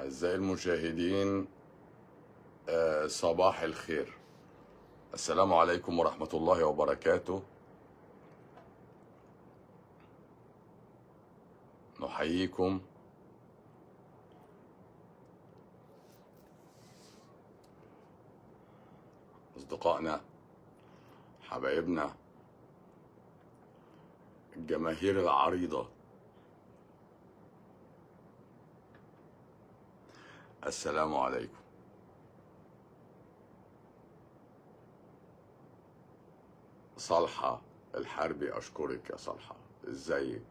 أعزائي المشاهدين آه، صباح الخير السلام عليكم ورحمة الله وبركاته نحييكم أصدقائنا حبايبنا الجماهير العريضة السلام عليكم صالحة الحربي أشكرك يا صالحة ازيك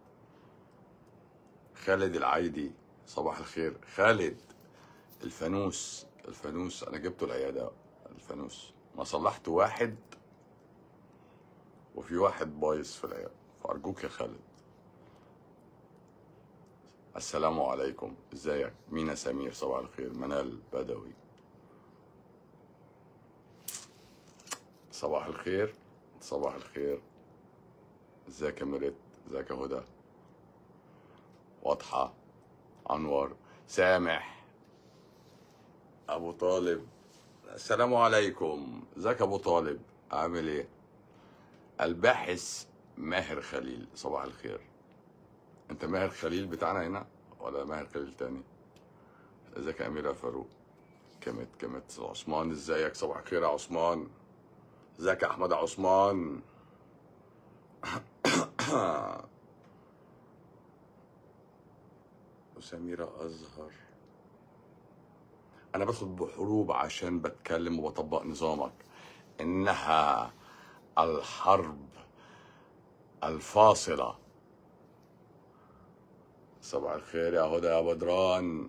خالد العايدي صباح الخير خالد الفانوس الفانوس أنا جبته العيادة الفانوس ما صلحت واحد وفي واحد بايظ في العيادة فأرجوك يا خالد السلام عليكم ازيك مينا سمير صباح الخير منال بدوي صباح الخير صباح الخير ازيك يا مريت ازيك يا هدى واضحة أنور سامح أبو طالب السلام عليكم ازيك يا أبو طالب عامل إيه الباحث ماهر خليل صباح الخير أنت ماهر خليل بتاعنا هنا ولا ماهر خليل تاني ازيك يا أميرة فاروق كمت كمت عثمان ازيك صباح الخير يا عثمان ازيك يا أحمد يا عثمان وسميرة أزهر أنا بدخل بحروب عشان بتكلم وبطبق نظامك إنها الحرب الفاصلة صباح الخير يا هدى يا بدران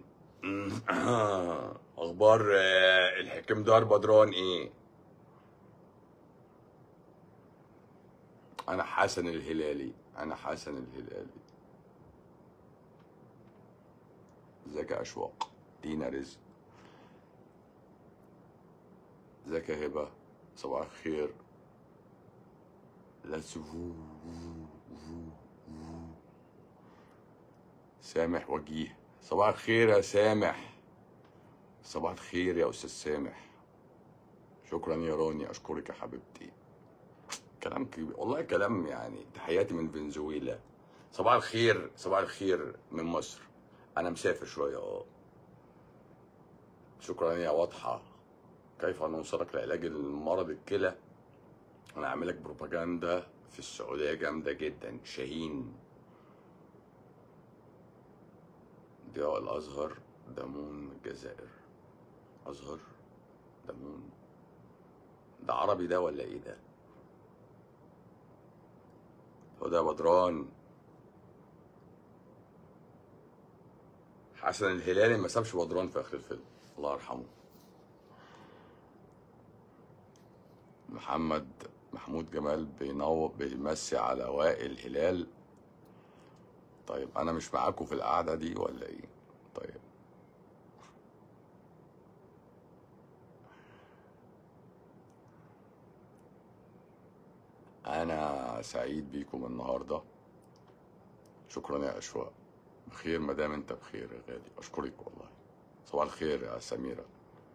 أخبار آه، الحكم دار بدران إيه؟ أنا حسن الهلالي أنا حسن الهلالي ازيك يا أشواق دينا رزق ازيك يا هبة صباح الخير let's فو سامح وجيه صباح الخير يا سامح صباح الخير يا أستاذ سامح شكرا يا راني أشكرك يا حبيبتي كلام كبير والله كلام يعني تحياتي من فنزويلا صباح الخير صباح الخير من مصر انا مسافر شويه اه شكرا يا واضحه كيف نوصلك لعلاج المرض الكلى انا عامل لك بروباجندا في السعوديه جامده جدا شاهين ضياء الازهر دمون الجزائر ازهر دمون ده عربي ده ولا ايه ده هدى بدران حسن الهلالي ما سابش بدران في اخر الفيلم الله يرحمه محمد محمود جمال بينور بيمسي على وائل هلال طيب انا مش معاكم في القعده دي ولا ايه طيب انا سعيد بيكم النهارده شكرا يا اشواق بخير ما دام انت بخير يا غالي اشكرك والله صباح الخير يا سميره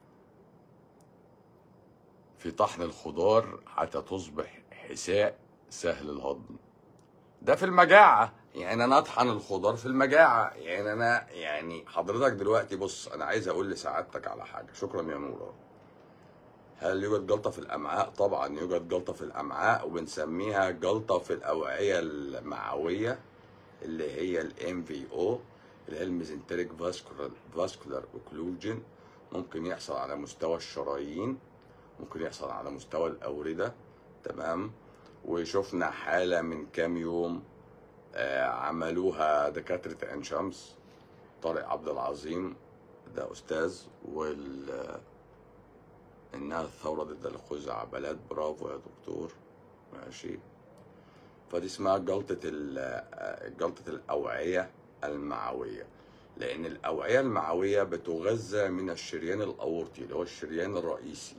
في طحن الخضار حتى تصبح حساء سهل الهضم ده في المجاعة يعني أنا أطحن الخضار في المجاعة يعني أنا يعني حضرتك دلوقتي بص أنا عايز أقول لسعادتك على حاجة شكرا يا نورة هل يوجد جلطة في الأمعاء؟ طبعا يوجد جلطة في الأمعاء وبنسميها جلطة في الأوعية المعوية اللي هي ال MVO اللي هي الميزنتريك فاسكولار فاسكولار اوكلوجن ممكن يحصل على مستوى الشرايين ممكن يحصل على مستوى الأوردة تمام وشفنا حالة من كام يوم آه، عملوها دكاترة عين شمس طارق عبد العظيم ده أستاذ وال إنها الثورة ضد الخزعبلات برافو يا دكتور ماشي فدي اسمها جلطة ال- جلطة الأوعية المعوية لأن الأوعية المعوية بتغذى من الشريان الأورطي اللي هو الشريان الرئيسي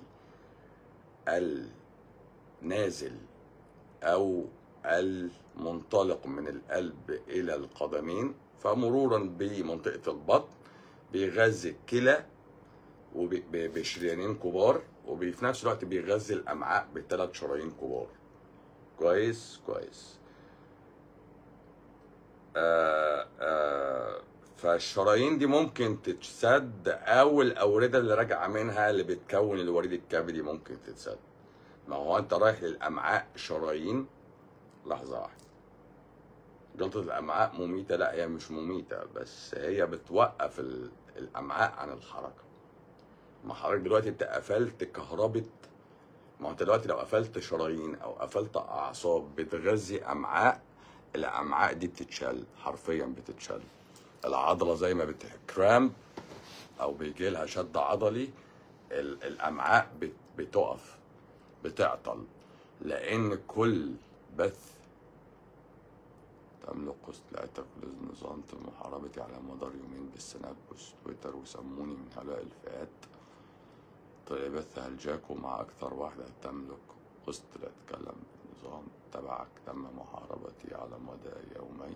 النازل أو المنطلق من القلب إلى القدمين فمرورا بمنطقة البطن بيغذي الكلى وب- ب- بشريانين كبار وفي نفس الوقت بيغذي الامعاء بثلاث شرايين كبار كويس كويس آه آه فالشرايين دي ممكن تتسد او الاورده اللي راجعه منها اللي بتكون الوريد الكبدي ممكن تتسد ما هو انت رايح للامعاء شرايين لحظه واحده جلطه الامعاء مميته لا هي مش مميته بس هي بتوقف ال- الامعاء عن الحركه ما حضرتك دلوقتي انت قفلت كهربة ما هو انت دلوقتي لو قفلت شرايين او قفلت اعصاب بتغذي امعاء الامعاء دي بتتشل حرفيا بتتشل العضله زي ما بتكرامب او بيجي لها شد عضلي ال- الامعاء بت- بتقف بتعطل لان كل بث تملك قسط لا تقلز نظام محاربتي على مدار يومين بالسناب تويتر وسموني من هؤلاء الفئات طلع بث هلجاكو مع أكثر واحدة تملك قسط لا تتكلم بالنظام تبعك تم محاربتي على مدى يومين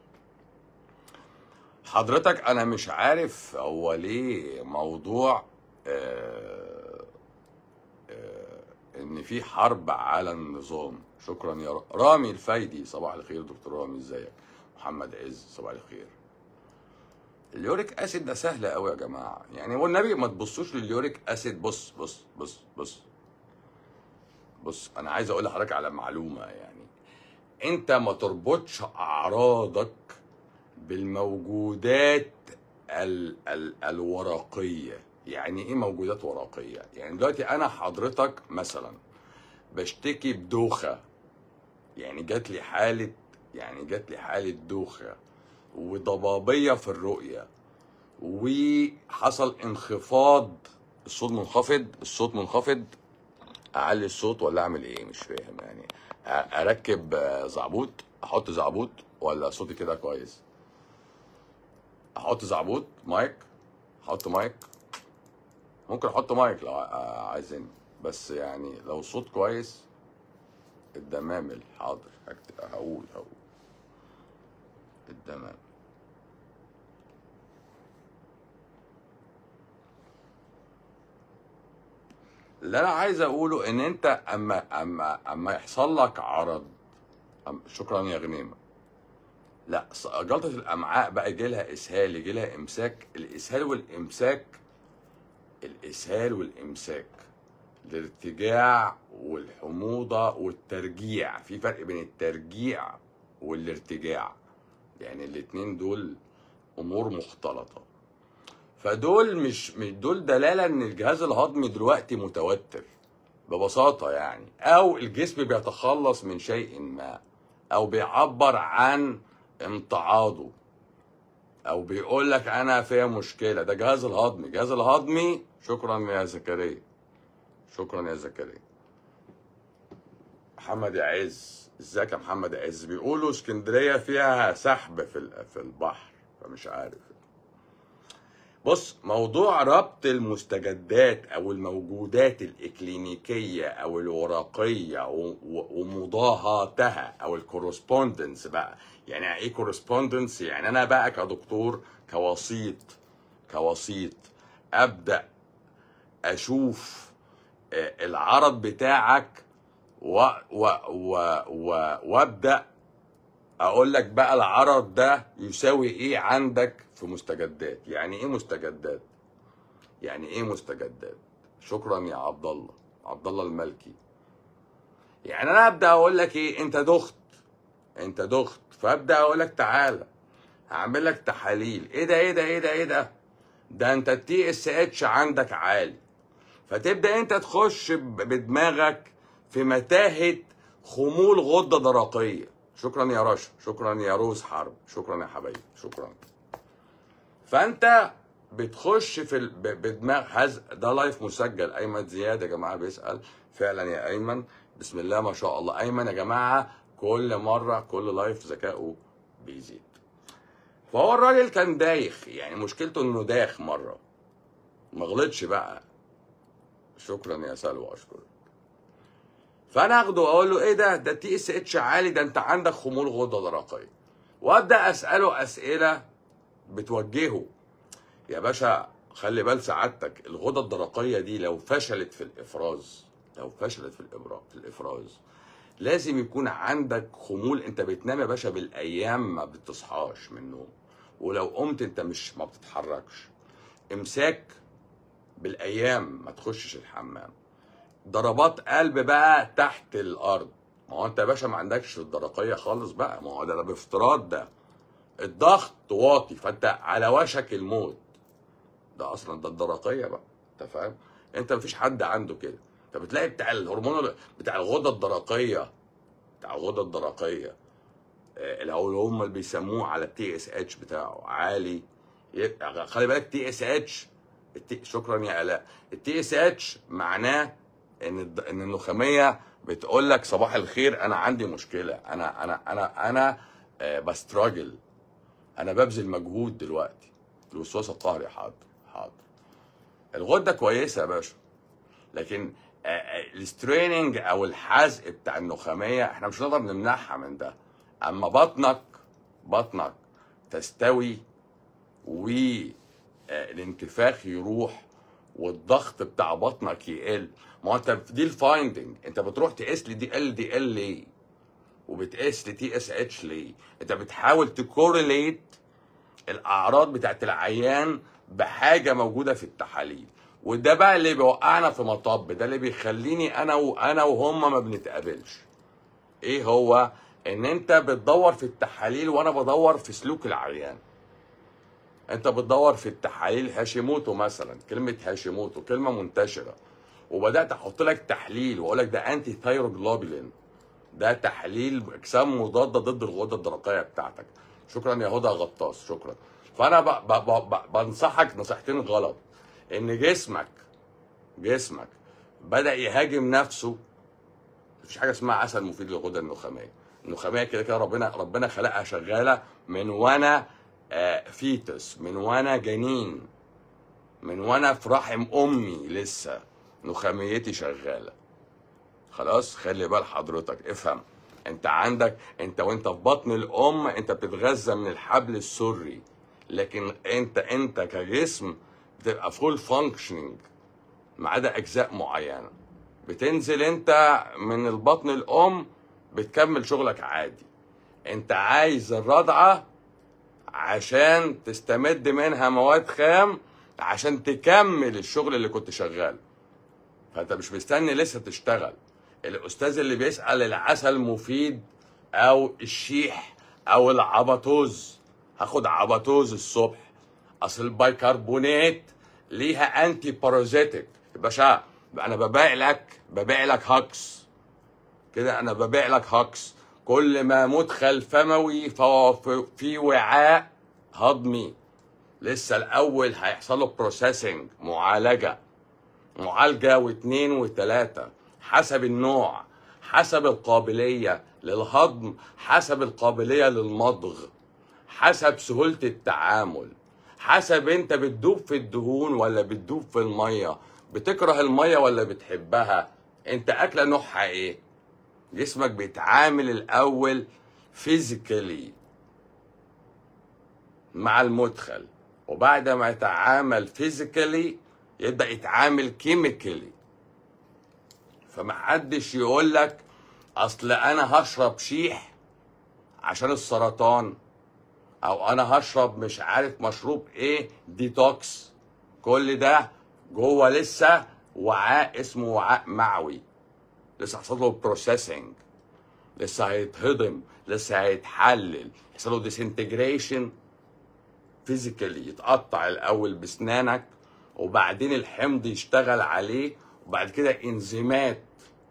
حضرتك أنا مش عارف هو ليه موضوع آه آه إن في حرب على النظام شكرا يا ر- رامي الفايدي صباح الخير دكتور رامي ازيك محمد عز صباح الخير اليوريك اسيد ده سهل قوي يا جماعه يعني والنبي ما تبصوش لليوريك اسيد بص بص بص بص بص انا عايز اقول لحضرتك على معلومه يعني انت ما تربطش اعراضك بالموجودات ال ال الورقيه يعني ايه موجودات ورقيه يعني دلوقتي انا حضرتك مثلا بشتكي بدوخه يعني جات لي حاله يعني جات لي حاله دوخه وضبابيه في الرؤيه وحصل انخفاض الصوت منخفض الصوت منخفض اعلي الصوت ولا اعمل ايه مش فاهم يعني أ- اركب آه، زعبوط احط زعبوط ولا صوتي كده كويس احط زعبوط مايك احط مايك ممكن احط مايك لو ع- عايزين بس يعني لو الصوت كويس الدمامل حاضر هكت- هقول هقول الدمامل اللي انا عايز اقوله ان انت اما اما اما يحصل لك عرض أم شكرا يا غنيمه لا ص- جلطه الامعاء بقى يجي لها اسهال يجي لها امساك الاسهال والامساك الاسهال والامساك الارتجاع والحموضه والترجيع في فرق بين الترجيع والارتجاع يعني الاتنين دول امور مختلطه فدول مش مش دول دلاله ان الجهاز الهضمي دلوقتي متوتر ببساطه يعني او الجسم بيتخلص من شيء ما او بيعبر عن امتعاضه او بيقول لك انا فيها مشكله ده جهاز الهضمي الجهاز الهضمي شكرا يا زكريا شكرا يا زكريا محمد يا عز ازيك يا محمد يا عز بيقولوا اسكندريه فيها سحب في ال- في البحر فمش عارف بص موضوع ربط المستجدات او الموجودات الاكلينيكيه او الورقيه و- و- ومضاهاتها او الكورسبوندنس بقى يعني ايه كورسبوندنس يعني انا بقى كدكتور كوسيط كوسيط ابدا اشوف آه، العرض بتاعك و و و و وابدا اقول لك بقى العرض ده يساوي ايه عندك في مستجدات يعني ايه مستجدات يعني ايه مستجدات شكرا يا عبد الله عبد الله الملكي يعني انا ابدا اقول لك ايه انت دخت انت دخت فابدا اقول لك تعالى هعمل لك تحاليل ايه ده ايه ده ايه ده ايه ده ده انت التي اس اتش عندك عالي فتبدا انت تخش ب- بدماغك في متاهه خمول غده درقيه شكرا يا رشا شكرا يا روز حرب شكرا يا حبايبي شكرا فانت بتخش في ال... ب- بدماغ هز ده لايف مسجل ايمن زياد يا جماعه بيسال فعلا يا ايمن بسم الله ما شاء الله ايمن يا جماعه كل مره كل لايف ذكائه بيزيد فهو الراجل كان دايخ يعني مشكلته انه داخ مره ما غلطش بقى شكرا يا سلوى اشكرك فانا اخده واقول له ايه ده ده تي اس اتش عالي ده انت عندك خمول غده درقيه وابدا اساله اسئله بتوجهه يا باشا خلي بال سعادتك الغدة الدرقية دي لو فشلت في الإفراز لو فشلت في الإبراء في الإفراز لازم يكون عندك خمول انت بتنام يا باشا بالايام ما بتصحاش من النوم ولو قمت انت مش ما بتتحركش امساك بالايام ما تخشش الحمام ضربات قلب بقى تحت الارض ما هو انت يا باشا ما عندكش الدرقيه خالص بقى ما هو ده, ده بافتراض ده الضغط واطي فانت على وشك الموت ده اصلا ده الدرقيه بقى انت فاهم انت مفيش حد عنده كده انت بتلاقي بتاع الهرمون بتاع الغده الدرقيه بتاع الغده الدرقيه آه، اللي هو اللي هم اللي بيسموه على التي اس اتش بتاعه عالي يبقى خلي بالك تي اس اتش شكرا يا الاء التي اس اتش معناه ان الد- ان النخاميه بتقول لك صباح الخير انا عندي مشكله انا انا انا انا آه، بستراجل انا ببذل مجهود دلوقتي الوسواس القهري حاضر حاضر الغده كويسه يا باشا لكن آه، آه، الستريننج او الحزق بتاع النخاميه احنا مش هنقدر نمنعها من ده اما بطنك بطنك تستوي والانتفاخ يروح والضغط بتاع بطنك يقل ما هو انت دي الفايندنج انت بتروح تقيس لي دي ال دي ال ليه وبتقيس لي تي اس اتش ليه انت بتحاول تكورليت الاعراض بتاعت العيان بحاجه موجوده في التحاليل وده بقى اللي بيوقعنا في مطب ده اللي بيخليني انا وانا وهم ما بنتقابلش ايه هو ان انت بتدور في التحاليل وانا بدور في سلوك العيان انت بتدور في التحاليل هاشيموتو مثلا كلمه هاشيموتو كلمه منتشره وبدات احط لك تحليل واقول لك ده انتي ثايروجلوبولين ده تحليل اجسام مضاده ضد الغده الدرقيه بتاعتك شكرا يا هدى غطاس شكرا فانا ب ب ب ب بنصحك نصيحتين غلط ان جسمك جسمك بدا يهاجم نفسه مفيش حاجه اسمها عسل مفيد للغده النخاميه النخاميه كده كده ربنا ربنا خلقها شغاله من وانا آه، فيتس من وانا جنين من وانا في رحم امي لسه نخاميتي شغاله خلاص خلي بال حضرتك افهم انت عندك انت وانت في بطن الام انت بتتغذى من الحبل السري لكن انت انت كجسم بتبقى فول فانكشننج ما عدا اجزاء معينه بتنزل انت من البطن الام بتكمل شغلك عادي انت عايز الرضعه عشان تستمد منها مواد خام عشان تكمل الشغل اللي كنت شغاله فانت مش مستني لسه تشتغل الاستاذ اللي بيسال العسل مفيد او الشيح او العبطوز هاخد عبطوز الصبح اصل البيكربونات ليها انتي بارازيتك يا باشا انا ببيع لك ببيع لك هاكس كده انا ببيع لك هاكس كل ما مدخل فموي فهو في- في وعاء هضمي لسه الاول هيحصل له بروسيسنج معالجه معالجه واثنين وثلاثه حسب النوع حسب القابليه للهضم حسب القابليه للمضغ حسب سهوله التعامل حسب انت بتدوب في الدهون ولا بتدوب في الميه بتكره الميه ولا بتحبها انت اكله نوعها ايه جسمك بيتعامل الاول فيزيكالي مع المدخل وبعد ما يتعامل فيزيكالي يبدا يتعامل كيميكالي فمحدش يقول لك اصل انا هشرب شيح عشان السرطان او انا هشرب مش عارف مشروب ايه ديتوكس كل ده جوه لسه وعاء اسمه وعاء معوي لسه حصل له بروسيسنج لسه هيتهضم لسه هيتحلل يحصل له ديسنتجريشن فيزيكالي يتقطع الاول بسنانك وبعدين الحمض يشتغل عليه وبعد كده انزيمات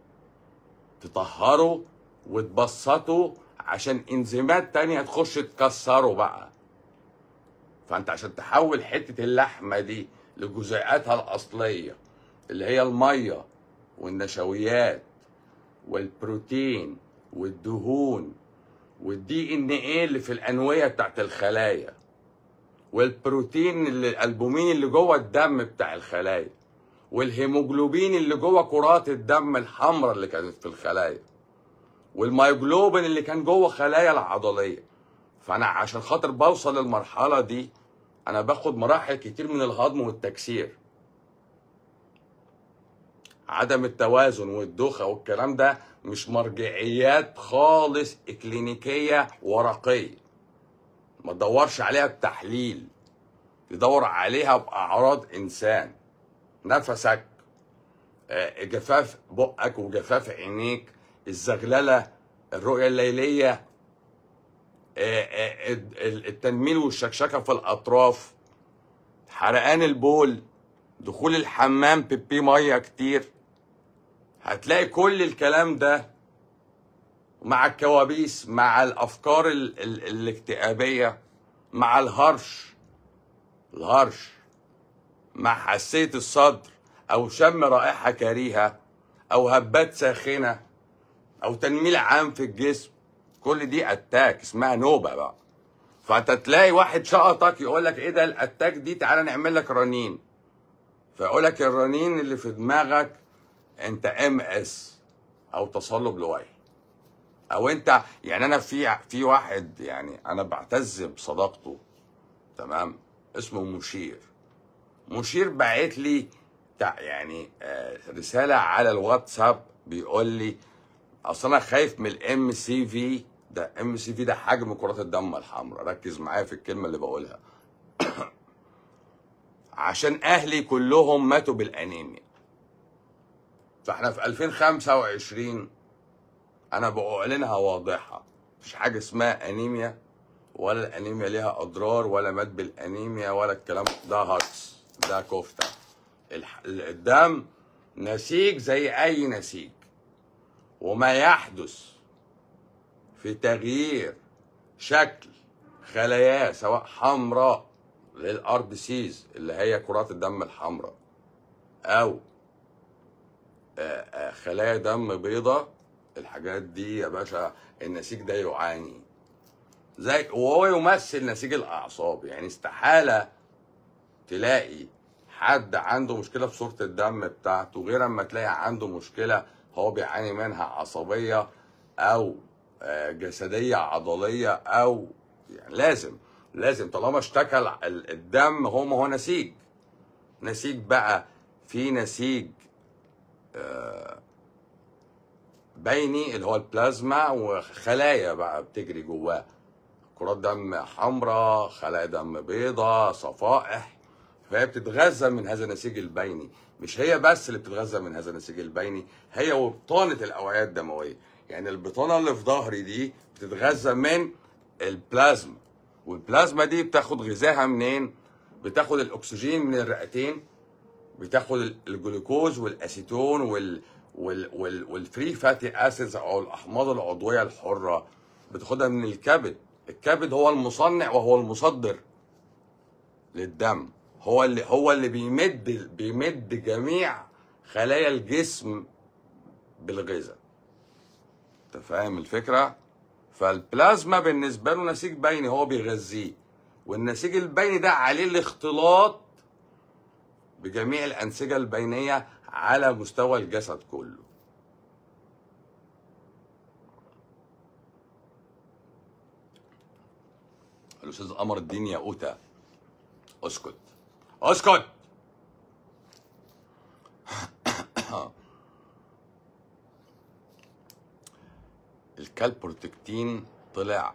تطهره وتبسطه عشان انزيمات تانية تخش تكسره بقى فانت عشان تحول حتة اللحمة دي لجزيئاتها الأصلية اللي هي المية والنشويات والبروتين والدهون والدي ان ايه اللي في الانويه بتاعت الخلايا والبروتين اللي الالبومين اللي جوه الدم بتاع الخلايا والهيموجلوبين اللي جوه كرات الدم الحمراء اللي كانت في الخلايا والمايوجلوبين اللي كان جوه خلايا العضليه فانا عشان خاطر بوصل للمرحله دي انا باخد مراحل كتير من الهضم والتكسير عدم التوازن والدوخه والكلام ده مش مرجعيات خالص اكلينيكيه ورقيه ما تدورش عليها بتحليل تدور عليها باعراض انسان نفسك آه، جفاف بقك وجفاف عينيك الزغلله الرؤيه الليليه آه، آه، ال- التنميل والشكشكه في الاطراف حرقان البول دخول الحمام بيبي ميه كتير هتلاقي كل الكلام ده مع الكوابيس مع الافكار ال ال الاكتئابيه مع الهرش الهرش مع حساسيه الصدر او شم رائحه كريهه او هبات ساخنه او تنميل عام في الجسم كل دي اتاك اسمها نوبه بقى فانت تلاقي واحد شقطك يقول لك ايه ده الاتاك دي تعالى نعمل لك رنين فيقول لك الرنين اللي في دماغك انت ام اس او تصلب لوعي او انت يعني انا في في واحد يعني انا بعتز بصداقته تمام اسمه مشير مشير باعت لي تع- يعني آه، رساله على الواتساب بيقول لي اصل انا خايف من الام سي في ده ام سي في ده حجم كرات الدم الحمراء ركز معايا في الكلمه اللي بقولها عشان اهلي كلهم ماتوا بالانيميا فاحنا في 2025 انا بعلنها واضحه مفيش حاجه اسمها انيميا ولا الانيميا ليها اضرار ولا مات بالانيميا ولا الكلام ده هكس ده كفته الح- الدم نسيج زي اي نسيج وما يحدث في تغيير شكل خلاياه سواء حمراء للارض سيز اللي هي كرات الدم الحمراء او آه، آه، خلايا دم بيضاء الحاجات دي يا باشا النسيج ده يعاني زي وهو يمثل نسيج الاعصاب يعني استحاله تلاقي حد عنده مشكله في صوره الدم بتاعته غير اما تلاقي عنده مشكله هو بيعاني منها عصبيه او آه، جسديه عضليه او يعني لازم لازم طالما اشتكى ال- الدم هو ما هو نسيج نسيج بقى في نسيج بيني اللي هو البلازما وخلايا بقى بتجري جواه كرات دم حمراء خلايا دم بيضاء صفائح فهي بتتغذى من هذا النسيج البيني مش هي بس اللي بتتغذى من هذا النسيج البيني هي وبطانة الأوعية الدموية يعني البطانة اللي في ظهري دي بتتغذى من البلازما والبلازما دي بتاخد غذاها منين بتاخد الأكسجين من الرئتين بتاخد الجلوكوز والاسيتون وال وال وال والفري فاتي اسيدز او الاحماض العضويه الحره بتاخدها من الكبد الكبد هو المصنع وهو المصدر للدم هو اللي هو اللي بيمد بيمد جميع خلايا الجسم بالغذاء انت فاهم الفكره فالبلازما بالنسبه له نسيج بيني هو بيغذيه والنسيج البيني ده عليه الاختلاط بجميع الأنسجة البينية على مستوى الجسد كله الأستاذ قمر الدين ياقوتة اسكت اسكت الكالبروتكتين طلع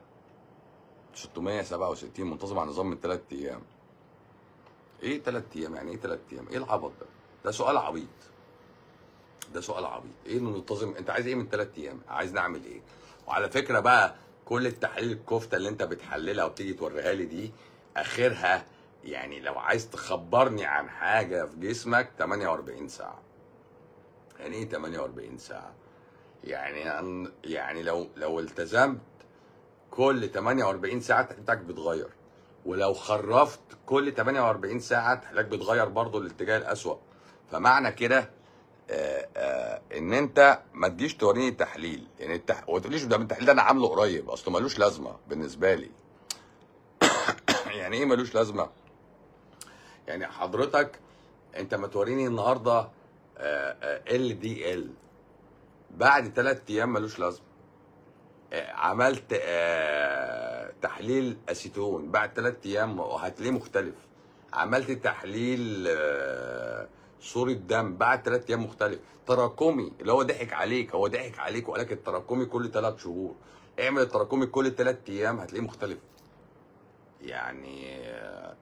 667 منتظم على نظام من ثلاث ايام ايه ثلاث ايام يعني ايه ثلاث ايام ايه العبط ده ده سؤال عبيط ده سؤال عبيط ايه انه ننتظم انت عايز ايه من ثلاث ايام عايز نعمل ايه وعلى فكره بقى كل التحاليل الكفته اللي انت بتحللها وبتيجي توريها لي دي اخرها يعني لو عايز تخبرني عن حاجه في جسمك 48 ساعه يعني ايه 48 ساعه يعني أن- يعني لو لو التزمت كل 48 ساعه تحليلك بتغير ولو خرفت كل 48 ساعه تحليلك بتغير برضه الاتجاه الاسوأ فمعنى كده آه، آه، ان انت ما تجيش توريني تحليل يعني التح... وما تقوليش ده التحليل ده انا عامله قريب اصله ملوش لازمه بالنسبه لي يعني ايه ملوش لازمه يعني حضرتك انت ما توريني النهارده ال دي ال بعد ثلاث ايام ملوش لازمه آه، عملت آه، تحليل اسيتون بعد ثلاث ايام هتلاقيه مختلف عملت تحليل آه، صورة دم بعد ثلاث ايام مختلف تراكمي اللي هو ضحك عليك هو ضحك عليك وقال لك التراكمي كل ثلاث شهور اعمل التراكمي كل ثلاث ايام هتلاقيه مختلف يعني آه،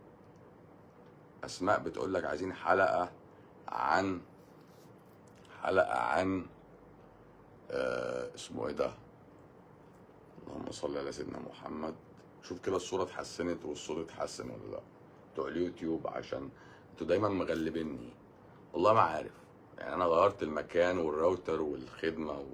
اسماء بتقول لك عايزين حلقة عن حلقة عن آه اسمه ايه ده اللهم صل على سيدنا محمد شوف كده الصورة اتحسنت والصوت اتحسن ولا لا بتوع اليوتيوب عشان انتوا دايما مغلبيني والله ما عارف يعني انا غيرت المكان والراوتر والخدمة و...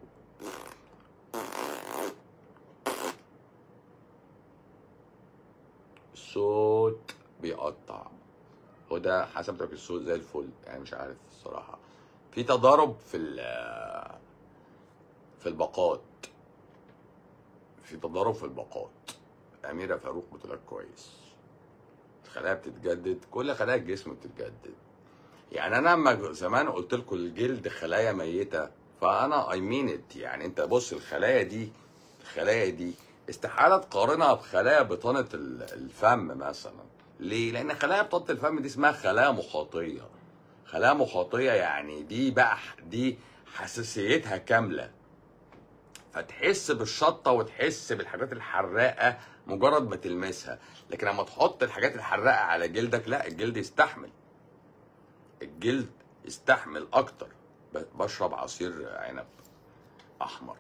الصوت بيقطع هو ده حسب ترك الصوت زي الفل يعني مش عارف الصراحة في تضارب في ال- في الباقات في تضارب في الباقات أميرة فاروق بتقول لك كويس الخلايا بتتجدد كل خلايا الجسم بتتجدد يعني انا لما زمان قلت لكم الجلد خلايا ميته فانا اي مين ات يعني انت بص الخلايا دي الخلايا دي استحاله تقارنها بخلايا بطانه ال- الفم مثلا ليه لان خلايا بطانه الفم دي اسمها خلايا مخاطيه خلايا مخاطيه يعني دي بقى دي حساسيتها كامله فتحس بالشطه وتحس بالحاجات الحراقه مجرد ما تلمسها لكن لما تحط الحاجات الحراقه على جلدك لا الجلد يستحمل الجلد يستحمل اكتر ب- بشرب عصير عنب احمر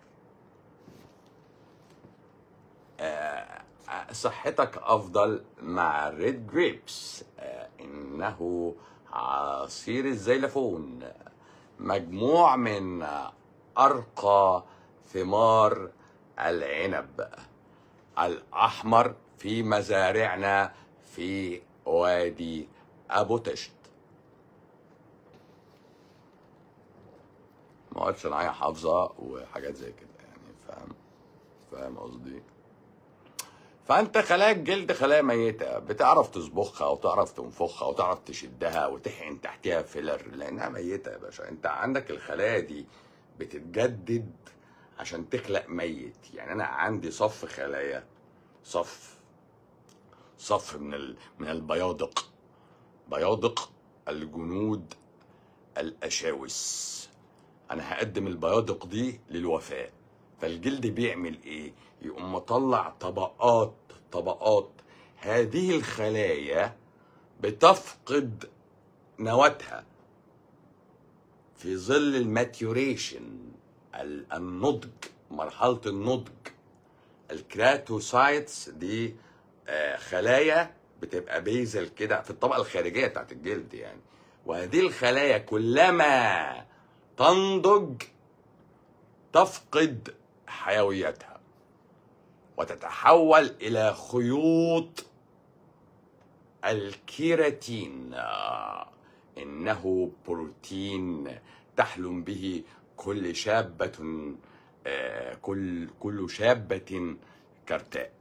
آه، آه، صحتك افضل مع الريد جريبس آه، انه عصير الزيلفون مجموع من ارقى ثمار العنب الاحمر في مزارعنا في وادي ابو تشت مواد صناعيه حافظه وحاجات زي كده يعني فاهم فاهم قصدي فانت خلايا الجلد خلايا ميته بتعرف تصبخها وتعرف تنفخها وتعرف تشدها وتحقن تحتها فيلر لانها ميته يا باشا انت عندك الخلايا دي بتتجدد عشان تخلق ميت يعني انا عندي صف خلايا صف صف من ال... من البيادق بيادق الجنود الاشاوس انا هقدم البيادق دي للوفاء فالجلد بيعمل ايه يقوم مطلع طبقات طبقات هذه الخلايا بتفقد نواتها في ظل الماتيوريشن ال- النضج مرحلة النضج الكراتوسايتس دي آه، خلايا بتبقى بيزل كده في الطبقة الخارجية بتاعت الجلد يعني وهذه الخلايا كلما تنضج تفقد حيويتها وتتحول إلى خيوط الكيراتين آه، إنه بروتين تحلم به كل شابة آه، كل كل شابة كرتاء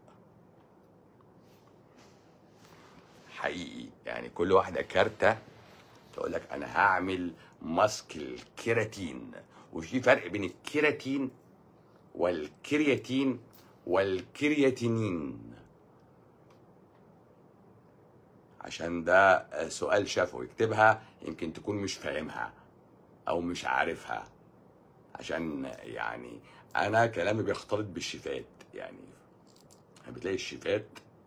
حقيقي يعني كل واحدة كارتة تقول لك أنا هعمل ماسك الكيراتين وفي فرق بين الكيراتين والكرياتين والكرياتينين عشان ده سؤال شافه اكتبها يمكن تكون مش فاهمها او مش عارفها عشان يعني انا كلامي بيختلط بالشفات يعني بتلاقي الشفات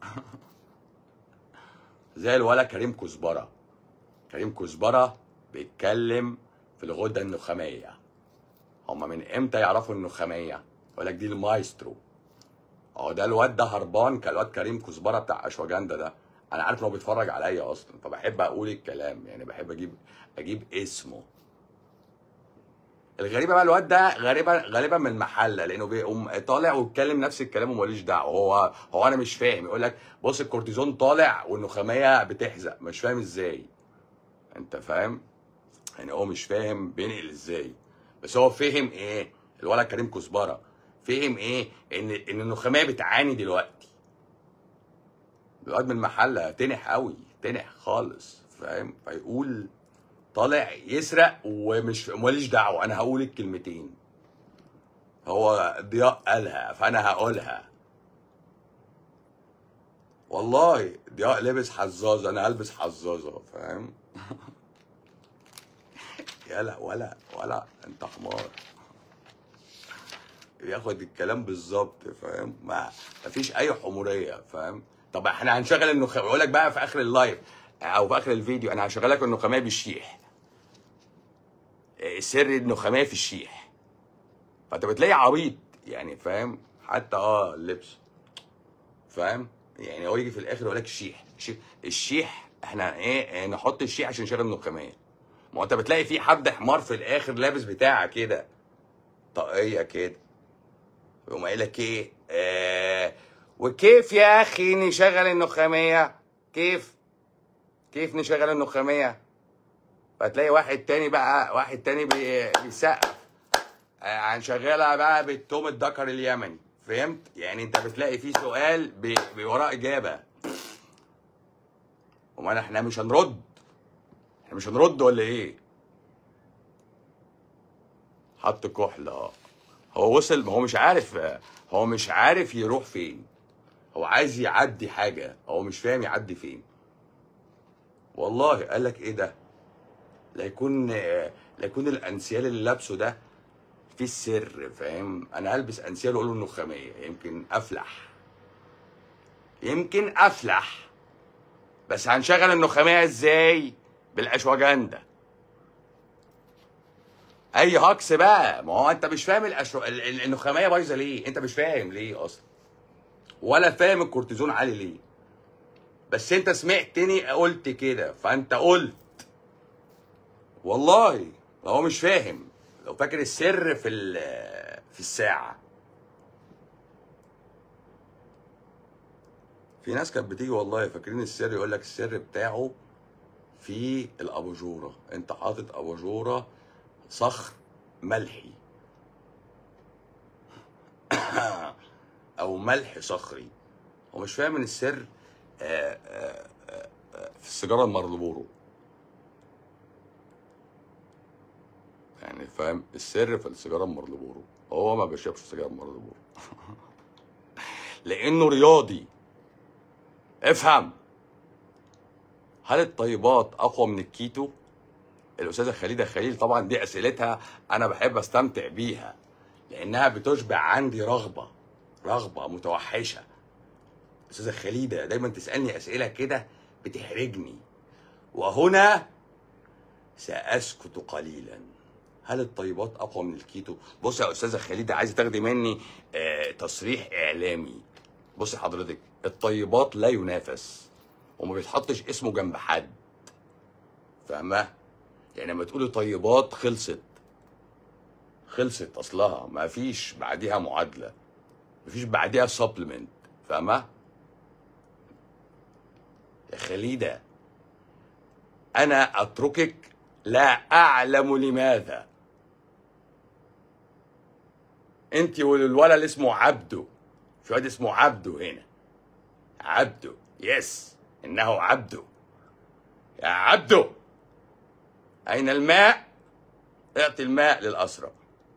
زي الولا كريم كزبره كريم كزبره بيتكلم في الغده النخاميه هما من امتى يعرفوا النخاميه يقول لك دي المايسترو اه ده الواد ده هربان كالواد كريم كزبره بتاع اشواجندا ده انا عارف ان هو بيتفرج عليا اصلا فبحب اقول الكلام يعني بحب اجيب اجيب اسمه الغريبه بقى الواد ده غالبا غالبا من المحله لانه بيقوم طالع ويتكلم نفس الكلام وماليش دعوه هو هو انا مش فاهم يقول لك بص الكورتيزون طالع والنخاميه بتحزق مش فاهم ازاي انت فاهم يعني هو مش فاهم بينقل ازاي بس هو فهم ايه الولد كريم كزبره فهم ايه ان ان النخاميه بتعاني دلوقتي الواد من المحله تنح قوي تنح خالص فاهم فيقول طالع يسرق ومش ماليش دعوه انا هقول الكلمتين هو ضياء قالها فانا هقولها والله ضياء لبس حزازه انا هلبس حزازه فاهم يلا ولا ولا انت حمار ياخد الكلام بالظبط فاهم ما مفيش اي حموريه فاهم طب احنا هنشغل النخاميه بقول لك بقى في اخر اللايف او في اخر الفيديو انا هشغلك النخاميه بالشيح سر النخاميه في الشيح فانت بتلاقي عبيط يعني فاهم حتى اه اللبس فاهم يعني هو يجي في الاخر يقول لك الشيح الشيح, الشيح احنا ايه نحط الشيح عشان نشغل النخاميه ما هو انت بتلاقي في حد حمار في الاخر لابس بتاعه كده طاقيه كده يقوم قايل لك ايه آه وكيف يا اخي نشغل النخاميه كيف كيف نشغل النخاميه فتلاقي واحد تاني بقى واحد تاني بي- بيسقف آه، هنشغلها بقى بالتوم الدكر اليمني فهمت يعني انت بتلاقي فيه سؤال ب- وراه اجابه وما احنا مش هنرد احنا مش هنرد ولا ايه حط كحل اه هو وصل هو مش عارف هو مش عارف يروح فين هو عايز يعدي حاجه هو مش فاهم يعدي فين والله قال لك ايه ده لا يكون لا يكون الانسيال اللي لابسه ده في السر فاهم انا هلبس انسيال واقول له النخاميه يمكن افلح يمكن افلح بس هنشغل النخاميه ازاي بالاشواجندا اي هكس بقى ما هو انت مش فاهم الأشو... ال- ال- النخاميه بايظه ليه انت مش فاهم ليه اصلا ولا فاهم الكورتيزون عالي ليه بس انت سمعتني قلت كده فانت قلت والله هو مش فاهم لو فاكر السر في ال- في الساعه في ناس كانت بتيجي والله فاكرين السر يقول لك السر بتاعه في الاباجوره انت حاطط اباجوره صخر ملحي او ملح صخري هو مش فاهم ان السر آه، آه، آه، آه، في السيجاره المارلبورو يعني فاهم السر في السيجاره المارلبورو هو ما بيشربش سيجاره مارلبورو لانه رياضي افهم هل الطيبات اقوى من الكيتو الاستاذه خليده خليل طبعا دي اسئلتها انا بحب استمتع بيها لانها بتشبع عندي رغبه رغبه متوحشه استاذه خليده دايما تسالني اسئله كده بتحرجني وهنا ساسكت قليلا هل الطيبات اقوى من الكيتو بص يا استاذه خليده عايزه تاخدي مني آه تصريح اعلامي بص حضرتك الطيبات لا ينافس وما بيتحطش اسمه جنب حد فاهمه يعني لما تقولي طيبات خلصت خلصت اصلها ما فيش بعديها معادله ما فيش بعديها سبلمنت فاهمه يا خليده انا اتركك لا اعلم لماذا انت والولد اللي اسمه عبده في واد اسمه عبده هنا عبده يس انه عبده يا عبده اين الماء اعطي الماء للاسرى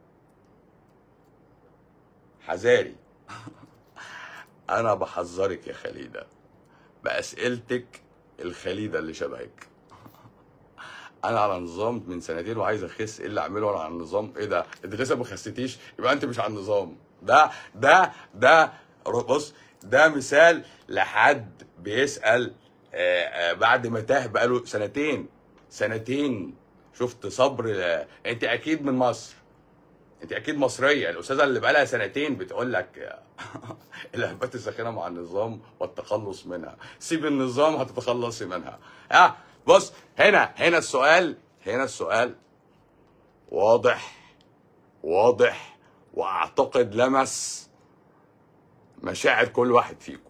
حذاري انا بحذرك يا خليده باسئلتك الخليده اللي شبهك انا على نظام من سنتين وعايز اخس ايه اللي اعمله وانا على النظام ايه ده انت لسه ما خسيتيش يبقى انت مش على النظام ده ده ده بص ده مثال لحد بيسال آه، آه، بعد ما تاه بقاله سنتين سنتين شفت صبر آه، انت اكيد من مصر انت اكيد مصريه الاستاذه اللي بقالها سنتين بتقول لك الهبات الساخنه مع النظام والتخلص منها سيب النظام هتتخلصي منها ها بص هنا هنا السؤال هنا السؤال واضح واضح واعتقد لمس مشاعر كل واحد فيكم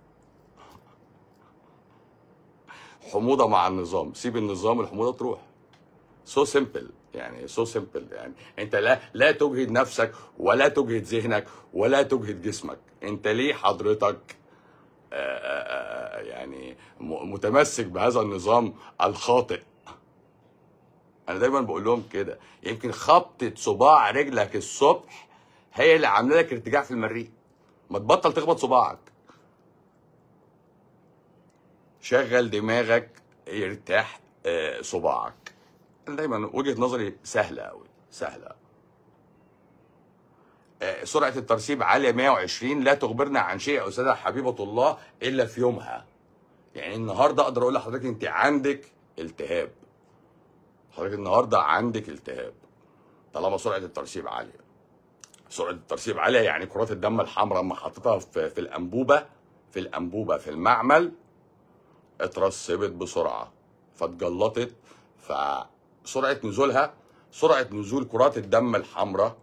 حموضه مع النظام سيب النظام الحموضه تروح سو سيمبل يعني سو سيمبل يعني انت لا لا تجهد نفسك ولا تجهد ذهنك ولا تجهد جسمك انت ليه حضرتك آه، آه، آه، يعني م- متمسك بهذا النظام الخاطئ انا دايما بقول لهم كده يمكن خبطه صباع رجلك الصبح هي اللي عامله لك ارتجاع في المريء ما تبطل تخبط صباعك شغل دماغك يرتاح آه، صباعك أنا دايما وجهه نظري سهله قوي سهله آه، سرعه الترسيب عاليه 120 لا تخبرنا عن شيء يا استاذه حبيبه الله الا في يومها يعني النهارده اقدر اقول لحضرتك انت عندك التهاب حضرتك النهارده عندك التهاب طالما سرعه الترسيب عاليه سرعه الترسيب عاليه يعني كرات الدم الحمراء اما حطيتها في, في الانبوبه في الانبوبه في المعمل اترسبت بسرعه فاتجلطت فسرعه نزولها سرعه نزول كرات الدم الحمراء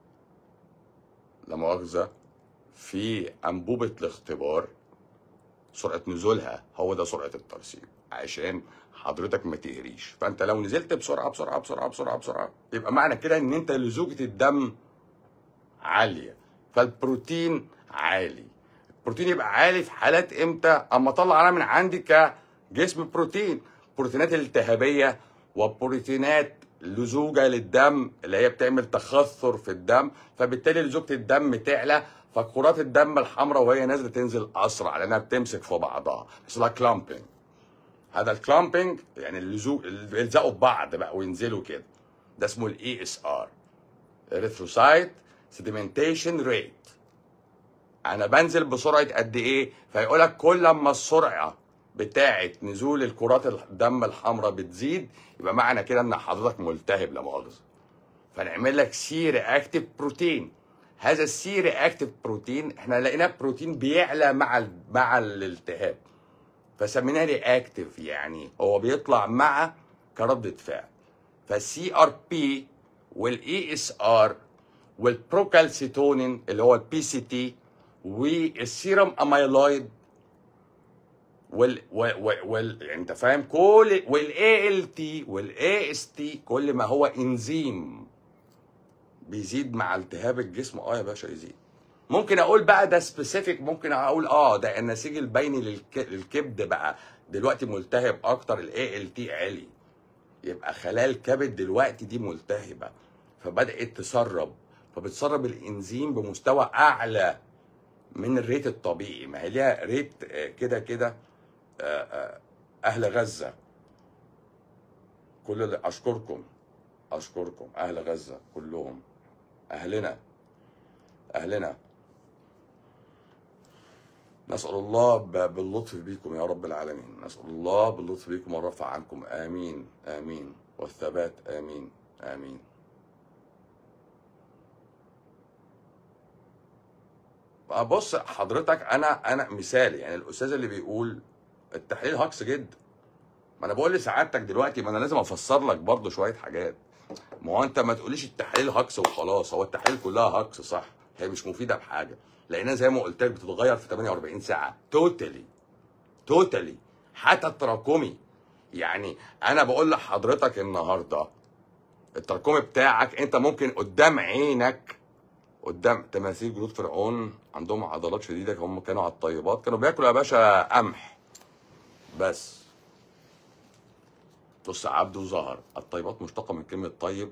لا مؤاخذه في انبوبه الاختبار سرعه نزولها هو ده سرعه الترسيب عشان حضرتك ما تهريش فانت لو نزلت بسرعه بسرعه بسرعه بسرعه بسرعه يبقى معنى كده ان انت لزوجه الدم عاليه فالبروتين عالي البروتين يبقى عالي في حالات امتى اما اطلع انا من عندي كجسم بروتين بروتينات التهابيه وبروتينات لزوجه للدم اللي هي بتعمل تخثر في الدم فبالتالي لزوجه الدم تعلى فكرات الدم الحمراء وهي نازله تنزل اسرع لانها بتمسك في بعضها اسمها كلامبنج هذا الكلامبنج يعني اللزوج اللي بيلزقوا في بعض بقى وينزلوا كده ده اسمه الاي اس ار اريثروسايت سيديمنتيشن ريت انا بنزل بسرعه قد ايه فيقول لك كل ما السرعه بتاعه نزول الكرات الدم الحمراء بتزيد يبقى معنى كده ان حضرتك ملتهب لا مؤاخذه فنعمل لك سي رياكتيف بروتين هذا السي رياكتيف بروتين احنا لقيناه بروتين بيعلى مع ال- مع الالتهاب فسميناه رياكتيف يعني هو بيطلع مع كردة فعل فالسي ار بي والاي اس ار والبروكالسيتونين اللي هو البي سي تي والسيرم اميلويد وال وال وال وال يعني انت فاهم كل والاي ال تي والاي اس تي كل ما هو انزيم بيزيد مع التهاب الجسم اه يا باشا يزيد ممكن اقول بقى ده سبيسيفيك ممكن اقول اه ده النسيج البيني للك... للكبد بقى دلوقتي ملتهب اكتر الاي ال تي عالي يبقى خلايا الكبد دلوقتي دي ملتهبه فبدات تسرب فبتسرب الانزيم بمستوى اعلى من الريت الطبيعي ما هي ليها ريت آه، كده كده آه، آه، اهل غزه كل اللي اشكركم اشكركم اهل غزه كلهم اهلنا اهلنا نسال الله ب- باللطف بكم يا رب العالمين نسال الله باللطف بكم والرفع عنكم امين امين والثبات امين امين بص حضرتك انا انا مثال يعني الاستاذ اللي بيقول التحليل هكس جدا ما انا بقول لسعادتك دلوقتي ما انا لازم افسر لك برضه شويه حاجات ما هو انت ما تقوليش التحاليل هكس وخلاص هو التحاليل كلها هكس صح هي مش مفيده بحاجه لانها زي ما قلت لك بتتغير في 48 ساعه توتالي توتالي حتى التراكمي يعني انا بقول لحضرتك النهارده التراكمي بتاعك انت ممكن قدام عينك قدام تماثيل جنود فرعون عندهم عضلات شديده هم كانوا على الطيبات كانوا بياكلوا يا باشا قمح بس بص عبده ظهر الطيبات مشتقه من كلمه طيب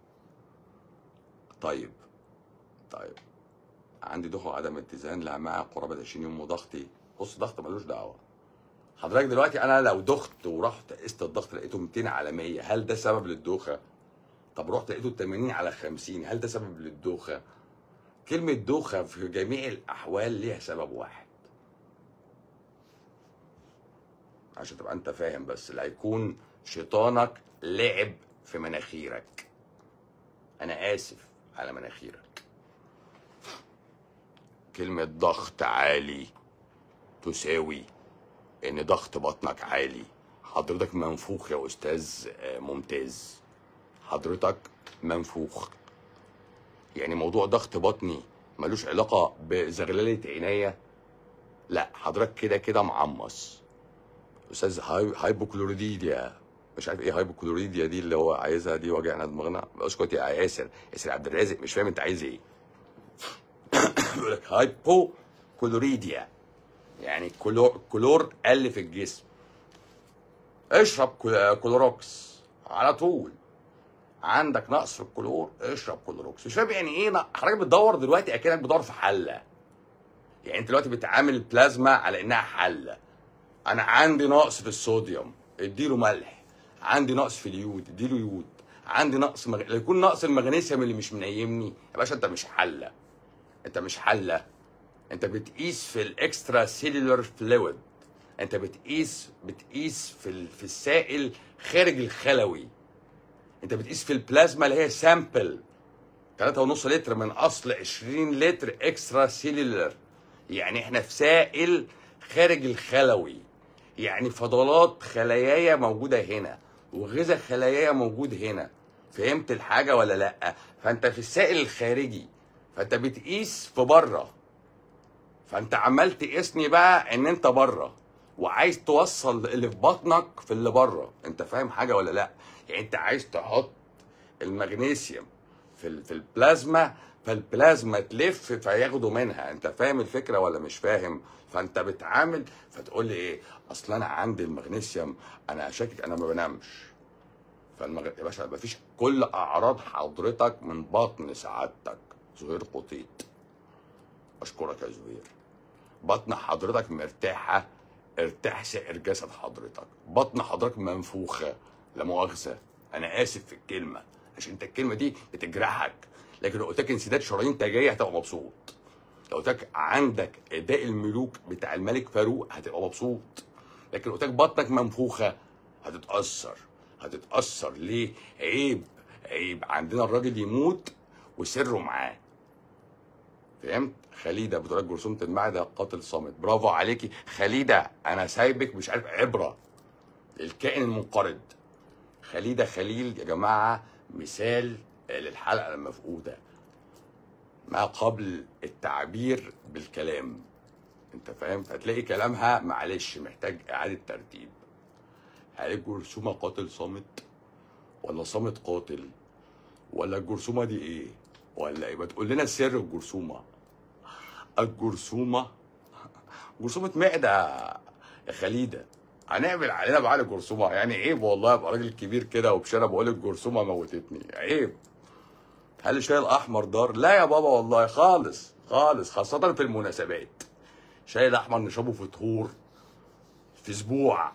طيب طيب عندي دخل عدم اتزان لا مع قرابه 20 يوم وضغطي بص ضغط ملوش دعوه حضرتك دلوقتي انا لو دخت ورحت قست الضغط لقيته 200 على 100 هل ده سبب للدوخه؟ طب رحت لقيته 80 على 50 هل ده سبب للدوخه؟ كلمة دوخة في جميع الأحوال ليها سبب واحد عشان تبقى أنت فاهم بس اللي هيكون شيطانك لعب في مناخيرك أنا آسف على مناخيرك كلمة ضغط عالي تساوي إن ضغط بطنك عالي حضرتك منفوخ يا أستاذ آه، ممتاز حضرتك منفوخ يعني موضوع ضغط بطني ملوش علاقة بزغللة عينيا لا حضرتك كده كده معمص استاذ هاي هايبوكلوريديا مش عارف ايه هايبوكلوريديا دي اللي هو عايزها دي وجعنا دماغنا اسكت يا ياسر ياسر عبد الرازق مش فاهم انت عايز ايه بيقول لك هايبوكلوريديا يعني كلور كلور قل في الجسم اشرب كل- كلوروكس على طول عندك نقص في الكلور اشرب كلوروكس مش فاهم يعني ايه نق- حضرتك بتدور دلوقتي اكنك بتدور في حله يعني انت دلوقتي بتعامل البلازما على انها حله انا عندي نقص في الصوديوم اديله ملح عندي نقص في اليود اديله يود عندي نقص مغ... يكون نقص المغنيسيوم اللي مش منيمني يا باشا انت مش حله انت مش حله انت بتقيس في الاكسترا سيلولر فلويد انت بتقيس بتقيس في ال... في السائل خارج الخلوي انت بتقيس في البلازما اللي هي سامبل 3.5 لتر من اصل 20 لتر اكسترا سيلولر يعني احنا في سائل خارج الخلوي يعني فضلات خلايايا موجوده هنا وغذاء خلايايا موجود هنا فهمت الحاجه ولا لا فانت في السائل الخارجي فانت بتقيس في بره فانت عمال تقيسني بقى ان انت بره وعايز توصل اللي في بطنك في اللي بره انت فاهم حاجه ولا لا يعني انت عايز تحط المغنيسيوم في ال- في البلازما فالبلازما تلف فياخدوا منها انت فاهم الفكره ولا مش فاهم فانت بتعامل فتقول لي ايه اصل انا عندي المغنيسيوم انا شاكك انا ما بنامش فالمغ... يا باشا مفيش كل اعراض حضرتك من بطن سعادتك زهير قطيط اشكرك يا زهير بطن حضرتك مرتاحه ارتاح سائر جسد حضرتك بطن حضرتك منفوخه لا مؤاخذه انا اسف في الكلمه عشان انت الكلمه دي بتجرحك لكن لو قلت لك انسداد شرايين تاجيه هتبقى مبسوط لو قلت لك عندك اداء الملوك بتاع الملك فاروق هتبقى مبسوط لكن لو قلت لك بطنك منفوخه هتتاثر هتتاثر ليه عيب عيب عندنا الراجل يموت وسره معاه فهمت خليده بتقول لك جرثومه المعده قاتل صامت برافو عليكي خليده انا سايبك مش عارف عبره الكائن المنقرض خليده خليل يا جماعه مثال للحلقه المفقوده ما قبل التعبير بالكلام انت فاهم فتلاقي كلامها معلش محتاج اعاده ترتيب هل الجرثومه قاتل صامت ولا صامت قاتل ولا الجرثومه دي ايه ولا ايه ما تقول لنا سر الجرثومه الجرثومه جرثومه معده يا خليده هنعمل علينا بعد الجرثومه يعني عيب والله ابقى راجل كبير كده وبشارة بقول الجرثومه موتتني عيب هل الشاي الاحمر ضار لا يا بابا والله خالص خالص خاصه في المناسبات الشاي الاحمر نشربه في طهور في اسبوع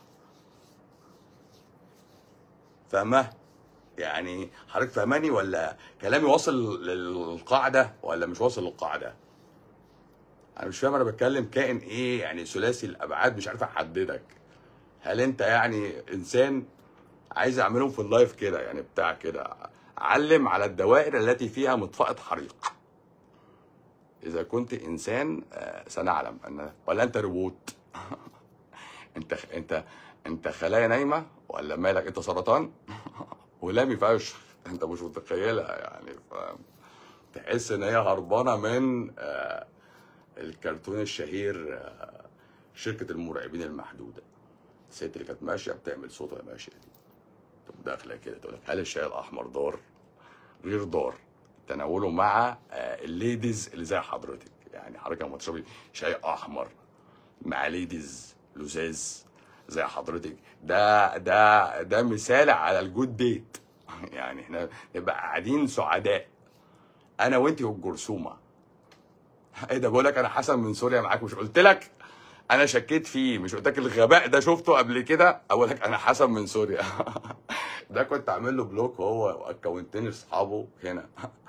فاهمه يعني حضرتك فاهماني ولا كلامي واصل للقاعده ولا مش واصل للقاعده انا مش فاهم انا بتكلم كائن ايه يعني ثلاثي الابعاد مش عارف احددك هل انت يعني انسان عايز اعملهم في اللايف كده يعني بتاع كده علم على الدوائر التي فيها مطفأة حريق اذا كنت انسان آه، سنعلم ان ولا انت روبوت انت انت انت خلايا نايمه ولا مالك انت سرطان ولامي فشخ انت مش متخيلها يعني فاهم تحس ان هي هربانه من آه، الكرتون الشهير آه، شركه المرعبين المحدوده الست اللي كانت ماشيه بتعمل صوت وهي ماشيه دي تقوم داخله كده تقول لك هل الشاي الاحمر ضار؟ غير ضار تناوله مع آه، الليديز اللي زي حضرتك يعني حضرتك لما تشربي شاي احمر مع ليديز لزاز زي حضرتك ده ده ده مثال على الجود ديت يعني احنا نبقى قاعدين سعداء انا وانت والجرثومه ايه ده بقول لك انا حسن من سوريا معاك مش قلت لك انا شكيت فيه مش قلت لك الغباء ده شفته قبل كده اقول لك انا حسن من سوريا ده كنت عامل له بلوك هو واكونتين اصحابه هنا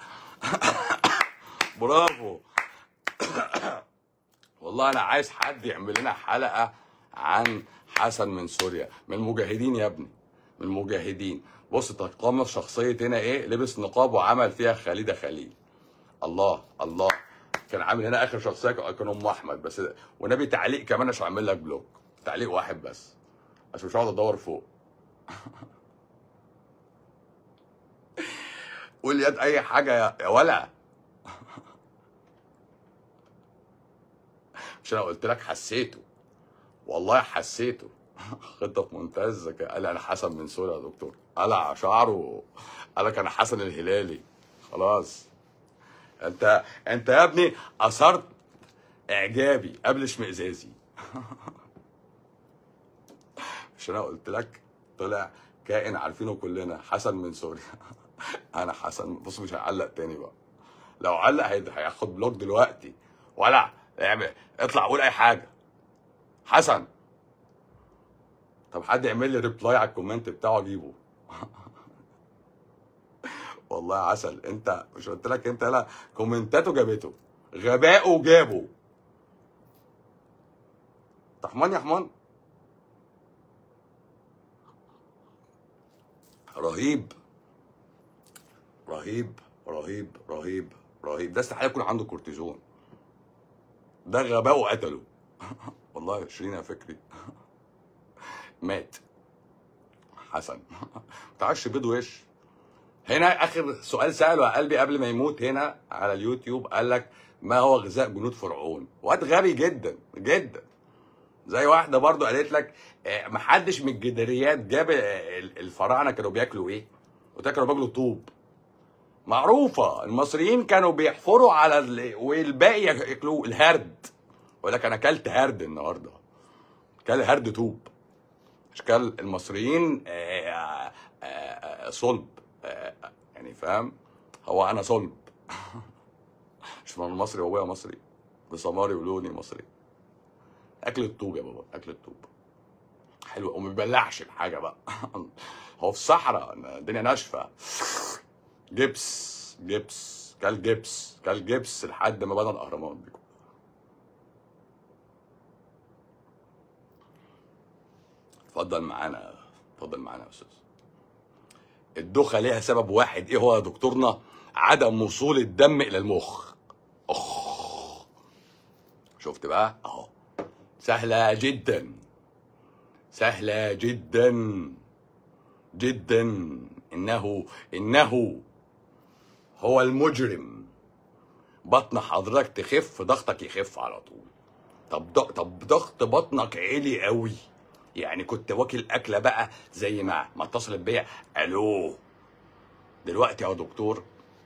برافو والله انا عايز حد يعمل لنا حلقه عن حسن من سوريا من المجاهدين يا ابني من المجاهدين بص تقمص شخصيه هنا ايه لبس نقاب وعمل فيها خليده خليل الله الله كان عامل هنا اخر شخصيه كان ام احمد بس ونبي تعليق كمان عشان اعمل لك بلوك تعليق واحد بس عشان مش هقعد ادور فوق قول يد اي حاجه يا يا ولا مش انا قلت لك حسيته والله حسيته خطه في منتهى الذكاء قال انا حسن من سوريا يا دكتور قلع شعره قال لك انا حسن الهلالي خلاص انت انت يا ابني اثرت اعجابي قبل اشمئزازي مش انا قلت لك طلع كائن عارفينه كلنا حسن من سوريا انا حسن بص مش هعلق تاني بقى لو علق هيد- هياخد بلوك دلوقتي ولا اعمل اطلع قول اي حاجه حسن طب حد يعمل لي ريبلاي على الكومنت بتاعه اجيبه والله عسل انت مش قلت لك انت لا كومنتاته جابته غباءه جابه طحمان يا حمان رهيب رهيب رهيب رهيب رهيب ده استحاله يكون عنده كورتيزون ده غباء وقتله والله شيرين يا فكري مات حسن متعش بيض وش هنا اخر سؤال ساله يا قلبي قبل ما يموت هنا على اليوتيوب قال لك ما هو غذاء جنود فرعون واد غبي جدا جدا زي واحده برضو قالت لك آه، محدش من الجداريات جاب آه، الفراعنه كانوا بياكلوا ايه قلت لك كانوا بياكلوا طوب معروفه المصريين كانوا بيحفروا على ال... والباقي ياكلوه الهرد يقول لك انا اكلت هرد النهارده كل هرد طوب اشكال المصريين آه، آه، آه، صلب آه، يعني فاهم هو انا صلب مش من المصري وابويا مصري بسماري ولوني مصري اكل الطوب يا بابا اكل الطوب حلو وما بيبلعش الحاجه بقى هو في الصحراء الدنيا ناشفه جبس جبس كل جبس كل جبس لحد ما بنى الاهرامات دي اتفضل معانا اتفضل معانا يا استاذ الدوخه ليها سبب واحد ايه هو يا دكتورنا عدم وصول الدم الى المخ اخ شفت بقى اهو سهله جدا سهله جدا جدا انه انه هو المجرم بطن حضرتك تخف ضغطك يخف على طول طب ض- طب ضغط بطنك عالي قوي يعني كنت واكل اكله بقى زي ما ما اتصلت بيا الو دلوقتي يا دكتور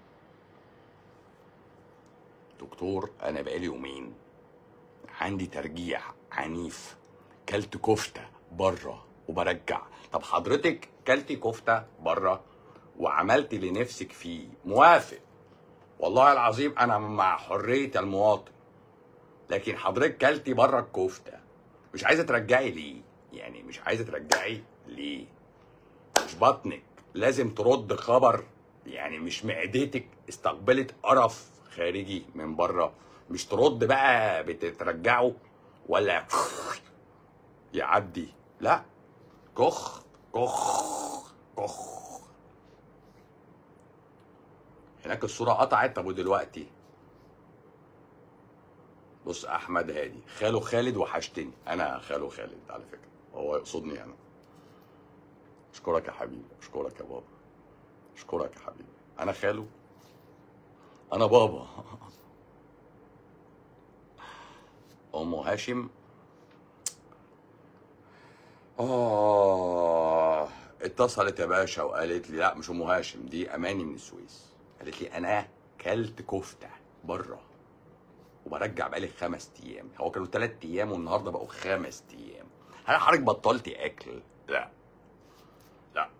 دكتور انا بقالي يومين عندي ترجيع عنيف كلت كفته بره وبرجع طب حضرتك كلتي كفته بره وعملتي لنفسك فيه موافق والله العظيم انا مع حريه المواطن لكن حضرتك كلتي بره الكفته مش عايزه ترجعي ليه يعني مش عايزه ترجعي ليه مش بطنك لازم ترد خبر يعني مش معدتك استقبلت قرف خارجي من بره مش ترد بقى بتترجعه ولا يعدي لا كخ كخ كخ هناك الصورة قطعت طب ودلوقتي بص احمد هادي خاله خالد وحشتني انا خاله خالد على فكرة هو يقصدني انا اشكرك يا حبيبي اشكرك يا بابا اشكرك يا حبيبي انا خاله انا بابا ام هاشم اه اتصلت يا باشا وقالت لي لا مش ام هاشم دي اماني من السويس قالت لي انا كلت كفته بره وبرجع بقالي خمس ايام هو كانوا ثلاث ايام والنهارده بقوا خمس ايام هل حضرتك بطلتي اكل لا لا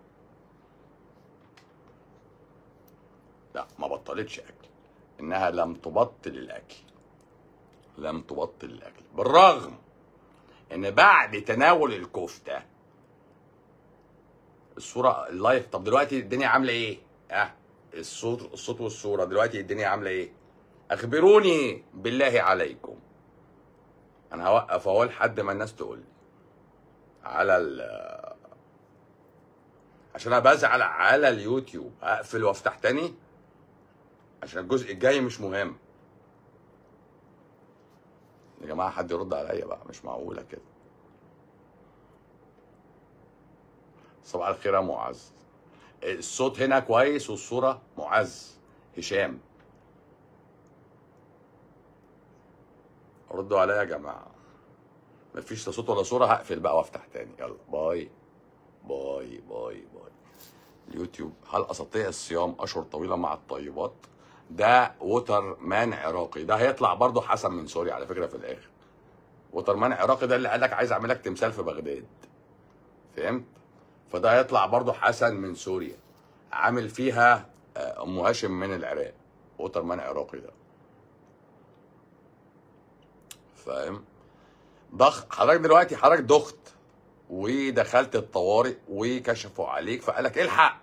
لا ما بطلتش اكل انها لم تبطل الاكل لم تبطل الاكل بالرغم ان بعد تناول الكفته الصوره اللايف طب دلوقتي الدنيا عامله ايه اه الصوت الصوت والصوره دلوقتي الدنيا عامله ايه اخبروني بالله عليكم انا هوقف اهو لحد ما الناس تقول لي على ال عشان انا بزعل على اليوتيوب اقفل وافتح تاني عشان الجزء الجاي مش مهم يا جماعه حد يرد عليا بقى مش معقوله كده صباح الخير يا معز الصوت هنا كويس والصوره معز هشام ردوا عليا يا جماعه مفيش لا صوت ولا صوره هقفل بقى وافتح تاني يلا باي باي باي باي اليوتيوب هل استطيع الصيام اشهر طويله مع الطيبات ده ووتر مان عراقي ده هيطلع برضه حسن من سوريا على فكره في الاخر ووتر مان عراقي ده اللي قال لك عايز اعمل لك تمثال في بغداد فهمت فده هيطلع برضه حسن من سوريا عامل فيها آه، ام هاشم من العراق ووتر مان عراقي ده فاهم ضغط حضرتك دلوقتي حضرتك ضغط ودخلت الطوارئ وكشفوا عليك فقالك الحق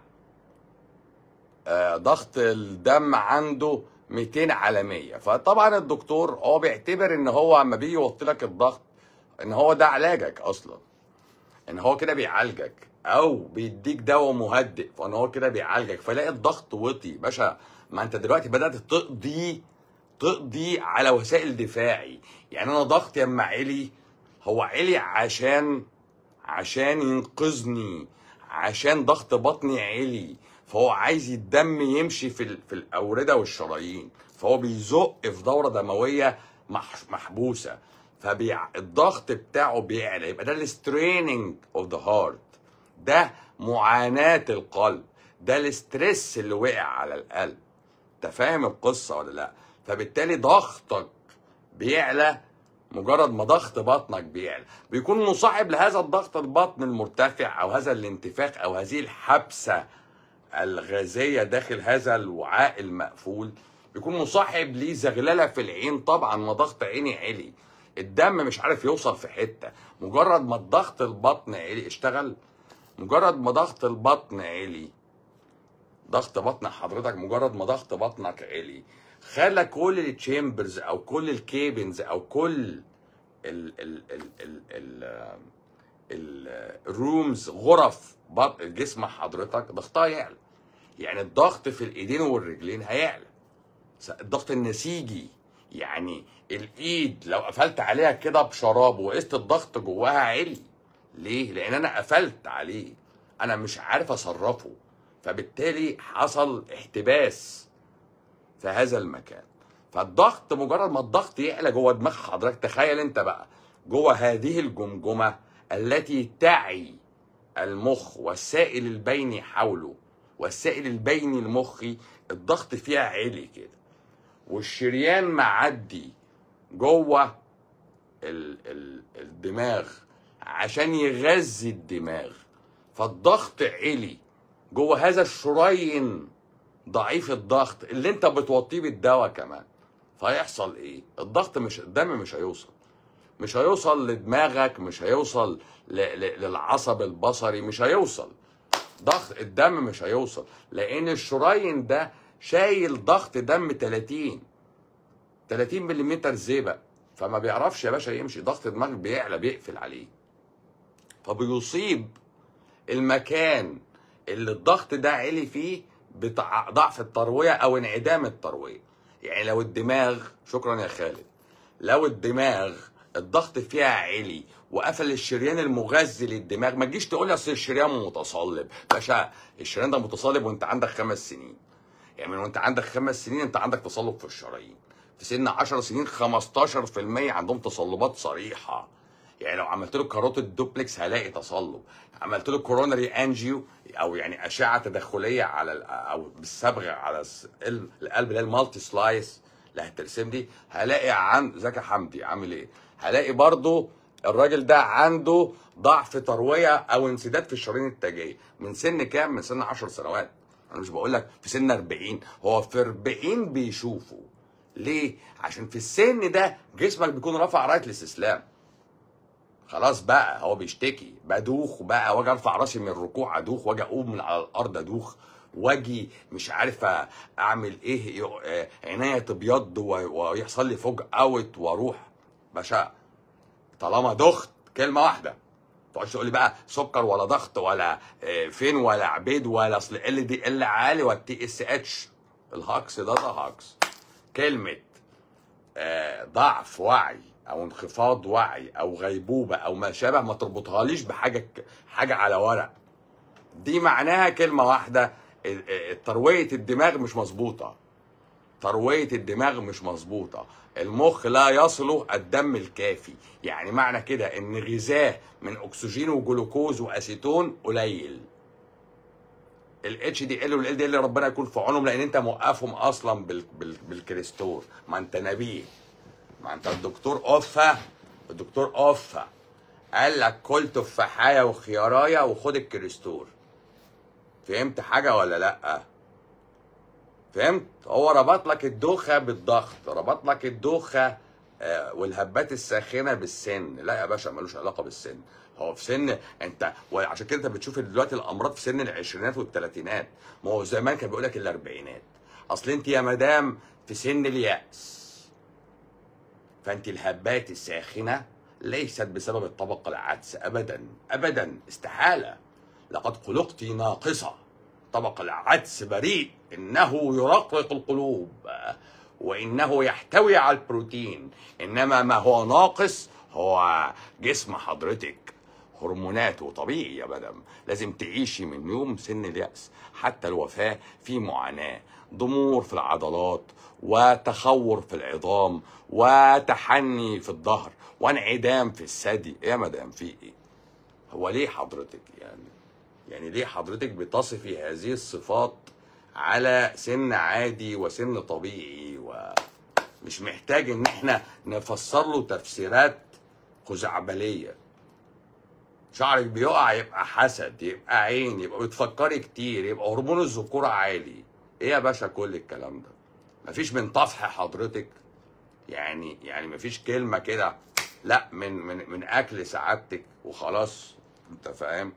آه، ضغط الدم عنده 200 على 100 فطبعا الدكتور هو بيعتبر ان هو اما بيجي يوطي لك الضغط ان هو ده علاجك اصلا ان هو كده بيعالجك او بيديك دواء مهدئ فان هو كده بيعالجك فلاقي الضغط وطي باشا ما انت دلوقتي بدات تقضي تقضي على وسائل دفاعي يعني انا ضغطي اما علي هو علي عشان عشان ينقذني عشان ضغط بطني عالي فهو عايز الدم يمشي في ال- في الاورده والشرايين فهو بيزق في دوره دمويه مح- محبوسه فالضغط بتاعه بيعلى يبقى ده الستريننج اوف ذا هارت ده معاناه القلب ده الاسترس اللي وقع على القلب انت فاهم القصه ولا لا فبالتالي ضغطك بيعلى مجرد ما ضغط بطنك بيعلى بيكون مصاحب لهذا الضغط البطن المرتفع او هذا الانتفاخ او هذه الحبسه الغازيه داخل هذا الوعاء المقفول بيكون مصاحب ليه زغلله في العين طبعا ما ضغط عيني عالي الدم مش عارف يوصل في حته مجرد ما الضغط البطن عالي اشتغل مجرد ما ضغط البطن عالي ضغط بطن حضرتك مجرد ما ضغط بطنك عالي خلى كل التشامبرز او كل الكيبنز او كل ال ال ال ال ال الرومز غرف بطن جسم حضرتك ضغطها يعلى يعني الضغط في الايدين والرجلين هيعلى الضغط النسيجي يعني الايد لو قفلت عليها كده بشراب وقست الضغط جواها عالي ليه لان انا قفلت عليه انا مش عارف اصرفه فبالتالي حصل احتباس في هذا المكان فالضغط مجرد ما الضغط يعلى جوه دماغ حضرتك تخيل انت بقى جوه هذه الجمجمه التي تعي المخ والسائل البيني حوله والسائل البيني المخي الضغط فيها عالي كده والشريان معدي جوه ال ال الدماغ عشان يغذي الدماغ فالضغط عالي جوه هذا الشريان ضعيف الضغط اللي انت بتوطيه بالدواء كمان فيحصل ايه الضغط مش الدم مش هيوصل مش هيوصل لدماغك مش هيوصل ل... ل... للعصب البصري مش هيوصل ضغط الدم مش هيوصل لان الشرايين ده شايل ضغط دم 30 30 ملم زئبق فما بيعرفش يا باشا يمشي ضغط الدماغ بيعلى بيقفل عليه فبيصيب المكان اللي الضغط ده عالي فيه بتع- ضعف الترويه او انعدام الترويه يعني لو الدماغ شكرا يا خالد لو الدماغ الضغط فيها عالي وقفل الشريان المغذي للدماغ ما تجيش تقول لي اصل الشريان متصلب باشا الشريان ده متصلب وانت عندك خمس سنين يعني من وانت عندك خمس سنين انت عندك تصلب في الشرايين في سن 10 سنين 15% عندهم تصلبات صريحه يعني لو عملت له كاروتيد دوبلكس هلاقي تصلب عملت له كوروناري انجيو او يعني اشعه تدخليه على ال- او بالصبغه على الس- ال- القلب اللي هي المالتي سلايس اللي هترسم دي هلاقي عن زكي حمدي عامل ايه هلاقي برضو الراجل ده عنده ضعف ترويه او انسداد في الشرايين التاجيه من سن كام من سن 10 سنوات انا مش بقول لك في سن 40 هو في 40 بيشوفه ليه عشان في السن ده جسمك بيكون رافع رايه الاستسلام خلاص بقى هو بيشتكي بدوخ بقى واجي ارفع راسي من الركوع ادوخ واجي اقوم من على الارض ادوخ واجي مش عارف اعمل ايه يق- آه، عينيا تبيض و- ويحصل لي فوج اوت واروح باشا طالما دخت كلمه واحده ما تقعدش تقول لي بقى سكر ولا ضغط ولا آه، فين ولا عبيد ولا اصل ال دي ال عالي والتي اس اتش الهاكس ده ده هاكس كلمه آه، ضعف وعي او انخفاض وعي او غيبوبه او ما شابه ما تربطهاليش بحاجه ك- حاجه على ورق دي معناها كلمه واحده ال- ال- ترويه الدماغ مش مظبوطه ترويه الدماغ مش مظبوطه المخ لا يصله الدم الكافي يعني معنى كده ان غذاه من اكسجين وجلوكوز واسيتون قليل الاتش دي ال والال دي ال ربنا يكون في عونهم لان انت موقفهم اصلا بال بال بالكريستور ما انت نبيه ما انت الدكتور اوفا الدكتور اوفا قال لك كل تفاحيه وخيارايه وخد الكريستور فهمت حاجه ولا لا فهمت هو ربط لك الدوخه بالضغط ربط لك الدوخه آه، والهبات الساخنه بالسن لا يا باشا ملوش علاقه بالسن هو في سن انت وعشان كده انت بتشوف دلوقتي الامراض في سن العشرينات والثلاثينات ما هو زمان كان بيقول لك الاربعينات اصل انت يا مدام في سن الياس فانت الهبات الساخنه ليست بسبب الطبق العدس ابدا ابدا استحاله لقد خلقت ناقصه طبق العدس بريء انه يرقق القلوب وانه يحتوي على البروتين انما ما هو ناقص هو جسم حضرتك هرموناته طبيعي يا مدام لازم تعيشي من يوم سن اليأس حتى الوفاة في معاناة ضمور في العضلات وتخور في العظام وتحني في الظهر وانعدام في الثدي إيه يا مدام في ايه هو ليه حضرتك يعني يعني ليه حضرتك بتصفي هذه الصفات على سن عادي وسن طبيعي ومش محتاج ان احنا نفسر له تفسيرات خزعبليه شعرك بيقع يبقى حسد يبقى عين يبقى بتفكري كتير يبقى هرمون الذكوره عالي ايه يا باشا كل الكلام ده مفيش من طفح حضرتك يعني يعني مفيش كلمه كده لا من من من اكل سعادتك وخلاص انت فاهم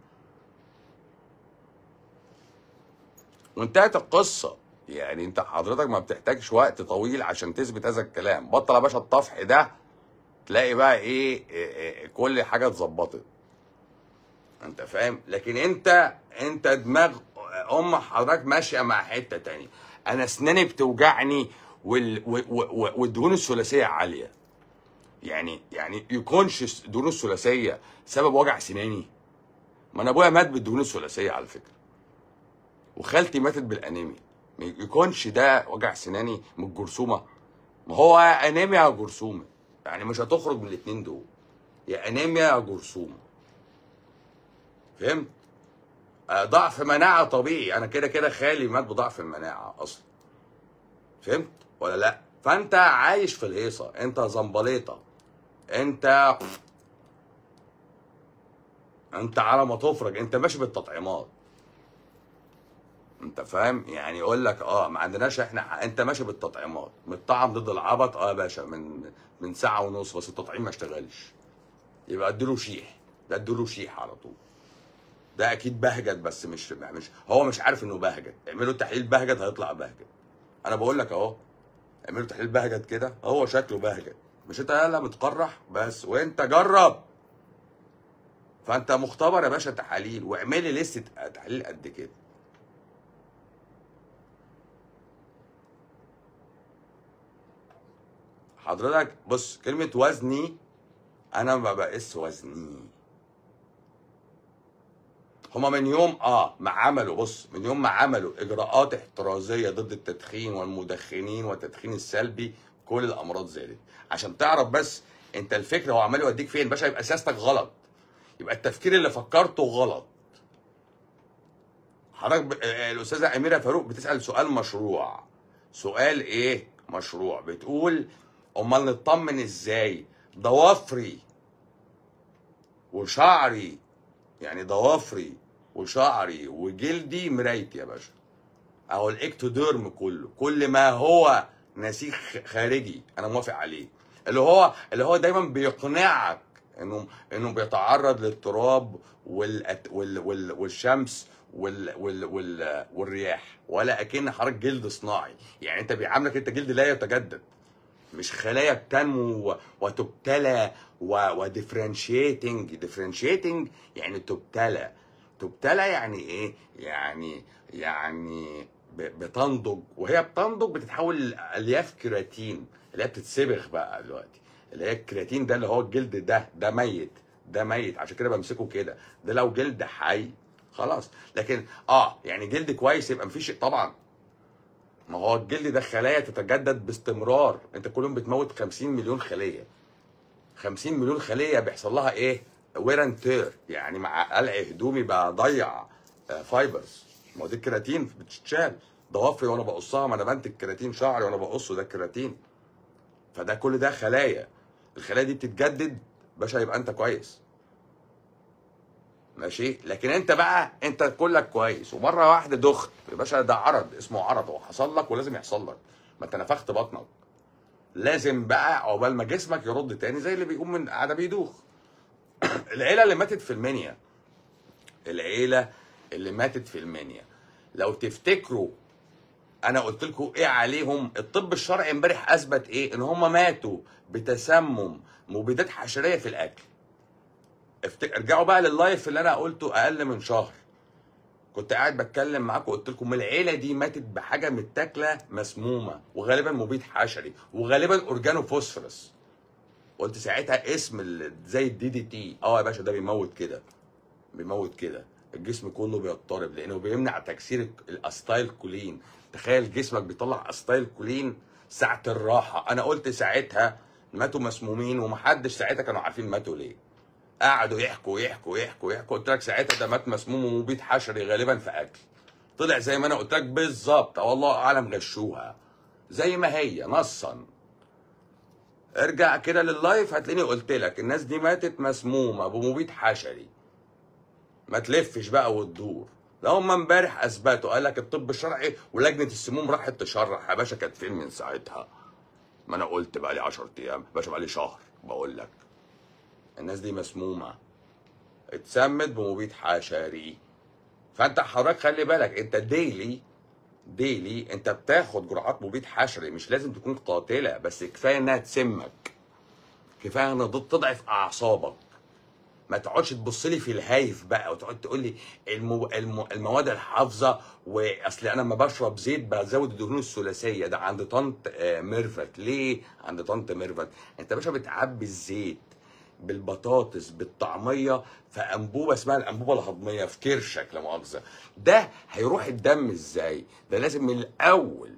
وانتهت القصه يعني انت حضرتك ما بتحتاجش وقت طويل عشان تثبت هذا الكلام بطل يا باشا الطفح ده تلاقي بقى ايه, إيه, إيه كل حاجه اتظبطت انت فاهم لكن انت انت دماغ ام حضرتك ماشيه مع حته تانية انا اسناني بتوجعني وال... و... و... والدهون الثلاثيه عاليه يعني يعني يكونش الدهون الثلاثيه سبب وجع سناني ما انا ابويا مات بالدهون الثلاثيه على فكره وخالتي ماتت بالانيميا ما يكونش ده وجع سناني من الجرثومه ما هو انيميا يا جرثومه يعني مش هتخرج من الاثنين دول يا انيميا يا جرثومه فهمت آه، ضعف مناعه طبيعي انا كده كده خالي مات بضعف المناعه اصلا فهمت ولا لا فانت عايش في الهيصه انت زنبليطه انت انت على ما تفرج انت ماشي بالتطعيمات انت فاهم يعني يقول لك اه ما عندناش احنا انت ماشي بالتطعيمات متطعم ضد العبط اه يا باشا من من ساعه ونص بس التطعيم ما اشتغلش يبقى اديله شيح ده اديله شيح على طول ده اكيد بهجت بس مش مش هو مش عارف انه بهجت اعملوا تحليل بهجت هيطلع بهجت انا بقول لك اهو اعملوا تحليل بهجت كده هو شكله بهجت مش انت يلا بتقرح بس وانت جرب فانت مختبر يا باشا تحاليل واعملي لسته تحاليل قد كده حضرتك بص كلمة وزني أنا ما بقيس وزني هما من يوم اه ما عملوا بص من يوم ما عملوا اجراءات احترازيه ضد التدخين والمدخنين والتدخين السلبي كل الامراض زادت عشان تعرف بس انت الفكره هو عمال يوديك فين باشا يبقى سياستك غلط يبقى التفكير اللي فكرته غلط حضرتك ب... آه، الاستاذه اميره فاروق بتسال سؤال مشروع سؤال ايه مشروع بتقول امال نطمن ازاي ضوافري وشعري يعني ضوافري وشعري وجلدي مرايتي يا باشا اهو الاكتوديرم كله كل ما هو نسيج خارجي انا موافق عليه اللي هو اللي هو دايما بيقنعك انه انه بيتعرض للتراب والأت وال وال والشمس وال وال وال والرياح ولا اكن حضرتك جلد صناعي يعني انت بيعاملك انت جلد لا يتجدد مش خلايا بتنمو وتبتلى وديفرنشيتنج ديفرنشيتنج يعني تبتلى تبتلى يعني ايه يعني يعني بتنضج وهي بتنضج بتتحول لالياف كرياتين اللي هي بتتسبخ بقى دلوقتي اللي هي الكرياتين ده اللي هو الجلد ده ده ميت ده ميت عشان كده بمسكه كده ده لو جلد حي خلاص لكن اه يعني جلد كويس يبقى مفيش طبعا ما هو الجلد ده خلايا تتجدد باستمرار انت كل يوم بتموت 50 مليون خليه 50 مليون خليه بيحصل لها ايه وير تير يعني مع قلع هدومي بضيع فايبرز ما هو دي الكراتين بتتشال ضوافري وانا بقصها ما انا بنتج كراتين شعري وانا بقصه ده كراتين فده كل ده خلايا الخلايا دي بتتجدد باشا يبقى انت كويس ماشي لكن انت بقى انت كلك كويس ومره واحده دخت يا باشا ده عرض اسمه عرض هو حصل لك ولازم يحصل لك ما انت نفخت بطنك لازم بقى عقبال ما جسمك يرد تاني زي اللي بيقوم من قاعده بيدوخ العيله اللي ماتت في المنيا العيله اللي ماتت في المنيا لو تفتكروا انا قلت لكم ايه عليهم الطب الشرعي امبارح اثبت ايه ان هم ماتوا بتسمم مبيدات حشريه في الاكل افتك... ارجعوا بقى لللايف اللي انا قلته اقل من شهر كنت قاعد بتكلم معاكم قلت لكم العيله دي ماتت بحاجه متاكله مسمومه وغالبا مبيد حشري وغالبا اورجانو فوسفورس قلت ساعتها اسم ال- زي الدي دي تي اه يا باشا ده بيموت كده بيموت كده الجسم كله بيضطرب لانه بيمنع تكسير ال- الاستايل كولين تخيل جسمك بيطلع استايل كولين ساعه الراحه انا قلت ساعتها ماتوا مسمومين ومحدش ساعتها كانوا عارفين ماتوا ليه قعدوا يحكوا يحكوا يحكوا يحكوا قلت لك ساعتها ده مات مسموم ومبيد حشري غالبا في اكل طلع زي ما انا قلت لك بالظبط والله اعلم غشوها زي ما هي نصا ارجع كده لللايف هتلاقيني قلت لك الناس دي ماتت مسمومه بمبيد حشري ما تلفش بقى وتدور ده هم امبارح اثبتوا قال لك الطب الشرعي ولجنه السموم راحت تشرح يا باشا كانت فين من ساعتها ما انا قلت بقى لي 10 ايام يا باشا بقى لي شهر بقول لك الناس دي مسمومه اتسمت بمبيد حشري فانت حضرتك خلي بالك انت ديلي ديلي انت بتاخد جرعات مبيد حشري مش لازم تكون قاتله بس كفايه انها تسمك كفايه انها تضعف اعصابك ما تقعدش تبص لي في الهايف بقى وتقعد تقول لي المو... المو... المواد الحافظه واصل انا لما بشرب زيت بزود الدهون الثلاثيه ده عند طنط آه، ميرفت ليه عند طنط ميرفت انت يا باشا بتعبي الزيت بالبطاطس بالطعميه في انبوبه اسمها الانبوبه الهضميه في كرشك لا مؤاخذه ده هيروح الدم ازاي ده لازم من الاول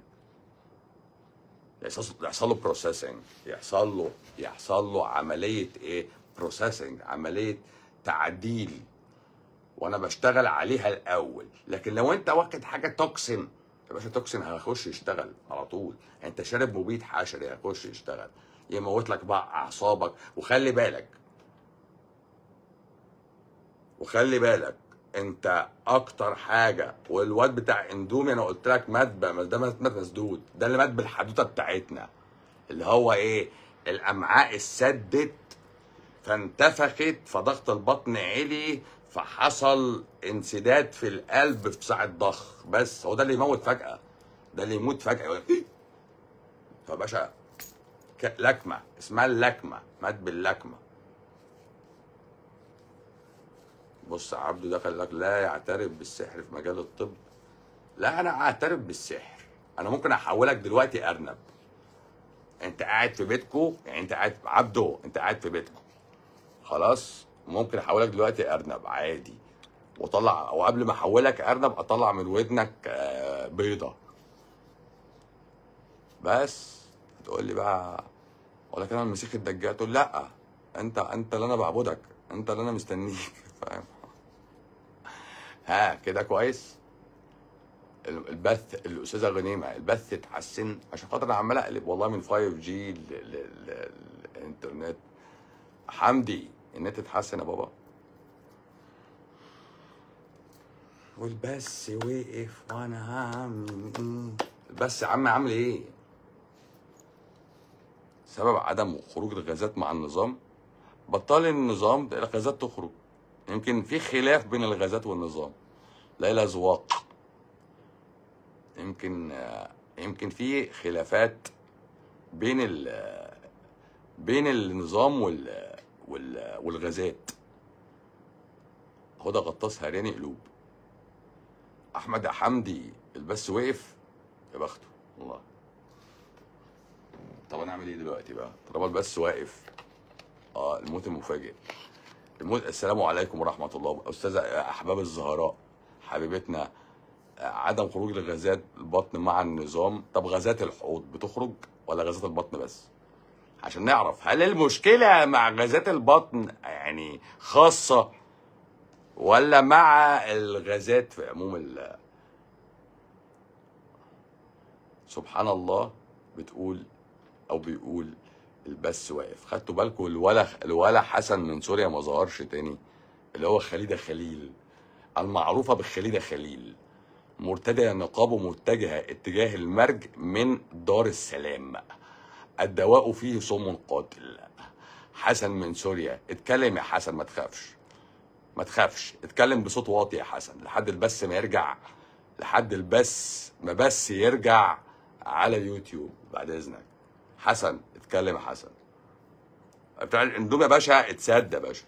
يحصل يحصل له بروسيسنج يحصل له يحصل له عمليه ايه بروسيسنج عمليه تعديل وانا بشتغل عليها الاول لكن لو انت واخد حاجه توكسين يا باشا توكسين هيخش يشتغل على طول انت شارب مبيد حشري هيخش يشتغل يموت لك بقى اعصابك وخلي بالك وخلي بالك انت اكتر حاجه والواد بتاع اندومي انا قلت لك مات بقى ده مات مات مسدود ده اللي مات بالحدوته بتاعتنا اللي هو ايه الامعاء اتسدت فانتفخت فضغط البطن علي فحصل انسداد في القلب في ساعة ضخ بس هو ده اللي يموت فجأة ده اللي يموت فجأة يقول إيه؟ فباشا ك- لكمة اسمها اللكمة مات باللكمة بص عبده ده قال لك لا يعترف بالسحر في مجال الطب لا انا اعترف بالسحر انا ممكن احولك دلوقتي ارنب انت قاعد في بيتكو يعني انت قاعد عبده انت قاعد في بيتكو خلاص ممكن احولك دلوقتي ارنب عادي واطلع وقبل ما احولك ارنب اطلع من ودنك آه، بيضه بس تقول لي بقى اقول لك انا المسيح الدجال تقول لا انت انت اللي انا بعبدك انت اللي انا مستنيك فاهم ها كده كويس ال- البث الاستاذه غنيمه البث اتحسن عشان خاطر انا عمال اقلب والله من 5 جي للانترنت حمدي النت اتحسن يا بابا والبث وقف وانا عامل البث يا عم عامل ايه سبب عدم خروج الغازات مع النظام بطل النظام الغازات تخرج يمكن في خلاف بين الغازات والنظام لا الأذواق يمكن آه، يمكن في خلافات بين ال بين النظام وال وال والغازات هدى غطاس هراني قلوب احمد حمدي البث وقف يا بخته والله طب انا اعمل ايه دلوقتي بقى طالما البث واقف اه الموت المفاجئ الموت السلام عليكم ورحمه الله استاذه احباب الزهراء حبيبتنا آه، عدم خروج الغازات البطن مع النظام طب غازات الحوض بتخرج ولا غازات البطن بس عشان نعرف هل المشكله مع غازات البطن يعني خاصه ولا مع الغازات في عموم ال سبحان الله بتقول او بيقول البث واقف خدتوا بالكم الولا الولا حسن من سوريا ما ظهرش تاني اللي هو خليده خليل المعروفه بخليده خليل مرتدية النقاب ومتجهة اتجاه المرج من دار السلام الدواء فيه سم قاتل حسن من سوريا اتكلم يا حسن ما تخافش ما تخافش اتكلم بصوت واطي يا حسن لحد البث ما يرجع لحد البث ما بس يرجع على اليوتيوب بعد اذنك حسن اتكلم يا حسن بتاع الاندومي يا باشا اتسد يا باشا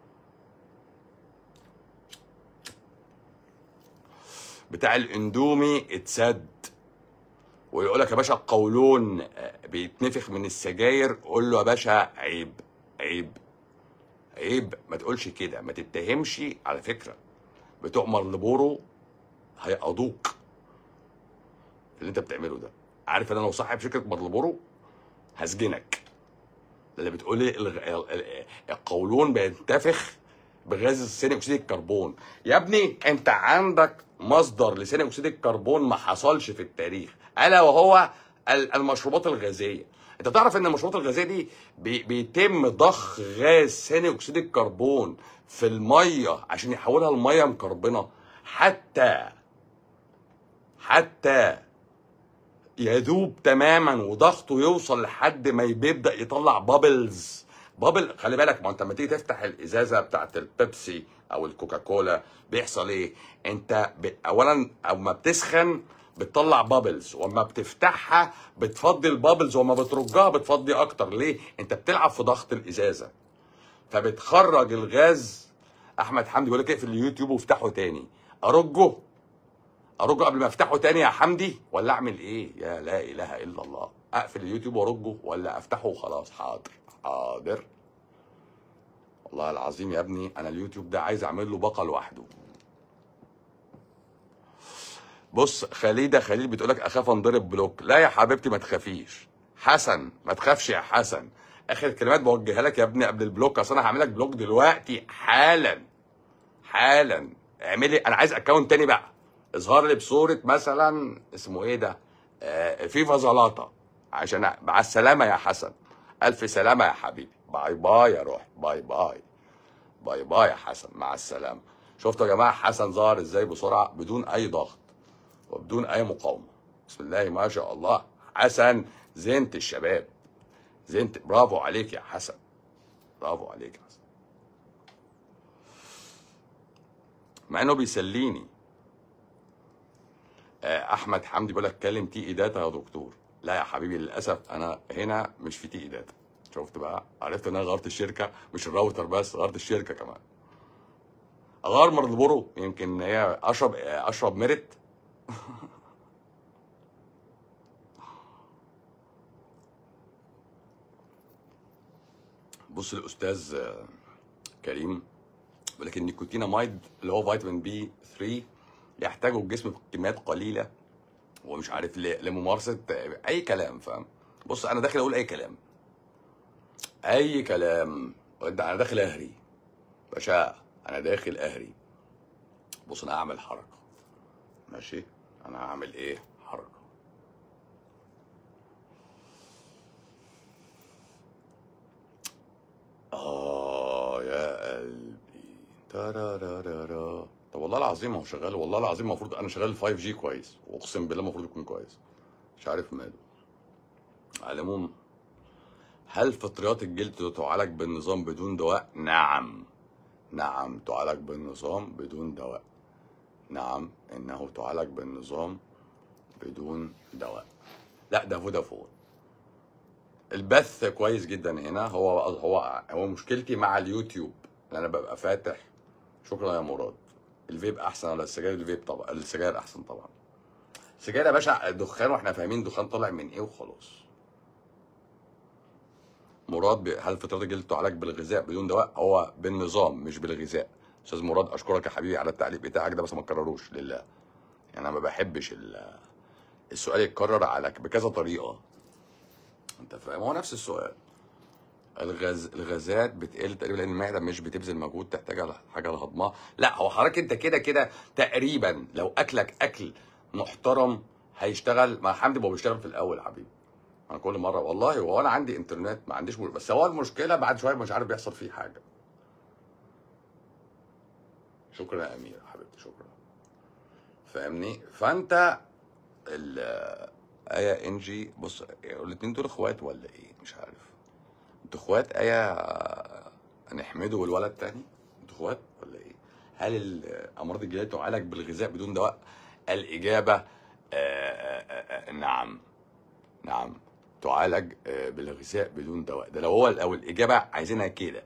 بتاع الاندومي اتسد ويقول لك يا باشا القولون آه، بيتنفخ من السجاير قول له يا باشا عيب عيب عيب ما تقولش كده ما تتهمش على فكره بتوع مارلبورو هيقضوك في اللي انت بتعمله ده عارف ان انا لو صاحب شركه مارلبورو هسجنك اللي بتقول لي الغ- ال- ال- القولون بينتفخ بغاز ثاني اكسيد الكربون يا ابني انت عندك مصدر لثاني اكسيد الكربون ما حصلش في التاريخ الا وهو ال- المشروبات الغازيه انت تعرف ان المشروبات الغازيه دي بي بيتم ضخ غاز ثاني اكسيد الكربون في الميه عشان يحولها لميه مكربنه حتى حتى يذوب تماما وضغطه يوصل لحد ما بيبدا يطلع بابلز بابل خلي بالك ما انت لما تيجي تفتح الازازه بتاعت البيبسي او الكوكاكولا بيحصل ايه انت ب... اولا اما بتسخن بتطلع بابلز واما بتفتحها بتفضي البابلز واما بترجها بتفضي اكتر ليه انت بتلعب في ضغط الازازه فبتخرج الغاز احمد حمدي بيقول لك اقفل اليوتيوب وافتحه تاني ارجه ارجه قبل ما افتحه تاني يا حمدي ولا اعمل ايه يا لا اله الا الله اقفل اليوتيوب وارجه ولا افتحه وخلاص حاضر حاضر والله العظيم يا ابني انا اليوتيوب ده عايز اعمل له باقه لوحده بص خليده خليل بتقول لك اخاف انضرب بلوك لا يا حبيبتي ما تخافيش حسن ما تخافش يا حسن اخر كلمات بوجهها لك يا ابني قبل البلوك اصل انا هعمل لك بلوك دلوقتي حالا حالا اعملي انا عايز اكونت تاني بقى اظهر لي بصوره مثلا اسمه ايه ده آه فيفا زلاطه عشان أ- مع السلامه يا حسن الف سلامه يا حبيبي باي باي يا روح باي باي باي باي يا حسن مع السلامه شفتوا يا جماعه حسن ظهر ازاي بسرعه بدون اي ضغط وبدون اي مقاومه بسم الله ما شاء الله حسن زينت الشباب زينت برافو عليك يا حسن برافو عليك يا حسن مع انه بيسليني آه، احمد حمدي بيقول لك كلم تي اي داتا يا دكتور لا يا حبيبي للاسف انا هنا مش في تي اي داتا شفت بقى عرفت ان انا غيرت الشركه مش الراوتر بس غيرت الشركه كمان اغير مرلبورو يمكن هي اشرب آه، اشرب ميرت بص الاستاذ آه، كريم بيقول لك النيكوتيناميد اللي هو فيتامين بي 3 يحتاجه الجسم في كميات قليله ومش عارف ل- لممارسه اي كلام فاهم بص انا داخل اقول اي كلام اي كلام انا داخل اهري باشا انا داخل اهري بص انا هعمل حركه ماشي انا هعمل ايه حركه اه يا قلبي ترارارارا طب والله العظيم هو شغال والله العظيم المفروض انا شغال 5 جي كويس واقسم بالله المفروض يكون كويس مش عارف ماله على العموم هل فطريات الجلد تعالج بالنظام بدون دواء؟ نعم نعم تعالج بالنظام بدون دواء نعم انه تعالج بالنظام بدون دواء لا ده فودافون البث كويس جدا هنا هو هو هو مشكلتي مع اليوتيوب ان انا ببقى فاتح شكرا يا مراد الفيب احسن ولا السجاير الفيب طبعا السجاير احسن طبعا السجاير يا باشا دخان واحنا فاهمين دخان طالع من ايه وخلاص مراد ب- هل فطرات الجلد تعالج بالغذاء بدون دواء هو بالنظام مش بالغذاء استاذ مراد اشكرك يا حبيبي على التعليق بتاعك ده بس ما تكرروش لله يعني انا ما بحبش ال- السؤال يتكرر على بكذا طريقه انت فاهم هو نفس السؤال الغاز الغازات بتقل تقريبا لان المعده مش بتبذل مجهود تحتاج على حاجه لهضمها لا هو حضرتك انت كده كده تقريبا لو اكلك اكل محترم هيشتغل مع حمدي ما هو بيشتغل في الاول يا حبيبي انا كل مره والله هو انا عندي انترنت ما عنديش مشكلة. بس هو المشكله بعد شويه مش عارف بيحصل فيه حاجه شكرا يا امير حبيبتي شكرا فاهمني فانت ال ايه انجي بص الاتنين دول اخوات ولا ايه مش عارف انتوا اخوات ايه نحمده والولد تاني انتوا اخوات ولا ايه هل الامراض الجلديه تعالج بالغذاء بدون دواء الاجابه آه، آه، آه، نعم نعم تعالج آه، بالغذاء بدون دواء ده لو هو او الاجابه عايزينها كده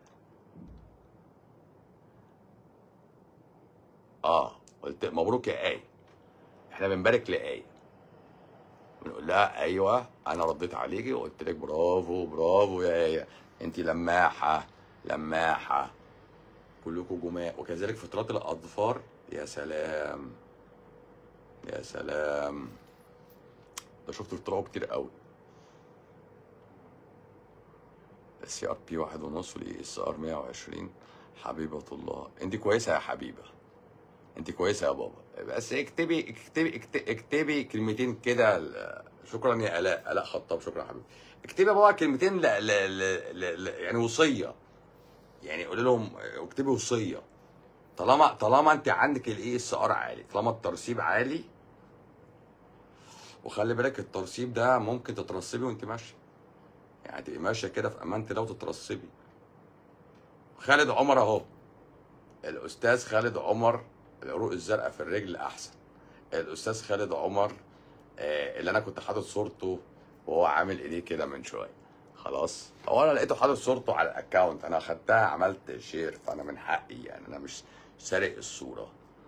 اه قلت مبروك يا ايه احنا بنبارك لايه بنقول لها ايوه انا رديت عليكي وقلت لك برافو برافو يا ايه انت لماحه لماحه كلكم جماء وكذلك فطرات الاظفار يا سلام يا سلام ده شفت طلعوا كتير قوي السي ار بي واحد ونص والاي اس ار 120 حبيبة الله انت كويسة يا حبيبة انت كويسة يا بابا بس اكتبي اكتبي اكتبي, اكتبي كلمتين كده ل- شكرا يا الاء الاء خطاب شكرا يا حبيبي اكتبي يا بابا كلمتين ل... ل... ل... ل... ل... يعني وصية يعني قولي لهم اكتبي وصية طالما طالما انت عندك الاي اس ار عالي طالما الترسيب عالي وخلي بالك الترسيب ده ممكن تترسبي وانت ماشيه يعني تبقي ماشيه كده في امان الله وتترسبي خالد عمر اهو الاستاذ خالد عمر العروق الزرقاء في الرجل احسن الاستاذ خالد عمر آه، اللي انا كنت حاطط صورته وهو عامل ايديه كده من شويه خلاص هو انا لقيته حاطط صورته على الاكونت انا اخدتها عملت شير فانا من حقي يعني انا مش سارق الصوره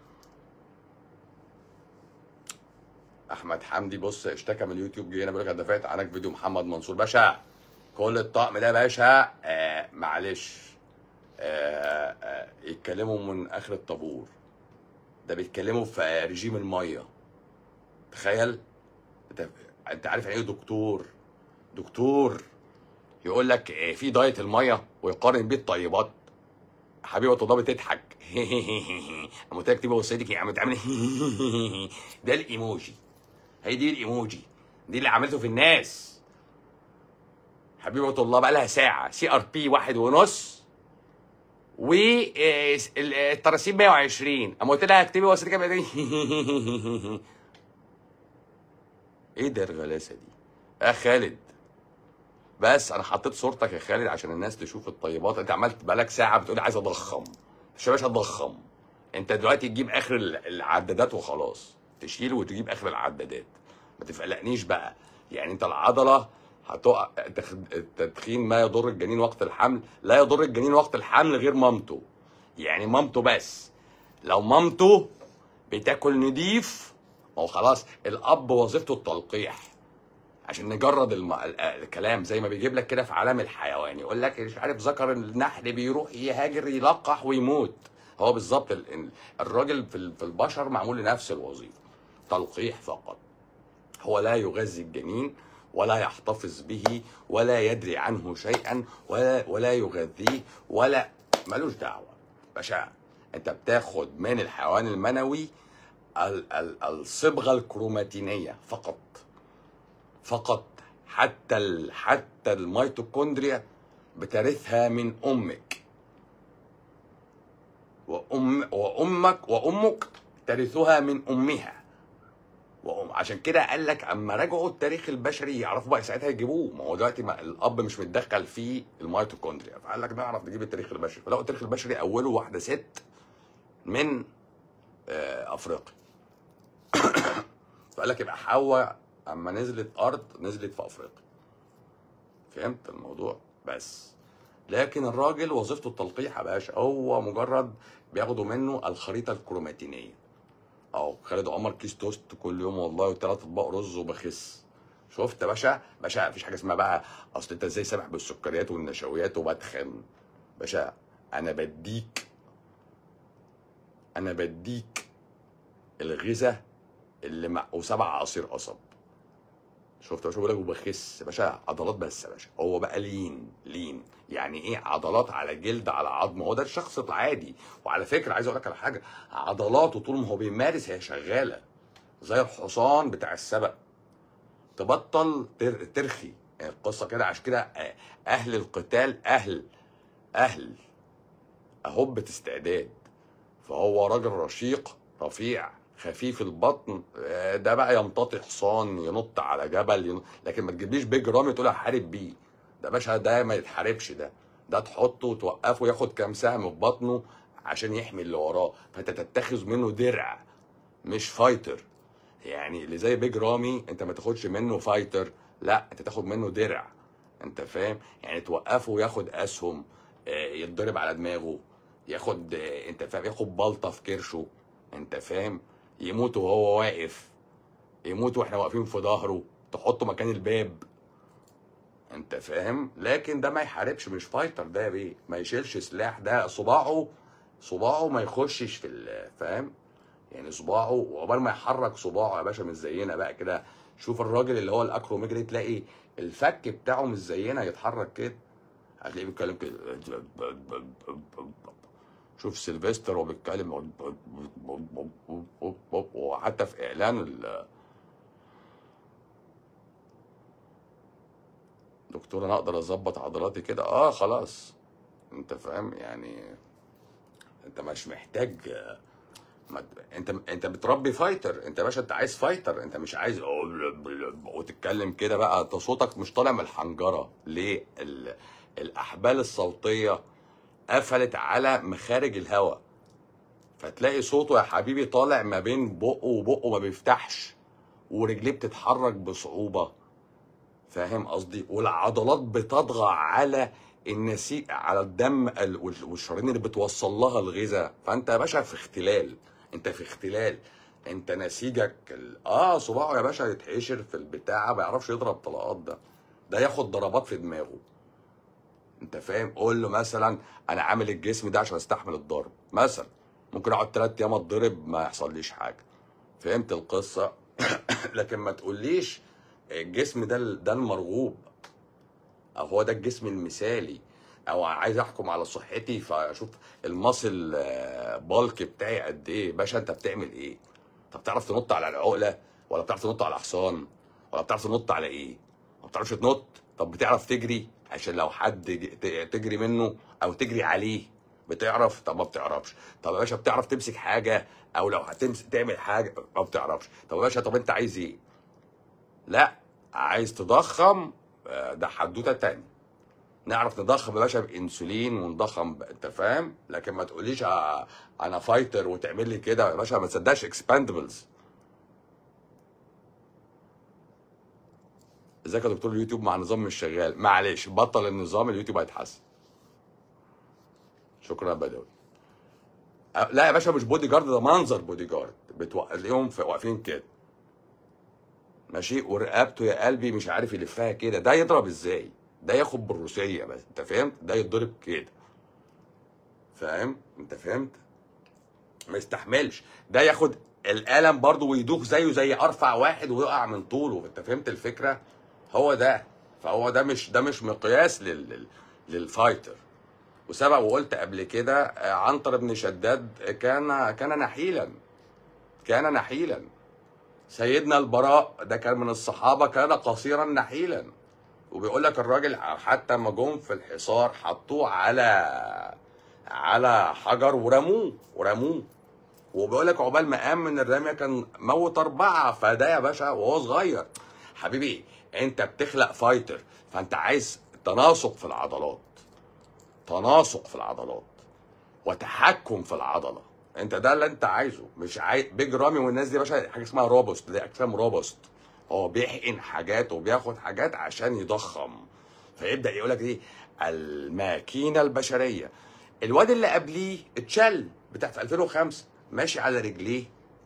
احمد حمدي بص اشتكى من اليوتيوب جه هنا بيقول لك أنا دفعت عنك فيديو محمد منصور باشا كل الطقم ده يا باشا آه معلش آه آه يتكلموا من اخر الطابور ده بيتكلموا في رجيم الميه تخيل انت انت عارف يعني ايه دكتور دكتور يقول لك آه، في دايت الميه ويقارن بيه الطيبات حبيبه الله بتضحك اما قلت لك تبقى وصيتك يا عم تعمل ده الايموجي هي دي الايموجي دي اللي عملته في الناس حبيبه الله بقى لها ساعه سي ار بي واحد ونص و آه، ال- الترسيب 120 اما قلت لها اكتبي وصيتك يا بنتي. ايه ده الغلاسه دي يا خالد بس انا حطيت صورتك يا خالد عشان الناس تشوف الطيبات انت عملت بقالك ساعه بتقولي عايز اضخم مش يا باشا اضخم انت دلوقتي تجيب اخر ال- العدادات وخلاص تشيل وتجيب اخر العدادات ما تفقلقنيش بقى يعني انت العضله هتقع التخ- التدخين ما يضر الجنين وقت الحمل لا يضر الجنين وقت الحمل غير مامته يعني مامته بس لو مامته بتاكل نضيف ما هو خلاص الاب وظيفته التلقيح عشان نجرد الم... ال- الكلام زي ما بيجيب لك كده في عالم الحيوان يقول لك مش عارف ذكر النحل بيروح يهاجر يلقح ويموت هو بالظبط ال... ال- الراجل في ال- في البشر معمول لنفس الوظيفه تلقيح فقط هو لا يغذي الجنين ولا يحتفظ به ولا يدري عنه شيئا ولا ولا يغذيه ولا ملوش دعوه باشا انت بتاخد من الحيوان المنوي ال- ال- الصبغه الكروماتينيه فقط فقط حتى ال... حتى الميتوكوندريا بترثها من امك وام وامك وامك ترثها من امها وأم عشان كده قال لك اما راجعوا التاريخ البشري يعرفوا بقى ساعتها يجيبوه ما هو دلوقتي ما الاب مش متدخل في الميتوكوندريا فقال لك نعرف نجيب التاريخ البشري فلقوا التاريخ البشري اوله واحده ست من آه، افريقيا فقال لك يبقى حواء اما نزلت ارض نزلت في افريقيا فهمت الموضوع بس لكن الراجل وظيفته التلقيح يا باشا هو مجرد بياخدوا منه الخريطه الكروماتينيه او خالد عمر كيس توست كل يوم والله وثلاث اطباق رز وبخس شفت يا باشا باشا مفيش حاجه اسمها بقى اصل انت ازاي سامح بالسكريات والنشويات وبتخن باشا انا بديك انا بديك الغذاء اللي مع وسبع عصير قصب شفت يا باشا بقول لك وبخس يا باشا عضلات بس يا باشا هو بقى لين لين يعني ايه عضلات على جلد على عظم هو ده الشخص العادي وعلى فكره عايز اقول لك على حاجه عضلاته طول ما هو بيمارس هي شغاله زي الحصان بتاع السبق تبطل تر- ترخي يعني القصه كده عشان كده آه، اهل القتال اهل اهل اهبه استعداد فهو راجل رشيق رفيع خفيف البطن آه، ده بقى يمتطي حصان ينط على جبل ينط... لكن ما تجيبليش بيج رامي تقول هحارب بيه ده باشا ده ما يتحاربش ده ده تحطه وتوقفه ياخد كام سهم في بطنه عشان يحمي اللي وراه فانت تتخذ منه درع مش فايتر يعني اللي زي بيج رامي انت ما تاخدش منه فايتر لا انت تاخد منه درع انت فاهم يعني توقفه وياخد اسهم آه، يتضرب على دماغه ياخد آه، انت فاهم ياخد بلطه في كرشه انت فاهم يموت وهو واقف يموت واحنا واقفين في ظهره تحطه مكان الباب انت فاهم لكن ده ما يحاربش مش فايتر ده يا بيه ما يشيلش سلاح ده صباعه صباعه ما يخشش في ال- فاهم يعني صباعه وعقبال ما يحرك صباعه يا باشا مش زينا بقى كده شوف الراجل اللي هو الاكروميجري تلاقي الفك بتاعه مش زينا يتحرك كده هتلاقيه بيتكلم كده شوف سيلفستر وهو بيتكلم وحتى في اعلان ال- دكتور انا اقدر اظبط عضلاتي كده اه خلاص انت فاهم يعني انت مش محتاج ما ت- انت انت بتربي فايتر انت يا باشا انت عايز فايتر انت مش عايز وتتكلم كده بقى انت صوتك مش طالع من الحنجره ليه ال... الاحبال الصوتيه قفلت على مخارج الهواء فتلاقي صوته يا حبيبي طالع ما بين بقه وبقه ما بيفتحش ورجليه بتتحرك بصعوبه فاهم قصدي والعضلات بتطغى على النسيج على الدم ال- وال- والشرايين اللي بتوصل لها الغذاء فانت يا باشا في اختلال انت في اختلال انت نسيجك ال... اه صباعه يا باشا يتحشر في البتاع ما بيعرفش يضرب طلقات ده ده ياخد ضربات في دماغه انت فاهم قول له مثلا انا عامل الجسم ده عشان استحمل الضرب مثلا ممكن اقعد ثلاث ايام اتضرب ما يحصليش حاجه فهمت القصه لكن ما تقوليش الجسم ده ده المرغوب او هو ده الجسم المثالي او عايز احكم على صحتي فاشوف الماسل آه، بالك بتاعي قد ايه باشا انت بتعمل ايه طب بتعرف تنط على العقله ولا بتعرف تنط على حصان ولا بتعرف تنط على ايه ما بتعرفش تنط طب بتعرف تجري عشان لو حد ج- ت- تجري منه او تجري عليه بتعرف طب ما بتعرفش طب يا باشا بتعرف تمسك حاجه او لو هتمسك تعمل حاجه ما بتعرفش طب يا باشا طب انت عايز ايه لا عايز تضخم آه، ده حدوته تاني نعرف نضخم يا باشا بانسولين ونضخم ب- انت فاهم لكن ما تقوليش آه، انا فايتر وتعمل لي كده يا باشا ما تصدقش اكسباندبلز ازيك يا دكتور اليوتيوب مع نظام مش شغال معلش بطل النظام اليوتيوب هيتحسن شكرا يا بدوي أه، لا يا باشا مش بودي جارد ده منظر بودي جارد بتلاقيهم في- واقفين كده ماشي ورقبته يا قلبي مش عارف يلفها كده ده يضرب ازاي ده ياخد بالروسيه بس انت فهمت ده يتضرب كده فاهم انت فهمت ما يستحملش ده ياخد القلم برضه ويدوخ زيه زي ارفع واحد ويقع من طوله انت فهمت الفكره هو ده فهو ده مش ده مش مقياس لل لل- للفايتر وسبق وقلت قبل كده آه، عنتر بن شداد كان كان نحيلا كان نحيلا سيدنا البراء ده كان من الصحابه كان قصيرا نحيلا وبيقول لك الراجل حتى ما جم في الحصار حطوه على على حجر ورموه ورموه وبيقول لك عقبال ما قام من الرميه كان موت اربعه فده يا باشا وهو صغير حبيبي انت بتخلق فايتر فانت عايز تناسق في العضلات تناسق في العضلات وتحكم في العضله انت ده اللي انت عايزه مش عايز بيج رامي والناس دي يا باشا حاجه اسمها روبوست دي اجسام روبوست هو بيحقن حاجات وبياخد حاجات عشان يضخم فيبدا يقول لك ايه الماكينه البشريه الواد اللي قبليه اتشل بتاع في 2005 ماشي على رجليه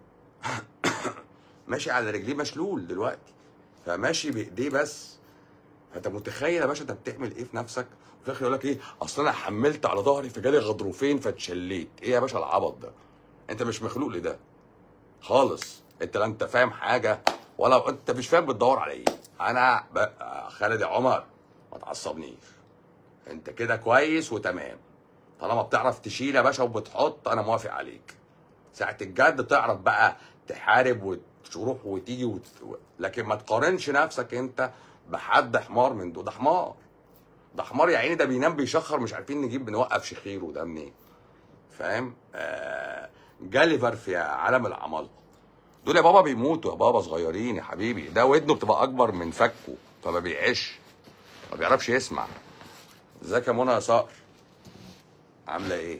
ماشي على رجليه مشلول دلوقتي فماشي بايديه بس فانت متخيل يا باشا انت بتعمل ايه في نفسك وفي الاخر يقول لك ايه اصل انا حملت على ظهري فجالي غضروفين فاتشليت ايه يا باشا العبط ده انت مش مخلوق لده خالص انت لا انت فاهم حاجه ولا انت مش فاهم بتدور على ايه انا ب... خالد يا عمر ما تعصبنيش انت كده كويس وتمام طالما بتعرف تشيل يا باشا وبتحط انا موافق عليك ساعة الجد تعرف بقى تحارب وتروح وتيجي وت... لكن ما تقارنش نفسك انت بحد حمار من دول ده حمار ده حمار يا عيني ده بينام بيشخر مش عارفين نجيب نوقف شخيره ده منين فاهم آه جاليفر في عالم العمالقه دول يا بابا بيموتوا يا بابا صغيرين يا حبيبي ده ودنه بتبقى اكبر من فكه فما بيعيش ما بيعرفش يسمع ازيك يا منى يا صقر عامله ايه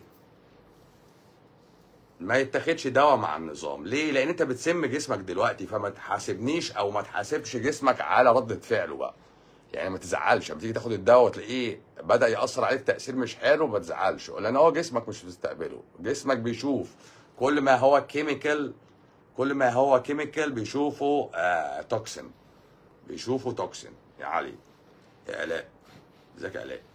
ما يتاخدش دواء مع النظام ليه لان انت بتسم جسمك دلوقتي فما تحاسبنيش او ما تحاسبش جسمك على ردة فعله بقى يعني ما تزعلش لما تيجي تاخد الدواء وتلاقيه بدا ياثر عليك تاثير مش حلو ما تزعلش لان هو جسمك مش بيستقبله جسمك بيشوف كل ما هو كيميكال كل ما هو كيميكال بيشوفه آه توكسين بيشوفه توكسين يا علي يا الاء ازيك يا الاء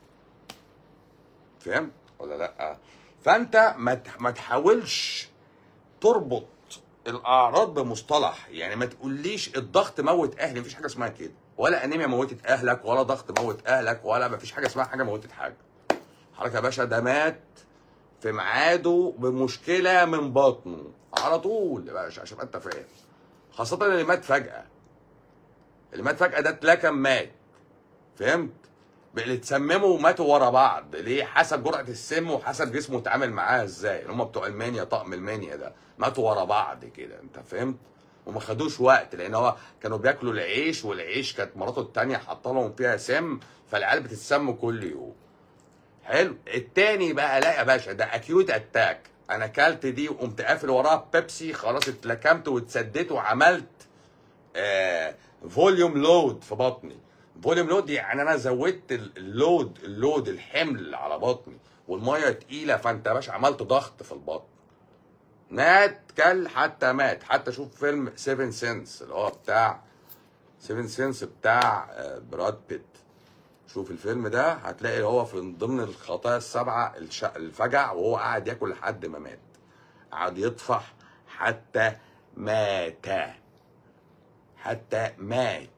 فهمت ولا لا فانت ما تح- ما تحاولش تربط الاعراض بمصطلح يعني ما تقوليش الضغط موت اهلي مفيش حاجه اسمها كده ولا انيميا موتت اهلك ولا ضغط موت اهلك ولا مفيش حاجه اسمها حاجه موتت حاجه حضرتك يا باشا ده مات في ميعاده بمشكله من بطنه على طول يا باشا عشان انت فاهم خاصه اللي مات فجاه اللي مات فجاه ده اتلكم مات فهمت اللي اتسمموا وماتوا ورا بعض ليه حسب جرعه السم وحسب جسمه اتعامل معاها ازاي اللي هم بتوع المانيا طقم المانيا ده ماتوا ورا بعض كده انت فهمت وما خدوش وقت لان هو كانوا بياكلوا العيش والعيش كانت مراته التانية حاطه لهم فيها سم فالعيال بتتسم كل يوم حلو التاني بقى لا يا باشا ده اكيوت اتاك انا كلت دي وقمت قافل وراها بيبسي خلاص اتلكمت واتسديت وعملت آه فوليوم لود في بطني فوليوم لود يعني انا زودت ال- اللود اللود الحمل على بطني والميه تقيله فانت يا باشا عملت ضغط في البطن مات كل حتى مات حتى شوف فيلم 7 سنس اللي هو بتاع 7 سنس بتاع آه، براد بيت شوف الفيلم ده هتلاقي هو في ضمن الخطايا السبعه الش- الفجع وهو قاعد ياكل لحد ما مات قعد يطفح حتى مات حتى مات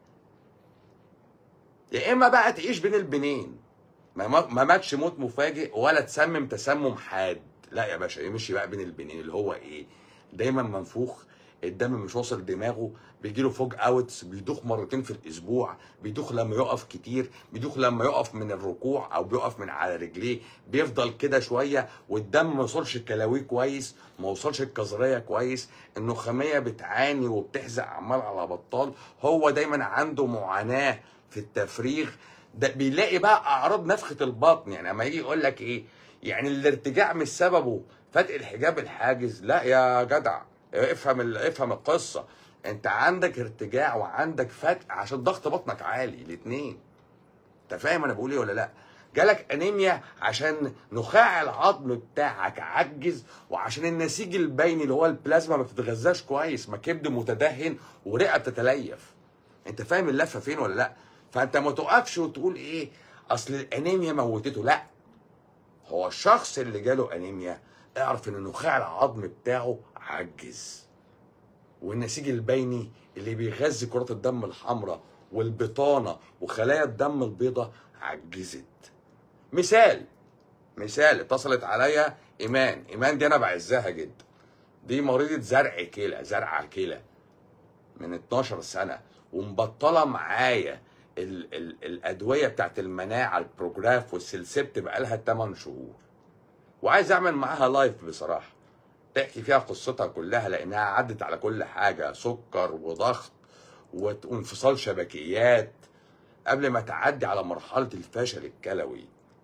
يا اما بقى تعيش بين البنين ما ما ماتش موت مفاجئ ولا تسمم تسمم حاد لا يا باشا يمشي بقى بين البنين اللي هو ايه دايما منفوخ الدم مش واصل دماغه بيجيله فوج اوتس بيدوخ مرتين في الاسبوع بيدوخ لما يقف كتير بيدوخ لما يقف من الركوع او بيقف من على رجليه بيفضل كده شويه والدم ما وصلش الكلاويه كويس ما وصلش الكظريه كويس النخاميه بتعاني وبتحزق عمال على بطال هو دايما عنده معاناه في التفريغ ده بيلاقي بقى اعراض نفخه البطن يعني اما يجي يقول لك ايه يعني الارتجاع مش سببه فتق الحجاب الحاجز لا يا جدع افهم ال- افهم القصه انت عندك ارتجاع وعندك فتق عشان ضغط بطنك عالي الاثنين انت فاهم انا بقول ايه ولا لا جالك انيميا عشان نخاع العظم بتاعك عجز وعشان النسيج البيني اللي هو البلازما ما بتتغذاش كويس ما كبد متدهن ورئه بتتليف انت فاهم اللفه فين ولا لا فانت ما تقفش وتقول ايه اصل الانيميا موتته لا هو الشخص اللي جاله انيميا اعرف ان نخاع العظم بتاعه عجز والنسيج البيني اللي بيغذي كرات الدم الحمراء والبطانه وخلايا الدم البيضاء عجزت مثال مثال اتصلت عليا ايمان ايمان دي انا بعزها جدا دي مريضه زرع كلى زرع كلى من 12 سنه ومبطله معايا ال ال الادويه بتاعت المناعه البروجراف والسلسبت بقالها 8 شهور وعايز اعمل معاها لايف بصراحه تحكي فيها قصتها كلها لانها عدت على كل حاجه سكر وضغط وت- وانفصال شبكيات قبل ما تعدي على مرحله الفشل الكلوي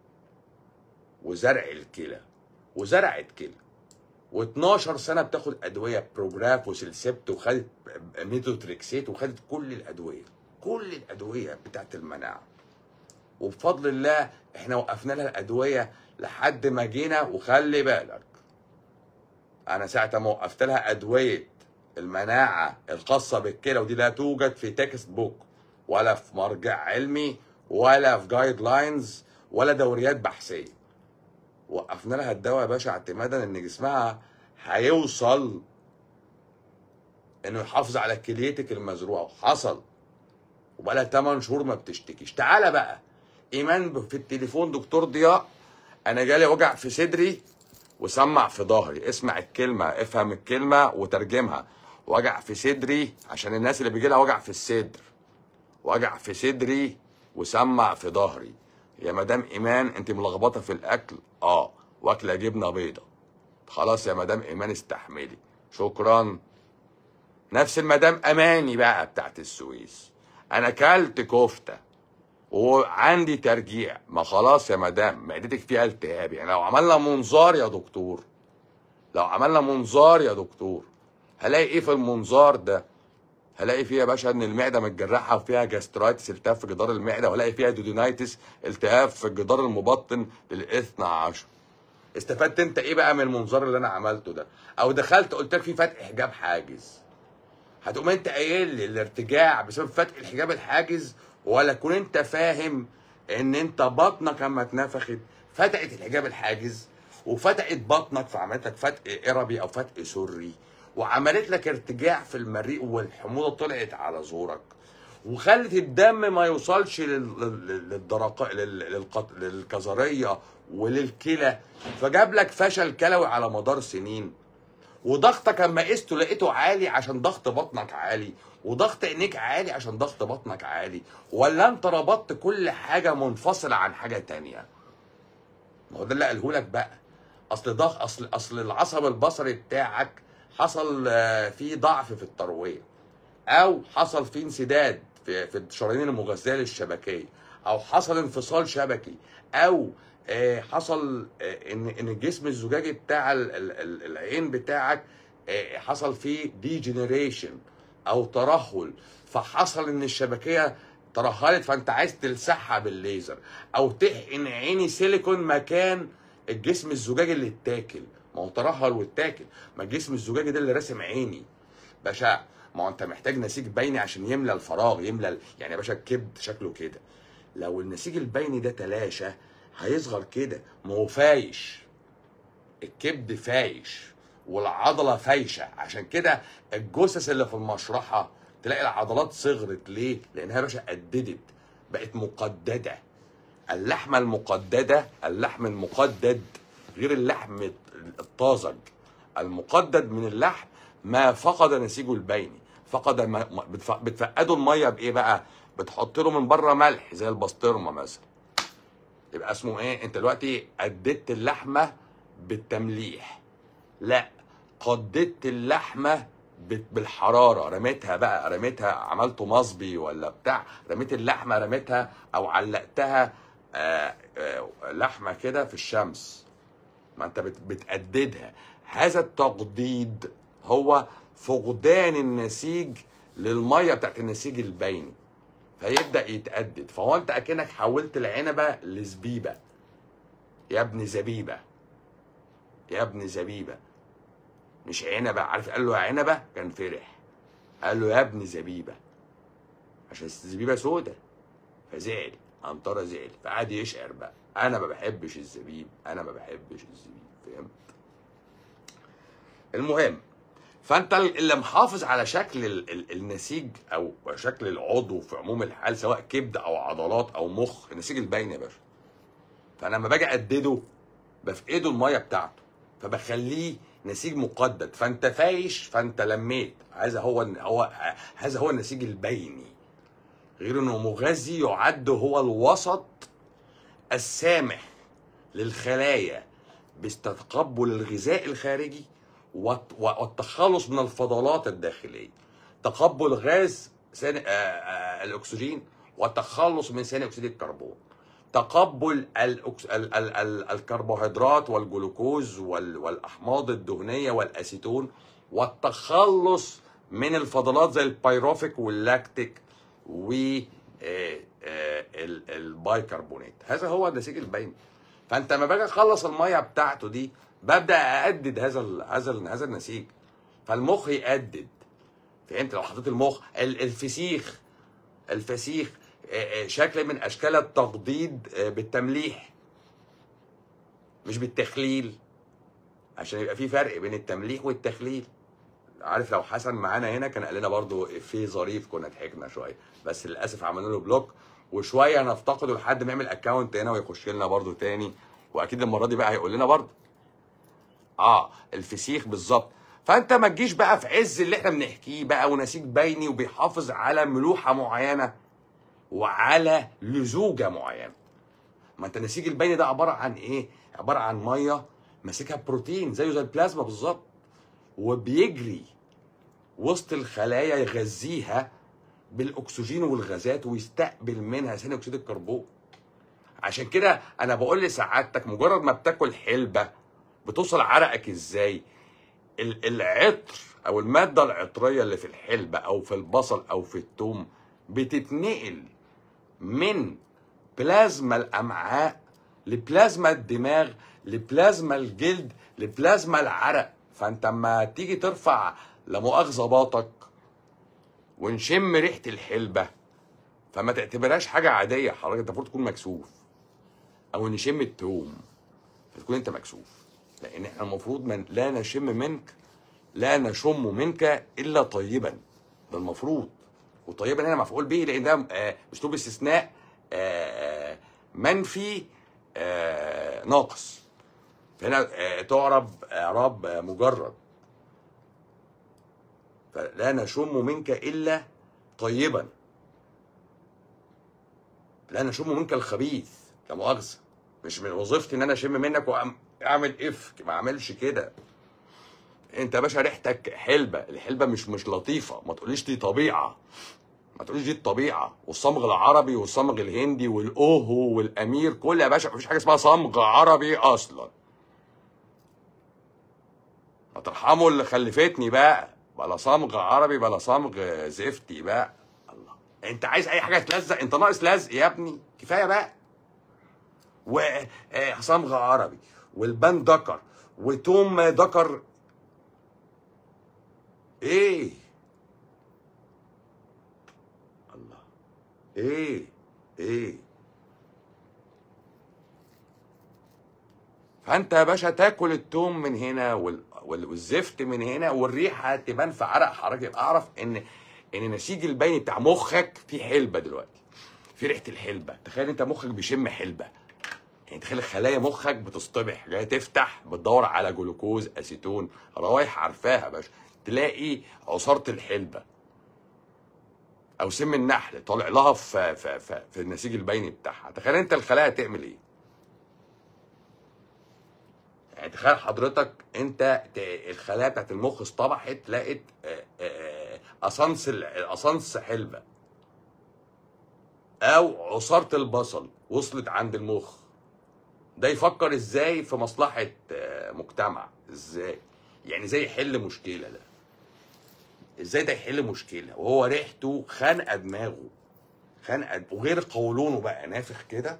وزرع الكلى وزرعت كلى و12 سنه بتاخد ادويه بروجراف وسلسبت وخدت ميتوتريكسيت وخدت كل الادويه كل الادويه بتاعت المناعه وبفضل الله احنا وقفنا لها الادويه لحد ما جينا وخلي بالك انا ساعه ما وقفت لها ادويه المناعه الخاصه بالكلى ودي لا توجد في تكست بوك ولا في مرجع علمي ولا في جايد لاينز ولا دوريات بحثيه وقفنا لها الدواء يا باشا اعتمادا ان جسمها هيوصل انه يحافظ على كليتك المزروعه وحصل وبقى لها 8 شهور ما بتشتكيش تعالى بقى ايمان في التليفون دكتور ضياء انا جالي وجع في صدري وسمع في ظهري اسمع الكلمه افهم الكلمه وترجمها وجع في صدري عشان الناس اللي بيجي لها وجع في الصدر وجع في صدري وسمع في ظهري يا مدام ايمان انت ملخبطه في الاكل اه واكله جبنه بيضه خلاص يا مدام ايمان استحملي شكرا نفس المدام اماني بقى بتاعت السويس انا كلت كفته وعندي ترجيع ما خلاص يا مدام معدتك فيها التهاب يعني لو عملنا منظار يا دكتور لو عملنا منظار يا دكتور هلاقي ايه في المنظار ده هلاقي فيها يا باشا ان المعده متجرحه وفيها جاسترايتس التهاب في جدار المعده وهلاقي فيها دودينايتس التهاب في الجدار المبطن للاثنى عشر استفدت انت ايه بقى من المنظار اللي انا عملته ده او دخلت قلت لك في فتح حجاب حاجز هتقوم انت قايل لي الارتجاع بسبب فتح الحجاب الحاجز ولا تكون انت فاهم ان انت بطنك اما اتنفخت فتحت الحجاب الحاجز وفتحت بطنك فعملت لك فتق قربي او فتق سري وعملت لك ارتجاع في المريء والحموضه طلعت على زورك وخلت الدم ما يوصلش لل- لل- للدرقاء لل- للقط- للكظريه وللكلى فجاب لك فشل كلوي على مدار سنين وضغطك اما قسته لقيته عالي عشان ضغط بطنك عالي وضغط عينيك عالي عشان ضغط بطنك عالي ولا انت ربطت كل حاجه منفصله عن حاجه تانية ما هو ده اللي قاله لك بقى اصل ضغط اصل اصل العصب البصري بتاعك حصل آه، فيه ضعف في الترويه او حصل فيه انسداد في في الشرايين المغذيه للشبكيه او حصل انفصال شبكي او آه، حصل آه، ان ان الجسم الزجاجي بتاع ال- ال- ال- العين بتاعك آه، حصل فيه ديجنريشن او ترهل فحصل ان الشبكيه ترهلت فانت عايز تلسعها بالليزر او تحقن عيني سيليكون مكان الجسم الزجاجي اللي اتاكل ما هو ترهل واتاكل ما الجسم الزجاجي ده اللي راسم عيني باشا ما هو انت محتاج نسيج بيني عشان يملى الفراغ يملى ال- يعني يا باشا الكبد شكله كده لو النسيج البيني ده تلاشى هيصغر كده ما هو فايش الكبد فايش والعضله فايشه عشان كده الجثث اللي في المشرحه تلاقي العضلات صغرت ليه؟ لانها يا باشا قددت بقت مقدده اللحمه المقدده اللحم المقدد غير اللحم الطازج المقدد من اللحم ما فقد نسيجه البيني فقد ما ما- بتف- بتفقده الميه بايه بقى بتحط له من بره ملح زي البسطرمه مثلا يبقى اسمه ايه انت دلوقتي قددت اللحمه بالتمليح لا قددت اللحمه بت- بالحراره رميتها بقى رميتها عملته مصبي ولا بتاع رميت اللحمه رميتها او علقتها آه، آه، لحمه كده في الشمس ما انت بت- بتقددها هذا التقديد هو فقدان النسيج للميه بتاعت النسيج البيني فيبدا يتقدد فهو انت اكنك حولت العنبه لزبيبه يا ابن زبيبه يا ابن زبيبه مش عنبه عارف قال له يا عنبه كان فرح قال له يا ابن زبيبه عشان الزبيبه سودة فزعل عنترة زعل فقعد يشقر بقى انا ما بحبش الزبيب انا ما بحبش الزبيب فهمت المهم فانت اللي محافظ على شكل ال- ال- النسيج او شكل العضو في عموم الحال سواء كبد او عضلات او مخ النسيج الباين يا باشا فانا لما باجي اقدده بفقده الميه بتاعته فبخليه نسيج مقدد فانت فايش فانت لميت هذا هو هو هذا هو النسيج البيني غير انه مغذي يعد هو الوسط السامح للخلايا بتقبل الغذاء الخارجي والت- والتخلص من الفضلات الداخليه تقبل غاز ثاني آه، آه، الاكسجين والتخلص من ثاني اكسيد الكربون تقبل الأكس... ال... ال... ال... الكربوهيدرات والجلوكوز وال... والاحماض الدهنيه والاسيتون والتخلص من الفضلات زي البيروفيك واللاكتيك و آه، آه، ال- البايكربونات هذا هو النسيج البيني فانت لما باجي اخلص الميه بتاعته دي ببدا اادد هذا ال... هذا ال... هذا النسيج فالمخ يأدد فهمت لو حطيت المخ ال- الفسيخ الفسيخ آه، آه، شكل من اشكال التقديد آه، بالتمليح مش بالتخليل عشان يبقى في فرق بين التمليح والتخليل عارف لو حسن معانا هنا كان قال لنا برضو في ظريف كنا ضحكنا شويه بس للاسف عملنا له بلوك وشويه نفتقده لحد ما يعمل اكونت هنا ويخش لنا برضو تاني واكيد المره دي بقى هيقول لنا برضو اه الفسيخ بالظبط فانت ما تجيش بقى في عز اللي احنا بنحكيه بقى ونسيج بيني وبيحافظ على ملوحه معينه وعلى لزوجه معينه ما انت النسيج البيني ده عباره عن ايه عباره عن ميه ماسكها بروتين زيه زي البلازما بالظبط وبيجري وسط الخلايا يغذيها بالاكسجين والغازات ويستقبل منها ثاني اكسيد الكربون عشان كده انا بقول لسعادتك مجرد ما بتاكل حلبه بتوصل عرقك ازاي ال- العطر او الماده العطريه اللي في الحلبه او في البصل او في الثوم بتتنقل من بلازما الامعاء لبلازما الدماغ لبلازما الجلد لبلازما العرق فانت اما تيجي ترفع لا مؤاخذه باطك ونشم ريحه الحلبه فما تعتبرهاش حاجه عاديه حضرتك انت المفروض تكون مكسوف او نشم التوم فتكون انت مكسوف لان احنا المفروض من لا نشم منك لا نشم منك الا طيبا ده المفروض وطيبا هنا مفعول به لان ده آه، اسلوب استثناء آه، منفي آه، ناقص فهنا آه، تعرب اعراب آه، مجرد فلا نشم منك الا طيبا لا نشم منك الخبيث لا مؤاخذه مش من وظيفتي ان انا اشم منك واعمل افك ما اعملش كده انت يا باشا ريحتك حلبه الحلبه مش مش لطيفه ما تقوليش دي طبيعه ما تقوليش دي الطبيعه والصمغ العربي والصمغ الهندي والاوهو والامير كل يا باشا مفيش حاجه اسمها صمغ عربي اصلا ما ترحموا اللي خلفتني بقى بلا صمغ عربي بلا صمغ زفتي بقى الله انت عايز اي حاجه تلزق انت ناقص لزق يا ابني كفايه بقى وصمغ عربي والبان دكر وتوم دكر ايه الله ايه ايه فانت يا باشا تاكل التوم من هنا وال... وال- والزفت من هنا والريحه تبان في عرق حضرتك يبقى اعرف ان ان النسيج البيني بتاع مخك فيه حلبه دلوقتي في ريحه الحلبه تخيل انت مخك بيشم حلبه يعني تخيل خلايا مخك بتصطبح جايه تفتح بتدور على جلوكوز اسيتون روايح عارفاها يا باشا تلاقي عصاره الحلبه او سم النحل طالع لها في في في, في النسيج البيني بتاعها تخيل انت الخلايا هتعمل ايه يعني تخيل حضرتك انت ت- الخلايا بتاعت المخ اصطبحت لقت آه، آه، اسانس ال- اسانس حلبه او عصاره البصل وصلت عند المخ ده يفكر ازاي في مصلحه آه، مجتمع ازاي يعني زي يحل مشكله ده ازاي ده يحل مشكله وهو ريحته خانقه دماغه خانقه وغير قولونه بقى نافخ كده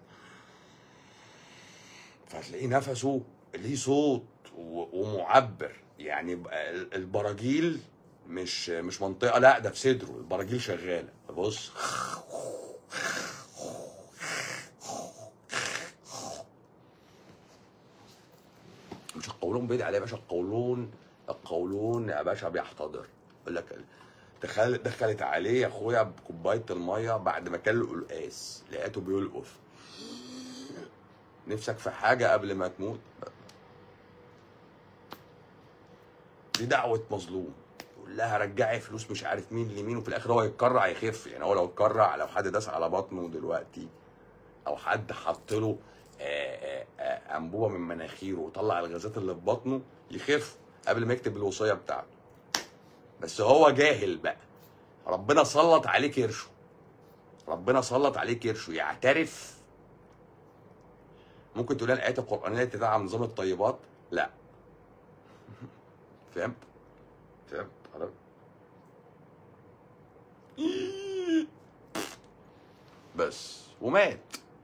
فهتلاقيه نفسه ليه صوت و- ومعبر يعني بقى ال- البراجيل مش مش منطقه لا ده في صدره البراجيل شغاله بص مش القولون بيدعي عليه يا باشا القولون القولون يا باشا بيحتضر يقول لك دخل دخلت عليه يا اخويا بكوبايه الميه بعد ما كان له قلقاس لقيته بيلقف نفسك في حاجه قبل ما تموت دي دعوه مظلوم يقول لها رجعي فلوس مش عارف مين لمين وفي الاخر هو يتكرع يخف يعني هو لو اتكرع لو حد داس على بطنه دلوقتي او حد حط له آه، آه، آه، انبوبه من مناخيره وطلع الغازات اللي في بطنه يخف قبل ما يكتب الوصيه بتاعته بس هو جاهل بقى ربنا سلط عليه كرشه ربنا سلط عليه كرشه يعترف ممكن تقول لي الايات القرانيه تدعم نظام الطيبات لا فهمت فهمت حضرتك بس ومات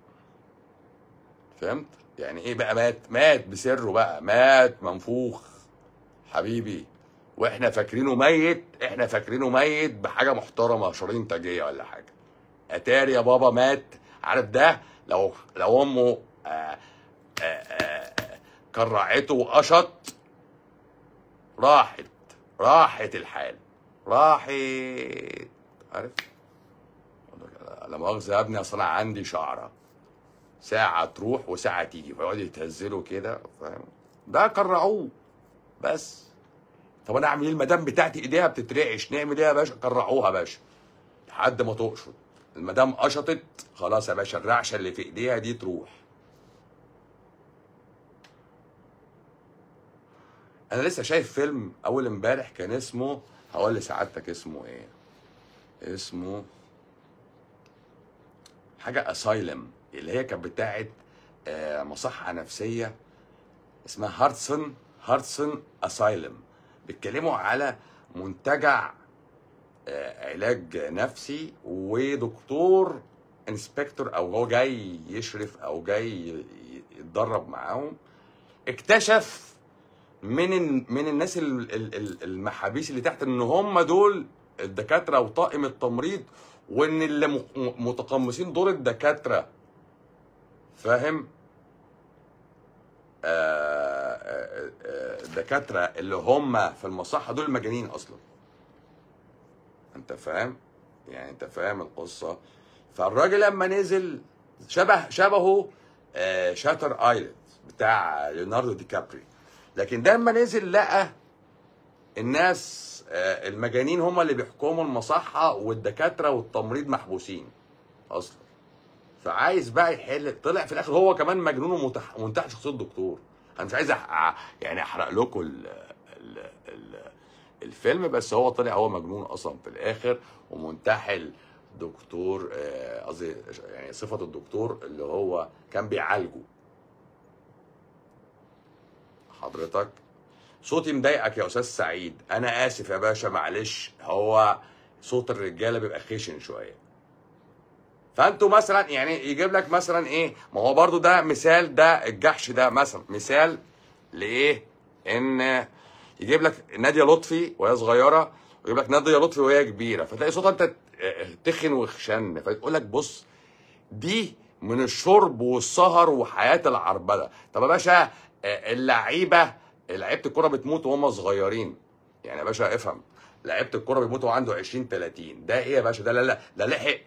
فهمت يعني ايه بقى مات مات بسره بقى مات منفوخ حبيبي واحنا فاكرينه ميت احنا فاكرينه ميت بحاجه محترمه شرايين تاجيه ولا حاجه اتاري يا بابا مات عارف ده لو لو امه آه آه آه كرعته وقشط راحت راحت الحال راحت عارف لا مؤاخذه يا ابني اصل انا عندي شعره ساعه تروح وساعه تيجي فيقعد يتهزلوا كده فاهم ده كرعوه بس طب انا اعمل ايه المدام بتاعتي ايديها بتترعش نعمل ايه يا باشا كرعوها يا باشا لحد ما تقشط المدام قشطت خلاص يا باشا الرعشه اللي في ايديها دي تروح انا لسه شايف فيلم اول امبارح كان اسمه هقول لسعادتك اسمه ايه اسمه حاجه اسايلم اللي هي كانت بتاعت آه، مصحه نفسيه اسمها هارتسون هارتسون اسايلم بيتكلموا على منتجع آه، علاج نفسي ودكتور انسبكتور او هو جاي يشرف او جاي ي- يتدرب معاهم اكتشف من ال- من الناس ال- ال- ال- المحابيس اللي تحت ان هم دول الدكاتره وطاقم التمريض وان اللي م- م- متقمصين دور الدكاتره فاهم آه، آه، آه، الدكاتره اللي هم في المصحه دول المجانين اصلا انت فاهم يعني انت فاهم القصه فالراجل لما نزل شبه شبهه آه، شاتر ايلاند بتاع ليوناردو دي كابري لكن ده لما نزل لقى الناس آه، المجانين هم اللي بيحكموا المصحه والدكاتره والتمريض محبوسين اصلا فعايز بقى يحل طلع في الاخر هو كمان مجنون ومتح- ومنتحل شخصيه الدكتور انا مش عايز أح... يعني احرق لكم ال... ال... ال... الفيلم بس هو طلع هو مجنون اصلا في الاخر ومنتحل دكتور آه، قصدي يعني صفه الدكتور اللي هو كان بيعالجه حضرتك صوتي مضايقك يا استاذ سعيد انا اسف يا باشا معلش هو صوت الرجاله بيبقى خشن شويه فانتوا مثلا يعني يجيب لك مثلا ايه ما هو برضو ده مثال ده الجحش ده مثلا مثال لايه ان يجيب لك ناديه لطفي وهي صغيره ويجيب لك ناديه لطفي وهي كبيره فتلاقي صوتها انت تخن وخشن فيقول لك بص دي من الشرب والسهر وحياه العربده طب يا باشا آه، اللعيبه لعيبه الكوره بتموت وهم صغيرين يعني يا باشا افهم لعيبه الكوره بيموتوا عنده 20 30 ده ايه يا باشا ده لا لا ده لحق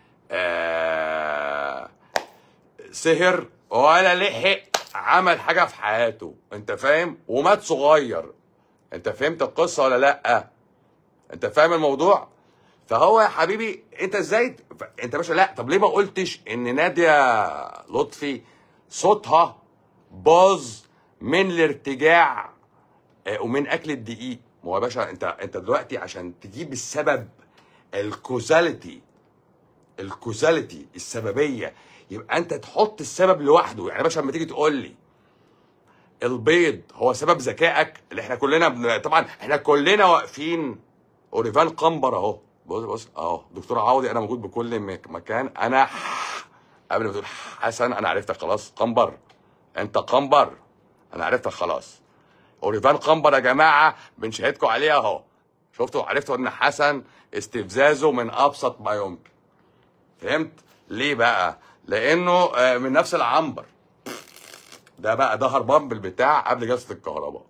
آه سهر ولا لحق عمل حاجه في حياته انت فاهم ومات صغير انت فهمت القصه ولا لا انت فاهم الموضوع فهو يا حبيبي انت ازاي انت يا باشا لا طب ليه ما قلتش ان ناديه لطفي صوتها باظ من الارتجاع آه، ومن اكل الدقيق ما هو يا باشا انت انت دلوقتي عشان تجيب السبب الكوزاليتي الكوزاليتي السببيه يبقى انت تحط السبب لوحده يعني يا باشا لما تيجي تقول لي البيض هو سبب ذكائك اللي احنا كلنا بن... طبعا احنا كلنا واقفين اوريفان قنبر اهو بص بص اهو دكتور عوضي انا موجود بكل مك- مكان انا قبل ما تقول حسن انا عرفتك خلاص قنبر انت قنبر انا عرفتك خلاص اوريفان قنبر يا جماعه بنشهدكم عليه اهو شفتوا عرفتوا ان حسن استفزازه من ابسط ما يمكن فهمت ليه بقى لانه آه، من نفس العنبر ده بقى ده هربان بالبتاع قبل جلسه الكهرباء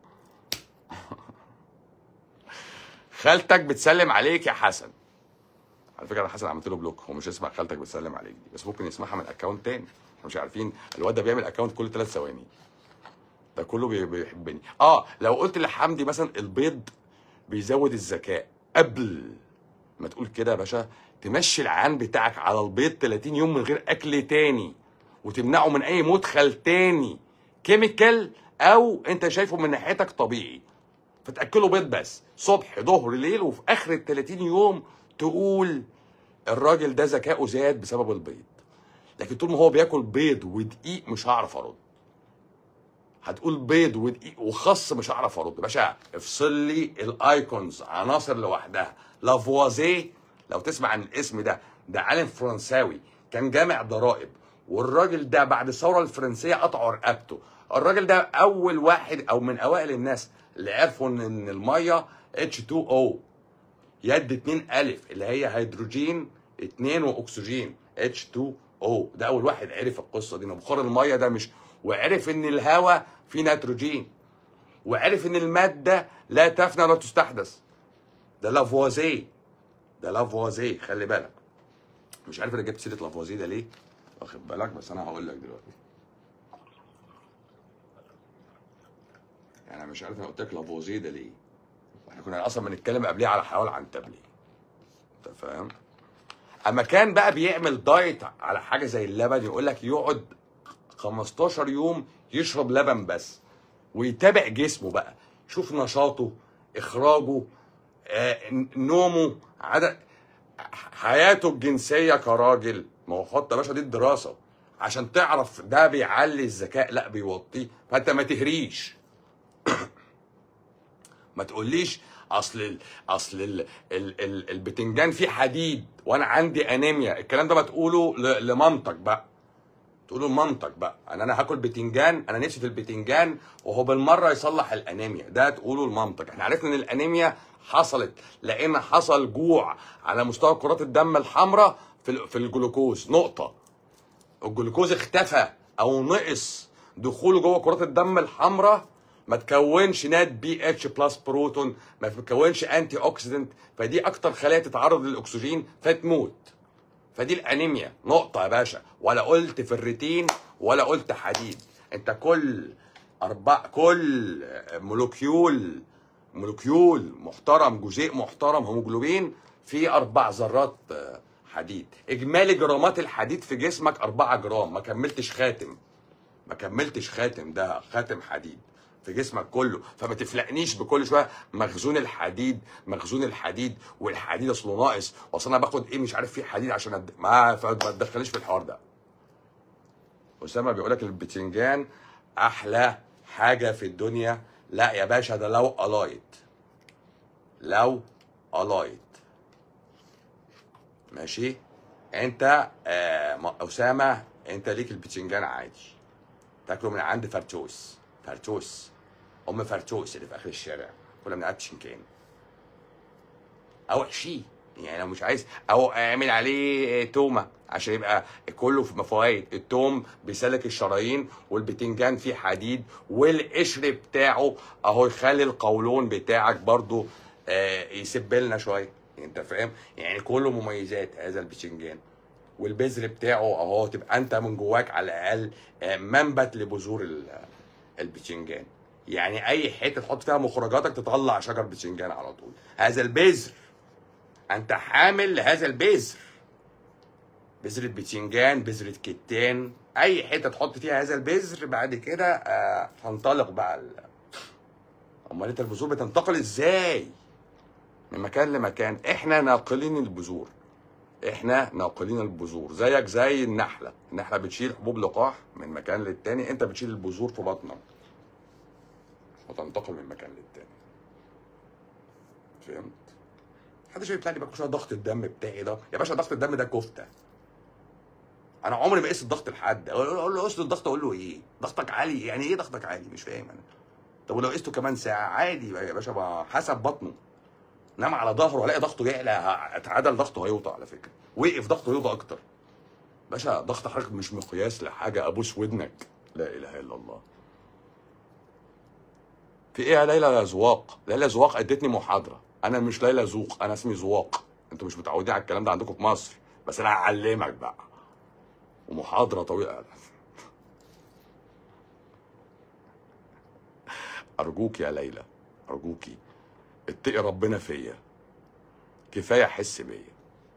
خالتك بتسلم عليك يا حسن على فكره انا حسن عملت له بلوك هو مش اسمع خالتك بتسلم عليك دي بس ممكن يسمعها من اكونت تاني احنا مش عارفين الواد ده بيعمل اكونت كل ثلاث ثواني ده كله بي- بيحبني اه لو قلت لحمدي مثلا البيض بيزود الذكاء قبل ما تقول كده يا باشا تمشي العيان بتاعك على البيض 30 يوم من غير اكل تاني وتمنعه من اي مدخل تاني كيميكال او انت شايفه من ناحيتك طبيعي فتاكله بيض بس صبح ظهر ليل وفي اخر ال 30 يوم تقول الراجل ده ذكائه زاد بسبب البيض لكن طول ما هو بياكل بيض ودقيق مش هعرف ارد هتقول بيض ودقيق وخس مش هعرف ارد باشا افصل لي الايكونز عناصر لوحدها لافوازيه لو تسمع عن الاسم ده ده عالم فرنساوي كان جامع ضرائب والراجل ده بعد الثوره الفرنسيه قطعوا رقبته الراجل ده اول واحد او من اوائل الناس اللي عرفوا ان إن الميه H2O يد 2 الف اللي هي هيدروجين 2 واكسجين H2O ده اول واحد عرف القصه دي ان بخار الميه ده مش وعرف ان الهواء فيه نيتروجين وعرف ان الماده لا تفنى ولا تستحدث ده لافوازيه ده لافوازيه خلي بالك مش عارف انا جبت سيره لافوازيه ده ليه واخد بالك بس انا هقول لك دلوقتي يعني انا مش عارف انا قلت لك لافوازيه ده ليه احنا كنا اصلا بنتكلم قبليه على حوالي عن تبلي انت فاهم اما كان بقى بيعمل دايت على حاجه زي اللبن يقول لك يقعد 15 يوم يشرب لبن بس ويتابع جسمه بقى شوف نشاطه اخراجه آه، نومه عدد حياته الجنسيه كراجل ما هو حط يا باشا دي الدراسه عشان تعرف ده بيعلي الذكاء لا بيوطيه فانت ما تهريش ما تقوليش اصل ال اصل ال ال ال البتنجان فيه حديد وانا عندي انيميا الكلام ده ما تقوله ل- لمامتك بقى تقوله لمامتك بقى ان انا هاكل بتنجان انا نفسي في البتنجان وهو بالمره يصلح الانيميا ده تقوله لمامتك احنا عرفنا ان الانيميا حصلت لان حصل جوع على مستوى كرات الدم الحمراء في ال- في الجلوكوز نقطه الجلوكوز اختفى او نقص دخوله جوه كرات الدم الحمراء ما تكونش نات بي اتش بلس بروتون ما تكونش انتي اوكسيدنت فدي اكتر خلايا تتعرض للاكسجين فتموت فدي الانيميا نقطه يا باشا ولا قلت فرتين ولا قلت حديد انت كل اربع كل مولكيول مولكيول محترم جزيء محترم هيموجلوبين فيه اربع ذرات آه، حديد اجمالي جرامات الحديد في جسمك 4 جرام ما كملتش خاتم ما كملتش خاتم ده خاتم حديد في جسمك كله فما تفلقنيش بكل شويه مخزون الحديد مخزون الحديد والحديد اصله ناقص واصل انا باخد ايه مش عارف فيه حديد عشان أد... ما ما تدخلنيش في الحوار ده اسامه بيقول لك البتنجان احلى حاجه في الدنيا لا يا باشا ده لو الايت لو الايت ماشي انت آه م- اسامه انت ليك البتنجان عادي تاكله من عند فرتوس فرتوس ام فرتوس اللي في اخر الشارع كنا من شنكان او احشيه يعني لو مش عايز او اعمل عليه تومه عشان يبقى كله في فوائد التوم بيسلك الشرايين والبتنجان فيه حديد والقشر بتاعه اهو يخلي القولون بتاعك برضو آه، يسب لنا شويه انت فاهم يعني كله مميزات هذا البتنجان والبذر بتاعه اهو تبقى انت من جواك على الاقل آه، منبت لبذور ال- البتنجان يعني اي حته تحط فيها مخرجاتك تطلع شجر بتنجان على طول هذا البذر انت حامل لهذا البذر بذرة بتنجان بذرة كتان اي حته تحط فيها هذا البذر بعد كده آه تنطلق بقى ال- امال انت البذور بتنتقل ازاي من مكان لمكان احنا ناقلين البذور احنا ناقلين البذور زيك زي النحله النحله بتشيل حبوب لقاح من مكان للتاني انت بتشيل البذور في بطنك وتنتقل من مكان للتاني فهمت محدش يطلع لي بقى كل شويه ضغط الدم بتاعي ده يا باشا ضغط الدم ده كفته انا عمري ما قست الضغط لحد اقول له قست الضغط اقول له ايه ضغطك عالي يعني ايه ضغطك عالي مش فاهم انا طب ولو قسته كمان ساعه عادي يا باشا بقى حسب بطنه نام على ظهره الاقي ضغطه يعلى اتعدل ضغطه هيوطى على فكره وقف ضغطه هيوطى اكتر باشا ضغط حضرتك مش مقياس لحاجه ابوس ودنك لا اله الا الله في ايه يا ليلى يا زواق ليلى زواق ادتني محاضره انا مش ليلى زوق انا اسمي زواق انتوا مش متعودين على الكلام ده عندكم في مصر بس انا هعلمك بقى ومحاضره طويله ارجوك يا ليلى ارجوكي اتقي ربنا فيا كفايه حس بيا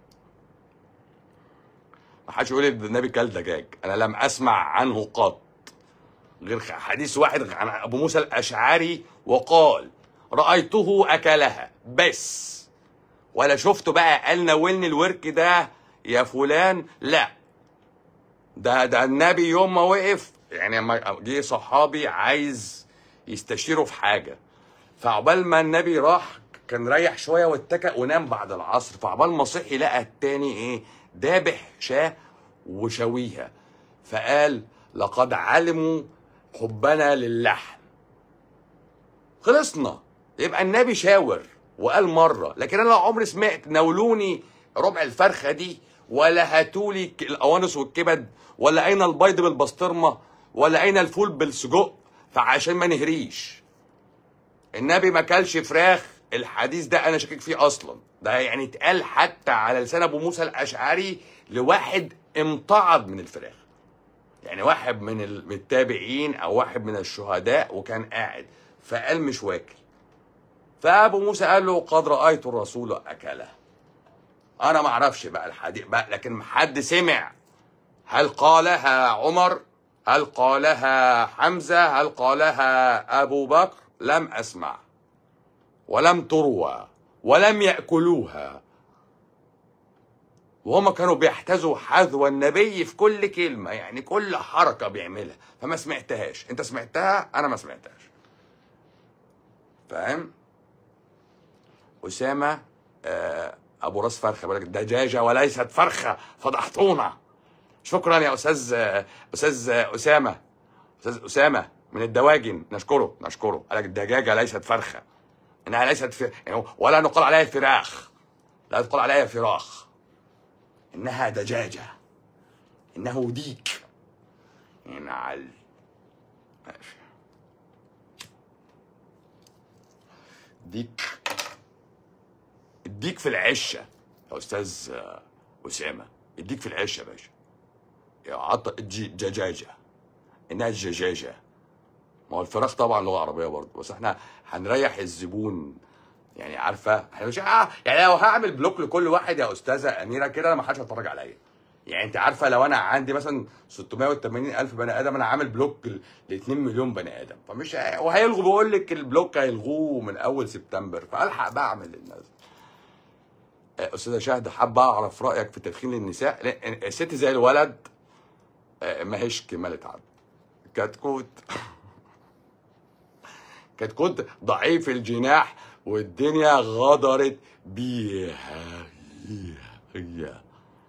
ما حدش يقول لي ده النبي كل دجاج انا لم اسمع عنه قط غير حديث واحد عن ابو موسى الاشعري وقال رايته اكلها بس ولا شفته بقى قال ناولني الورك ده يا فلان لا ده ده النبي يوم ما وقف يعني لما جه صحابي عايز يستشيره في حاجه فعقبال ما النبي راح كان ريح شويه واتكأ ونام بعد العصر فعقبال ما صحي لقى التاني ايه دابح شاه وشويها فقال لقد علموا حبنا للحم خلصنا يبقى النبي شاور وقال مره لكن انا لا عمري سمعت ناولوني ربع الفرخه دي ولا هاتولي ك- القوانص والكبد ولا اين البيض بالبسطرمه ولا اين الفول بالسجق فعشان ما نهريش النبي ما كلش فراخ الحديث ده انا شاكك فيه اصلا ده يعني اتقال حتى على لسان ابو موسى الاشعري لواحد امتعض من الفراخ يعني واحد من ال- من التابعين او واحد من الشهداء وكان قاعد فقال مش واكل فابو موسى قال له قد رايت الرسول اكله انا ما اعرفش بقى الحديث بقى لكن حد سمع هل قالها عمر هل قالها حمزه هل قالها ابو بكر لم اسمع ولم تروى ولم ياكلوها وهم كانوا بيحتذوا حذو النبي في كل كلمه يعني كل حركه بيعملها فما سمعتهاش انت سمعتها انا ما سمعتهاش فاهم اسامه آه ابو راس فرخه بالك دجاجه وليست فرخه فضحتونا شكرا يا استاذ آه، استاذ آه، اسامه استاذ اسامه من الدواجن نشكره نشكره قال لك الدجاجه ليست فرخه انها ليست في يعني ولا نقال عليها فراخ لا تقال عليها فراخ انها دجاجه انه ديك ينعل ماشي ديك الديك في العشه يا استاذ آه، اسامه الديك في العشه يا باشا يا عط الج- دجاجه انها الدجاجه ما هو الفراخ طبعا لغه عربيه برضه بس احنا هنريح الزبون يعني عارفه احنا مش آه يعني لو هعمل بلوك لكل واحد يا استاذه اميره كده انا ما حدش هيتفرج عليا يعني انت عارفه لو انا عندي مثلا 680 الف بني ادم انا عامل بلوك ل 2 مليون بني ادم فمش ه- وهيلغوا بقول لك البلوك هيلغوه من اول سبتمبر فالحق بعمل للناس آه، استاذه شهد حابه اعرف رايك في تدخين النساء لا، الست زي الولد آه، ما هيش كمالة عدد كتكوت كتكوت ضعيف الجناح والدنيا غدرت بيها هي هي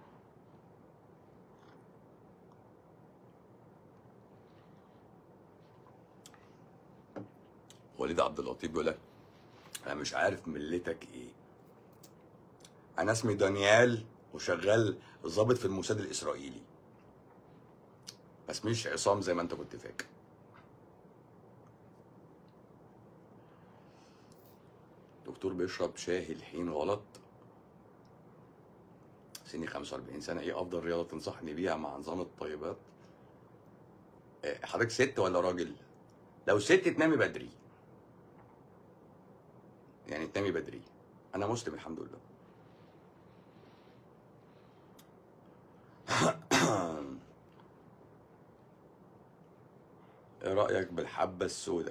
وليد عبد اللطيف بيقول لك انا مش عارف ملتك ايه انا اسمي دانيال وشغال ضابط في الموساد الاسرائيلي بس مش عصام زي ما انت كنت فاكر دكتور بيشرب شاي الحين غلط سني 45 سنة ايه افضل رياضة تنصحني بيها مع نظام الطيبات آه، حضرتك ست ولا راجل لو ست تنامي بدري يعني تنامي بدري انا مسلم الحمد لله ايه رأيك بالحبة السوداء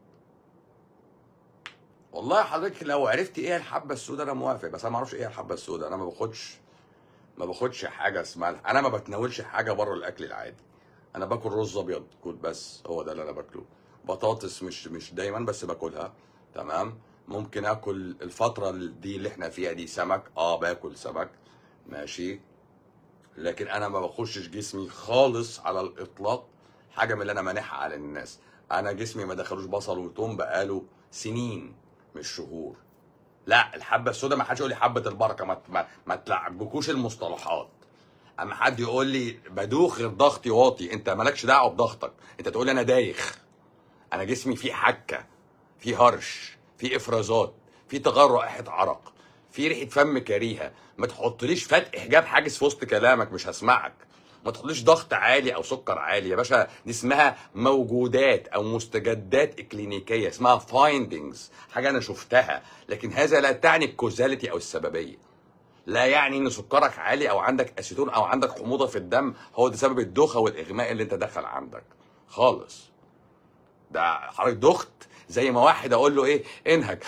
والله حضرتك لو عرفت ايه الحبة السوداء انا موافق بس انا ما اعرفش ايه الحبة السوداء انا ما باخدش ما باخدش حاجة اسمها انا ما بتناولش حاجة بره الاكل العادي انا باكل رز ابيض كل بس هو ده اللي انا باكله بطاطس مش مش دايما بس باكلها تمام ممكن اكل الفترة دي اللي احنا فيها دي سمك اه باكل سمك ماشي لكن انا ما بخشش جسمي خالص على الاطلاق حاجه من اللي انا مانحها على الناس انا جسمي ما دخلوش بصل وتوم بقاله سنين مش شهور لا الحبه السوداء ما حدش يقول لي حبه البركه ما ما, ما تلعبكوش المصطلحات اما حد يقول لي بدوخ غير ضغطي واطي انت مالكش دعوه بضغطك انت تقول لي انا دايخ انا جسمي فيه حكه فيه هرش فيه افرازات فيه تغير رائحه عرق فيه ريحه فم كريهه ما تحطليش فتح حجاب حاجز في وسط كلامك مش هسمعك ما تحطليش ضغط عالي او سكر عالي يا باشا دي اسمها موجودات او مستجدات اكلينيكيه اسمها فايندنجز حاجه انا شفتها لكن هذا لا تعني الكوزاليتي او السببيه لا يعني ان سكرك عالي او عندك اسيتون او عندك حموضه في الدم هو ده سبب الدوخه والاغماء اللي انت دخل عندك خالص ده حضرتك دخت زي ما واحد اقول له ايه انهج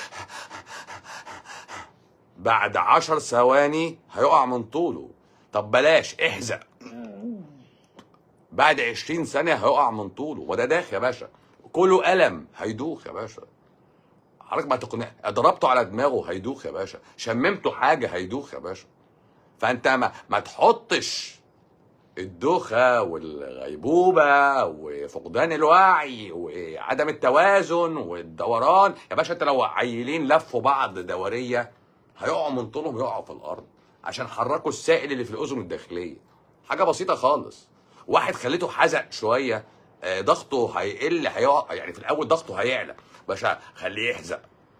بعد عشر ثواني هيقع من طوله طب بلاش احزق بعد عشرين ثانية هيقع من طوله وده داخ يا باشا كله ألم هيدوخ يا باشا حضرتك ما تقنع ضربته على دماغه هيدوخ يا باشا شممته حاجة هيدوخ يا باشا فأنت ما, ما تحطش الدوخة والغيبوبة وفقدان الوعي وعدم التوازن والدوران يا باشا انت لو عيلين لفوا بعض دورية هيقعوا من طولهم يقعوا في الأرض عشان حركوا السائل اللي في الأذن الداخلية حاجة بسيطة خالص واحد خليته حزق شوية آه، ضغطه هيقل هيقع يعني في الأول ضغطه هيعلى باشا خليه يحزق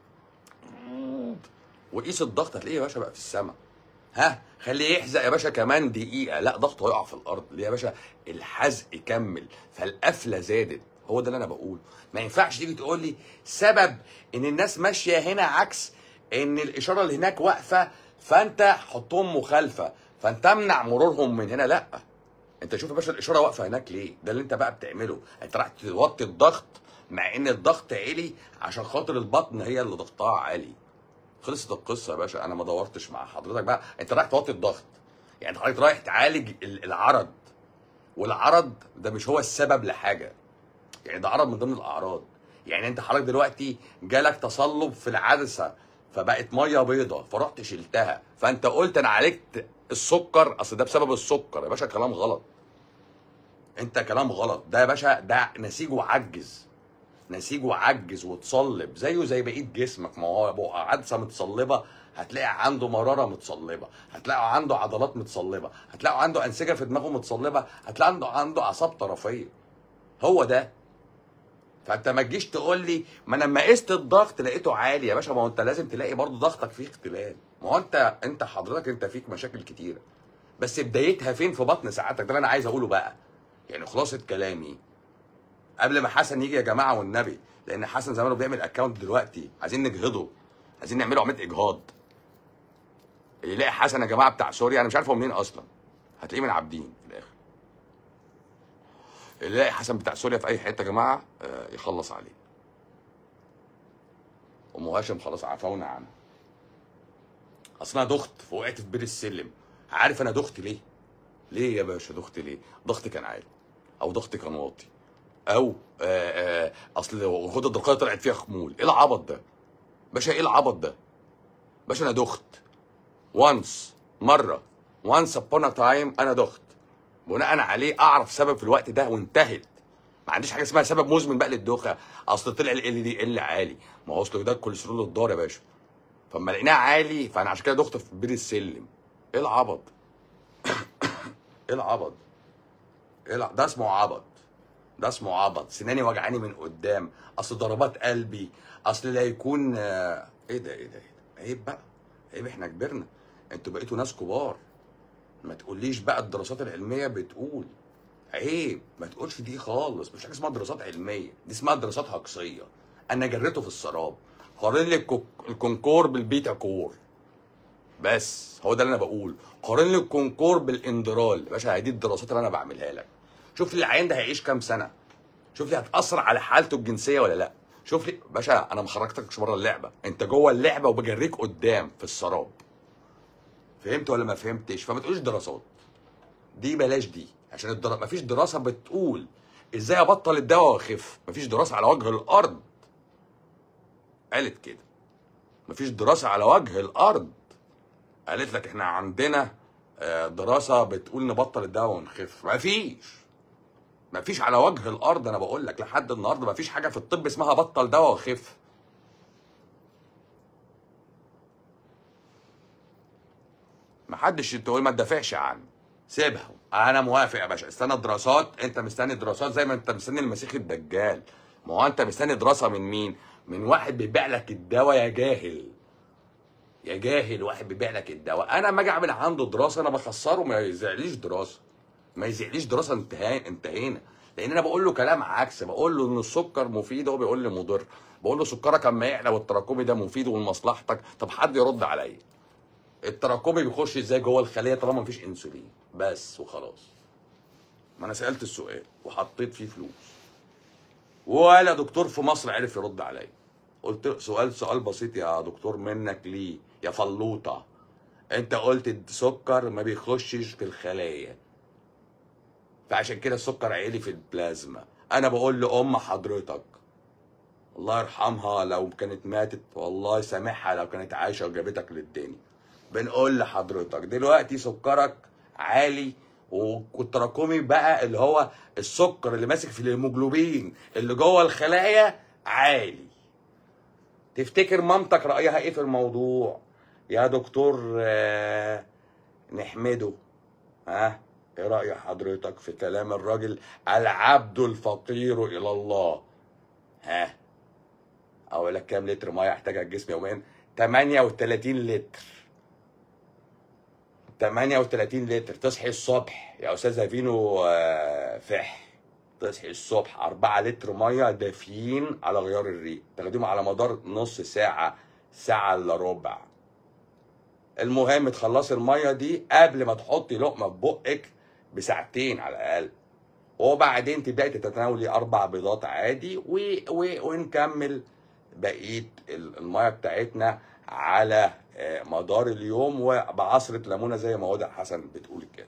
وقيس الضغط هتلاقيه يا باشا بقى في السماء ها خليه يحزق يا باشا كمان دقيقة لا ضغطه هيقع في الأرض ليه يا باشا الحزق كمل فالقفلة زادت هو ده اللي أنا بقوله ما ينفعش تيجي تقول لي سبب إن الناس ماشية هنا عكس إن الإشارة اللي هناك واقفة فأنت حطهم مخالفة فأنت امنع مرورهم من هنا لا انت شوف يا باشا الاشاره واقفه هناك ليه ده اللي انت بقى بتعمله انت راح توطي الضغط مع ان الضغط عالي عشان خاطر البطن هي اللي ضغطها عالي خلصت القصه يا باشا انا ما دورتش مع حضرتك بقى انت رايح توطي الضغط يعني حضرتك رايح تعالج ال- العرض والعرض ده مش هو السبب لحاجه يعني ده عرض من ضمن الاعراض يعني انت حضرتك دلوقتي جالك تصلب في العدسه فبقت ميه بيضه فرحت شلتها فانت قلت انا عالجت السكر اصل ده بسبب السكر يا باشا كلام غلط انت كلام غلط ده يا باشا ده نسيجه عجز نسيجه عجز وتصلب زيه زي بقيه جسمك ما هو أبو عدسه متصلبه هتلاقي عنده مراره متصلبه هتلاقي عنده عضلات متصلبه هتلاقي عنده انسجه في دماغه متصلبه هتلاقي عنده عنده اعصاب طرفيه هو ده فانت ما تجيش تقول لي ما انا لما قست الضغط لقيته عالي يا باشا ما هو انت لازم تلاقي برضه ضغطك فيه اختلال ما هو انت انت حضرتك انت فيك مشاكل كتيره بس بدايتها فين في بطن ساعتك ده اللي انا عايز اقوله بقى يعني خلاصه كلامي قبل ما حسن يجي يا جماعه والنبي لان حسن زمانه بيعمل اكونت دلوقتي عايزين نجهضه عايزين نعمله عمليه اجهاض اللي يلاقي حسن يا جماعه بتاع سوريا انا مش عارف هو منين اصلا هتلاقيه من عابدين في الاخر اللي يلاقي حسن بتاع سوريا في اي حته يا جماعه آه، يخلص عليه ام هاشم خلاص عفونا عنه اصل انا دخت فوقعت في بير السلم عارف انا دخت ليه ليه يا باشا دخت ليه ضغطي كان عالي او ضغطي كان واطي او آه آه اصل الغده الدرقيه طلعت فيها خمول ايه العبط ده باشا ايه العبط ده باشا انا دخت وانس مره وانس ابون تايم انا دخت بناء عليه اعرف سبب في الوقت ده وانتهت ما عنديش حاجه اسمها سبب مزمن بقى للدوخه اصل طلع ال دي ال عالي ما هو اصل ده الكوليسترول الضار يا باشا فاما لقيناه عالي فانا عشان كده دخت في بير السلم ايه العبط ايه العبط ايه الع... ده اسمه عبط ده اسمه عبط سناني وجعاني من قدام اصل ضربات قلبي اصل لا يكون آه، ايه ده ايه ده ايه ده عيب بقى عيب احنا كبرنا انتوا بقيتوا ناس كبار ما تقوليش بقى الدراسات العلميه بتقول عيب ما تقولش دي خالص مش حاجه اسمها دراسات علميه دي اسمها دراسات هجصيه انا جريته في السراب قارن لي الكو- الكونكور بالبيتا كور بس هو ده اللي انا بقول قارن لي الكونكور بالاندرال يا باشا هي دي الدراسات اللي انا بعملها لك شوف لي العيان ده هيعيش كام سنه شوف لي هتاثر على حالته الجنسيه ولا لا شوف لي باشا انا ما خرجتكش بره اللعبه انت جوه اللعبه وبجريك قدام في السراب فهمت ولا ما فهمتش فما تقولش دراسات دي بلاش دي عشان الدرا... مفيش دراسه بتقول ازاي ابطل الدواء واخف مفيش دراسه على وجه الارض قالت كده مفيش دراسه على وجه الارض قالت لك احنا عندنا آه، دراسه بتقول نبطل الدواء ونخف مفيش مفيش على وجه الارض انا بقول لك لحد النهارده مفيش حاجه في الطب اسمها بطل دواء وخف محدش تقول ما تدافعش عنه سيبها انا موافق يا باشا استنى دراسات انت مستني دراسات زي ما انت مستني المسيح الدجال ما هو انت مستني دراسه من مين من واحد بيبيع لك الدواء يا جاهل يا جاهل واحد بيبيع لك الدواء انا لما اجي اعمل عنده دراسه انا بخسره ما يزعليش دراسه ما يزعليش دراسه انتهى انتهينا لان انا بقول له كلام عكس بقول له ان السكر مفيد هو بيقول لي مضر بقول له سكرك اما يعلى والتراكمي ده مفيد ولمصلحتك طب حد يرد عليا التراكمي بيخش ازاي جوه الخليه طالما مفيش انسولين بس وخلاص ما انا سالت السؤال وحطيت فيه فلوس ولا دكتور في مصر عرف يرد عليا قلت له سؤال سؤال بسيط يا دكتور منك ليه يا فلوطه انت قلت السكر ما بيخشش في الخلايا فعشان كده السكر عالي في البلازما انا بقول لام حضرتك الله يرحمها لو كانت ماتت والله سامحها لو كانت عايشه وجابتك للدنيا بنقول لحضرتك دلوقتي سكرك عالي والتراكمي بقى اللي هو السكر اللي ماسك في الهيموجلوبين اللي جوه الخلايا عالي تفتكر مامتك رأيها ايه في الموضوع يا دكتور آه، نحمده ها ايه رأي حضرتك في كلام الراجل العبد الفقير الى الله ها اقول لك كام لتر ميه يحتاجها الجسم يوميا 38 لتر 38 لتر تصحي الصبح يا استاذه فينو آه، فح تصحي الصبح 4 لتر ميه دافيين على غيار الريق تاخديهم على مدار نص ساعه ساعه الا ربع المهم تخلصي الميه دي قبل ما تحطي لقمه في بقك بساعتين على الاقل وبعدين تبداي تتناولي اربع بيضات عادي و... و... ونكمل بقيه ال- الميه بتاعتنا على آه، مدار اليوم وبعصره ليمونه زي ما هدى حسن بتقول كده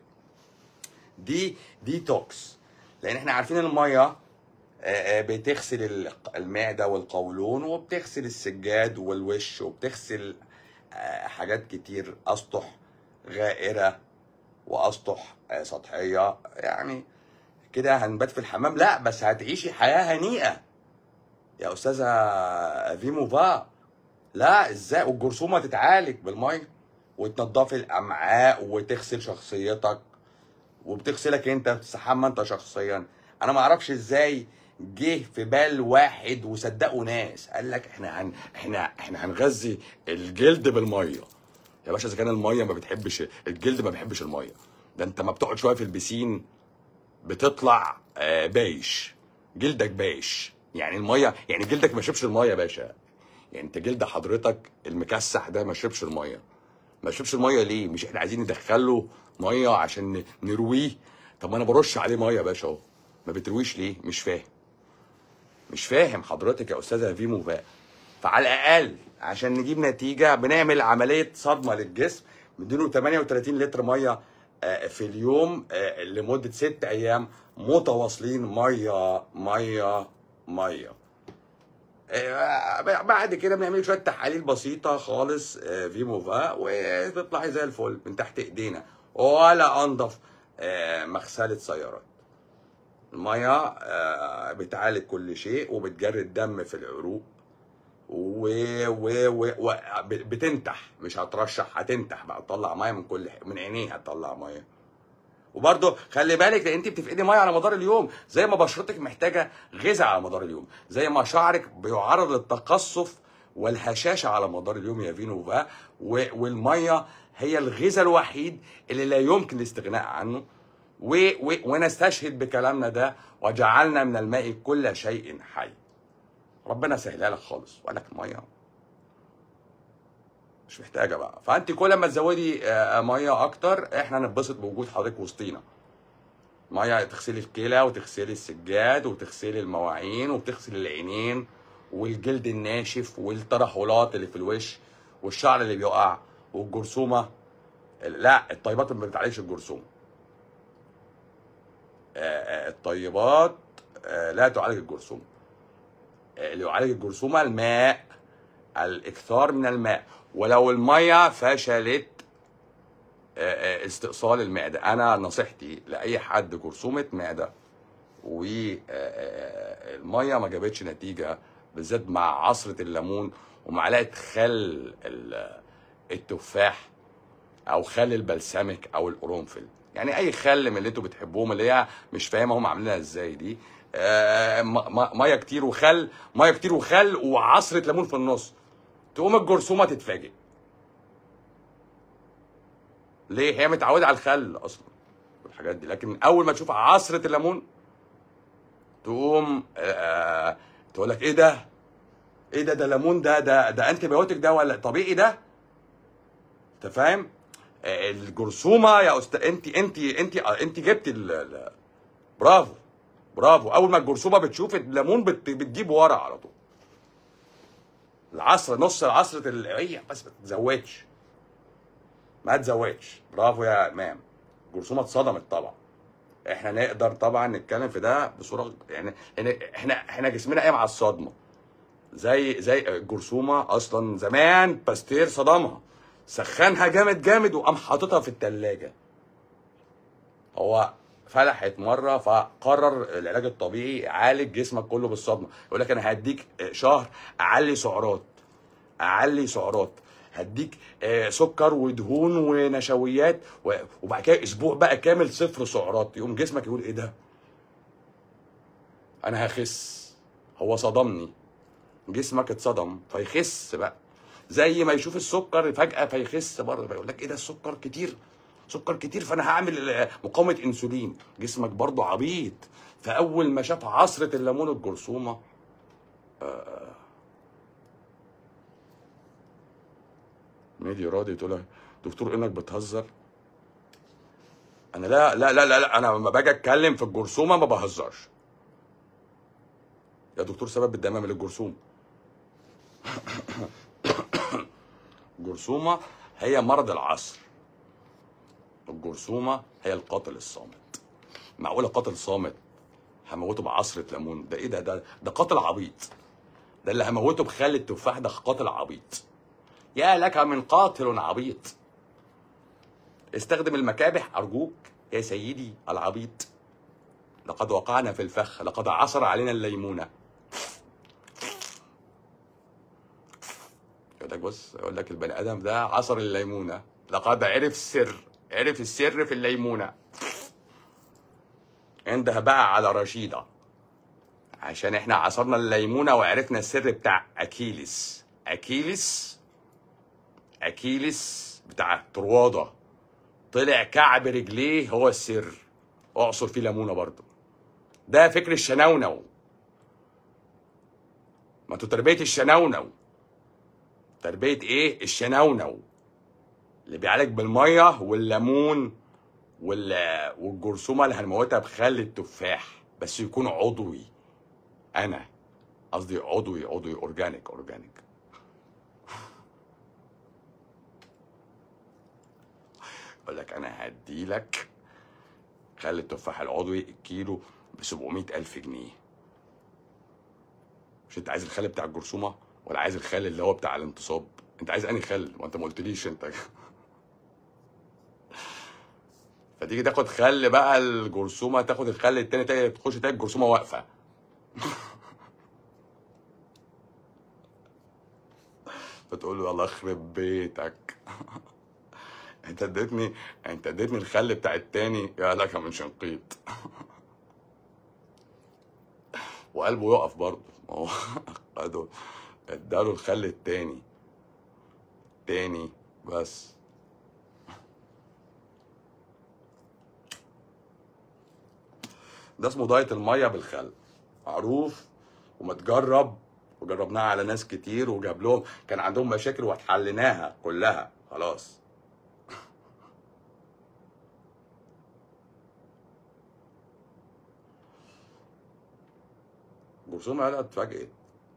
دي ديتوكس لان احنا عارفين الميه آه، آه، بتغسل ال- المعده والقولون وبتغسل السجاد والوش وبتغسل آه، حاجات كتير اسطح غائره واسطح آه، سطحيه يعني كده هنبات في الحمام لا بس هتعيشي حياه هنيئه يا استاذه فيموفا لا ازاي والجرثومه تتعالج بالميه وتنضفي الامعاء وتغسل شخصيتك وبتغسلك انت بتستحمى انت شخصيا انا ما اعرفش ازاي جه في بال واحد وصدقوا ناس قال لك احنا هن احنا احنا هنغذي الجلد بالميه يا باشا اذا كان الميه ما بتحبش الجلد ما بيحبش الميه ده انت ما بتقعد شويه في البسين بتطلع آه، بايش جلدك بايش يعني الميه يعني جلدك ما يشربش الميه يا باشا يعني انت جلد حضرتك المكسح ده ما يشربش الميه ما يشربش الميه ليه مش احنا عايزين ندخله ميه عشان ن- نرويه طب ما انا برش عليه ميه يا باشا اهو ما بترويش ليه مش فاهم مش فاهم حضرتك يا استاذه فيمو بقى فعلى الاقل عشان نجيب نتيجه بنعمل عمليه صدمه للجسم بنديله 38 لتر ميه آه، في اليوم آه، لمده ست ايام متواصلين ميه ميه ميه آه، بعد كده بنعمل شويه تحاليل بسيطه خالص آه، فيموفا وتطلعي زي الفل من تحت ايدينا ولا انضف آه، مغسله سيارات الميه آه، بتعالج كل شيء وبتجري الدم في العروق و و و, و ب- بتنتح مش هترشح هتنتح بقى تطلع ميه من كل ح- من عينيها تطلع ميه وبرضه خلي بالك لان انت بتفقدي ميه على مدار اليوم زي ما بشرتك محتاجه غذاء على مدار اليوم زي ما شعرك بيعرض للتقصف والهشاشه على مدار اليوم يا فينو بقى و- والميه هي الغذاء الوحيد اللي لا يمكن الاستغناء عنه و و ونستشهد بكلامنا ده وجعلنا من الماء كل شيء حي ربنا سهلها لك خالص وقال لك الميه مش محتاجه بقى فانت كل ما تزودي آه، ميه اكتر احنا نتبسط بوجود حضرتك وسطينا ميه تغسلي الكلى وتغسلي السجاد وتغسلي المواعين وبتغسلي العينين والجلد الناشف والترهلات اللي في الوش والشعر اللي بيقع والجرثومه لا الطيبات ما بتعالجش الجرثومه آه، آه، الطيبات آه، لا تعالج الجرثومه آه، اللي يعالج الجرثومه الماء الاكثار من الماء ولو الميه فشلت آه، آه، استئصال المعده انا نصيحتي لاي حد جرثومه معده والميه ما جابتش نتيجه بالذات مع عصره الليمون ومعلقه خل ال- التفاح او خل البلسمك او القرنفل يعني اي خل من اللي انتوا بتحبوهم اللي هي مش فاهمه هم عاملينها ازاي دي آه، م- م- ميه كتير وخل ميه كتير وخل وعصره ليمون في النص تقوم الجرثومه تتفاجئ ليه هي متعوده على الخل اصلا والحاجات دي لكن اول ما تشوف عصره الليمون تقوم آه تقول لك ايه ده ايه ده ده ليمون ده ده ده انتي بيوتيك ده ولا طبيعي ده انت فاهم آه، الجرثومه يا استاذ انت انت انت انت جبت ال- ال- برافو برافو اول ما الجرثومه بتشوف الليمون بت- بتجيب ورا على طول العصر نص العصرة ال- هي بس ما تزودش ما تزودش برافو يا امام الجرثومه اتصدمت طبعا احنا نقدر طبعا نتكلم في ده بصوره يعني يعني احنا احنا جسمنا قايم على الصدمه زي زي الجرثومه اصلا زمان باستير صدمها سخنها جامد جامد وقام حاططها في التلاجة هو فلحت مره فقرر العلاج الطبيعي يعالج جسمك كله بالصدمه يقول لك انا هديك شهر اعلي سعرات اعلي سعرات هديك آه، سكر ودهون ونشويات و- وبعد كده اسبوع بقى كامل صفر سعرات يقوم جسمك يقول ايه ده انا هخس هو صدمني جسمك اتصدم فيخس بقى زي ما يشوف السكر فجأة فيخس برضه فيقول لك ايه ده السكر كتير سكر كتير فانا هعمل آه، مقاومة انسولين جسمك برضه عبيط فاول ما شاف عصرة الليمون الجرثومة ميدي راضي تقول لك دكتور انك بتهزر انا لا لا لا لا, لا انا لما باجي اتكلم في الجرثومه ما بهزرش يا دكتور سبب الدمام للجرثومه الجرثومه هي مرض العصر الجرثومه هي القاتل الصامت معقوله قاتل صامت هموته بعصرة ليمون ده ايه ده ده ده قاتل عبيط ده اللي هموته بخل التفاح ده قاتل عبيط يا لك من قاتل عبيط استخدم المكابح ارجوك يا سيدي العبيط لقد وقعنا في الفخ لقد عصر علينا الليمونه يقول لك بص يقول لك البني ادم ده عصر الليمونه لقد عرف السر عرف السر في الليمونه انده بقى على رشيده عشان احنا عصرنا الليمونه وعرفنا السر بتاع اكيلس اكيلس اكيلس بتاع طرواده طلع كعب رجليه هو السر اعصر فيه ليمونه برضه ده فكر الشنونو ما انتوا تربيه الشنونو تربيه ايه الشنونو اللي بيعالج بالميه والليمون وال... والجرثومه اللي هنموتها بخل التفاح بس يكون عضوي انا قصدي عضوي عضوي اورجانيك اورجانيك اقول لك انا هدي لك خل التفاح العضوي الكيلو ب 700 الف جنيه مش انت عايز الخل بتاع الجرثومه ولا عايز الخل اللي هو بتاع الانتصاب انت عايز انهي خل وانت ما قلتليش انت فتيجي تاخد خل بقى الجرثومه تاخد الخل التاني تاني تخش تلاقي الجرثومه واقفه فتقول له الله يخرب بيتك انت اديتني انت اديتني الخل بتاع التاني يا لك من شنقيط وقلبه يقف برضه ما هو خده اداله الخل التاني تاني بس ده اسمه دايت الميه بالخل معروف ومتجرب وجربناها على ناس كتير وجاب لهم كان عندهم مشاكل وحليناها كلها خلاص جرثومة قلقت اتفاجئت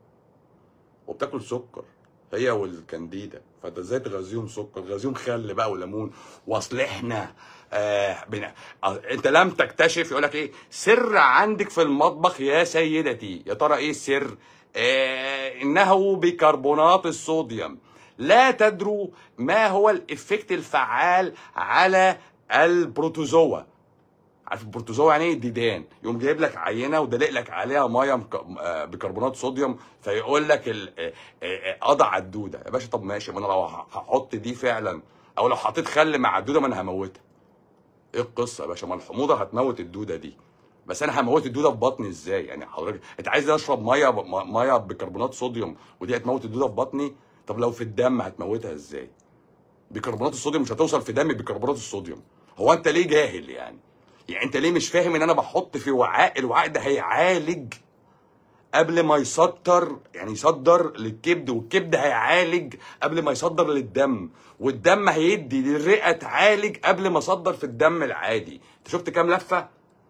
وبتاكل سكر هي والكانديدا فانت ازاي تغذيهم سكر تغذيهم خل بقى وليمون واصل احنا آه بنا... آه انت لم تكتشف يقول لك ايه سر عندك في المطبخ يا سيدتي يا ترى ايه السر آه انه بيكربونات الصوديوم لا تدروا ما هو الافكت الفعال على البروتوزوا عارف البروتوزوا يعني ايه الديدان يقوم جايب لك عينه ودلق لك عليها ميه مك... آه بكربونات صوديوم فيقول لك ال... آه، آه، قضى على الدوده يا باشا طب ماشي ما انا لو ه- هحط دي فعلا او لو حطيت خل مع الدوده ما انا هموتها ايه القصه يا باشا ما الحموضه هتموت الدوده دي بس انا هموت الدوده في بطني ازاي يعني حضرتك انت عايز اشرب ميه ب... م- ميه بكربونات صوديوم ودي هتموت الدوده في بطني طب لو في الدم هتموتها ازاي بيكربونات الصوديوم مش هتوصل في دمي بكربونات الصوديوم هو انت ليه جاهل يعني يعني انت ليه مش فاهم ان انا بحط في وعاء الوعاء ده هيعالج قبل ما يصدر يعني يصدر للكبد والكبد هيعالج قبل ما يصدر للدم والدم هيدي للرئه تعالج قبل ما يصدر في الدم العادي انت شفت كام لفه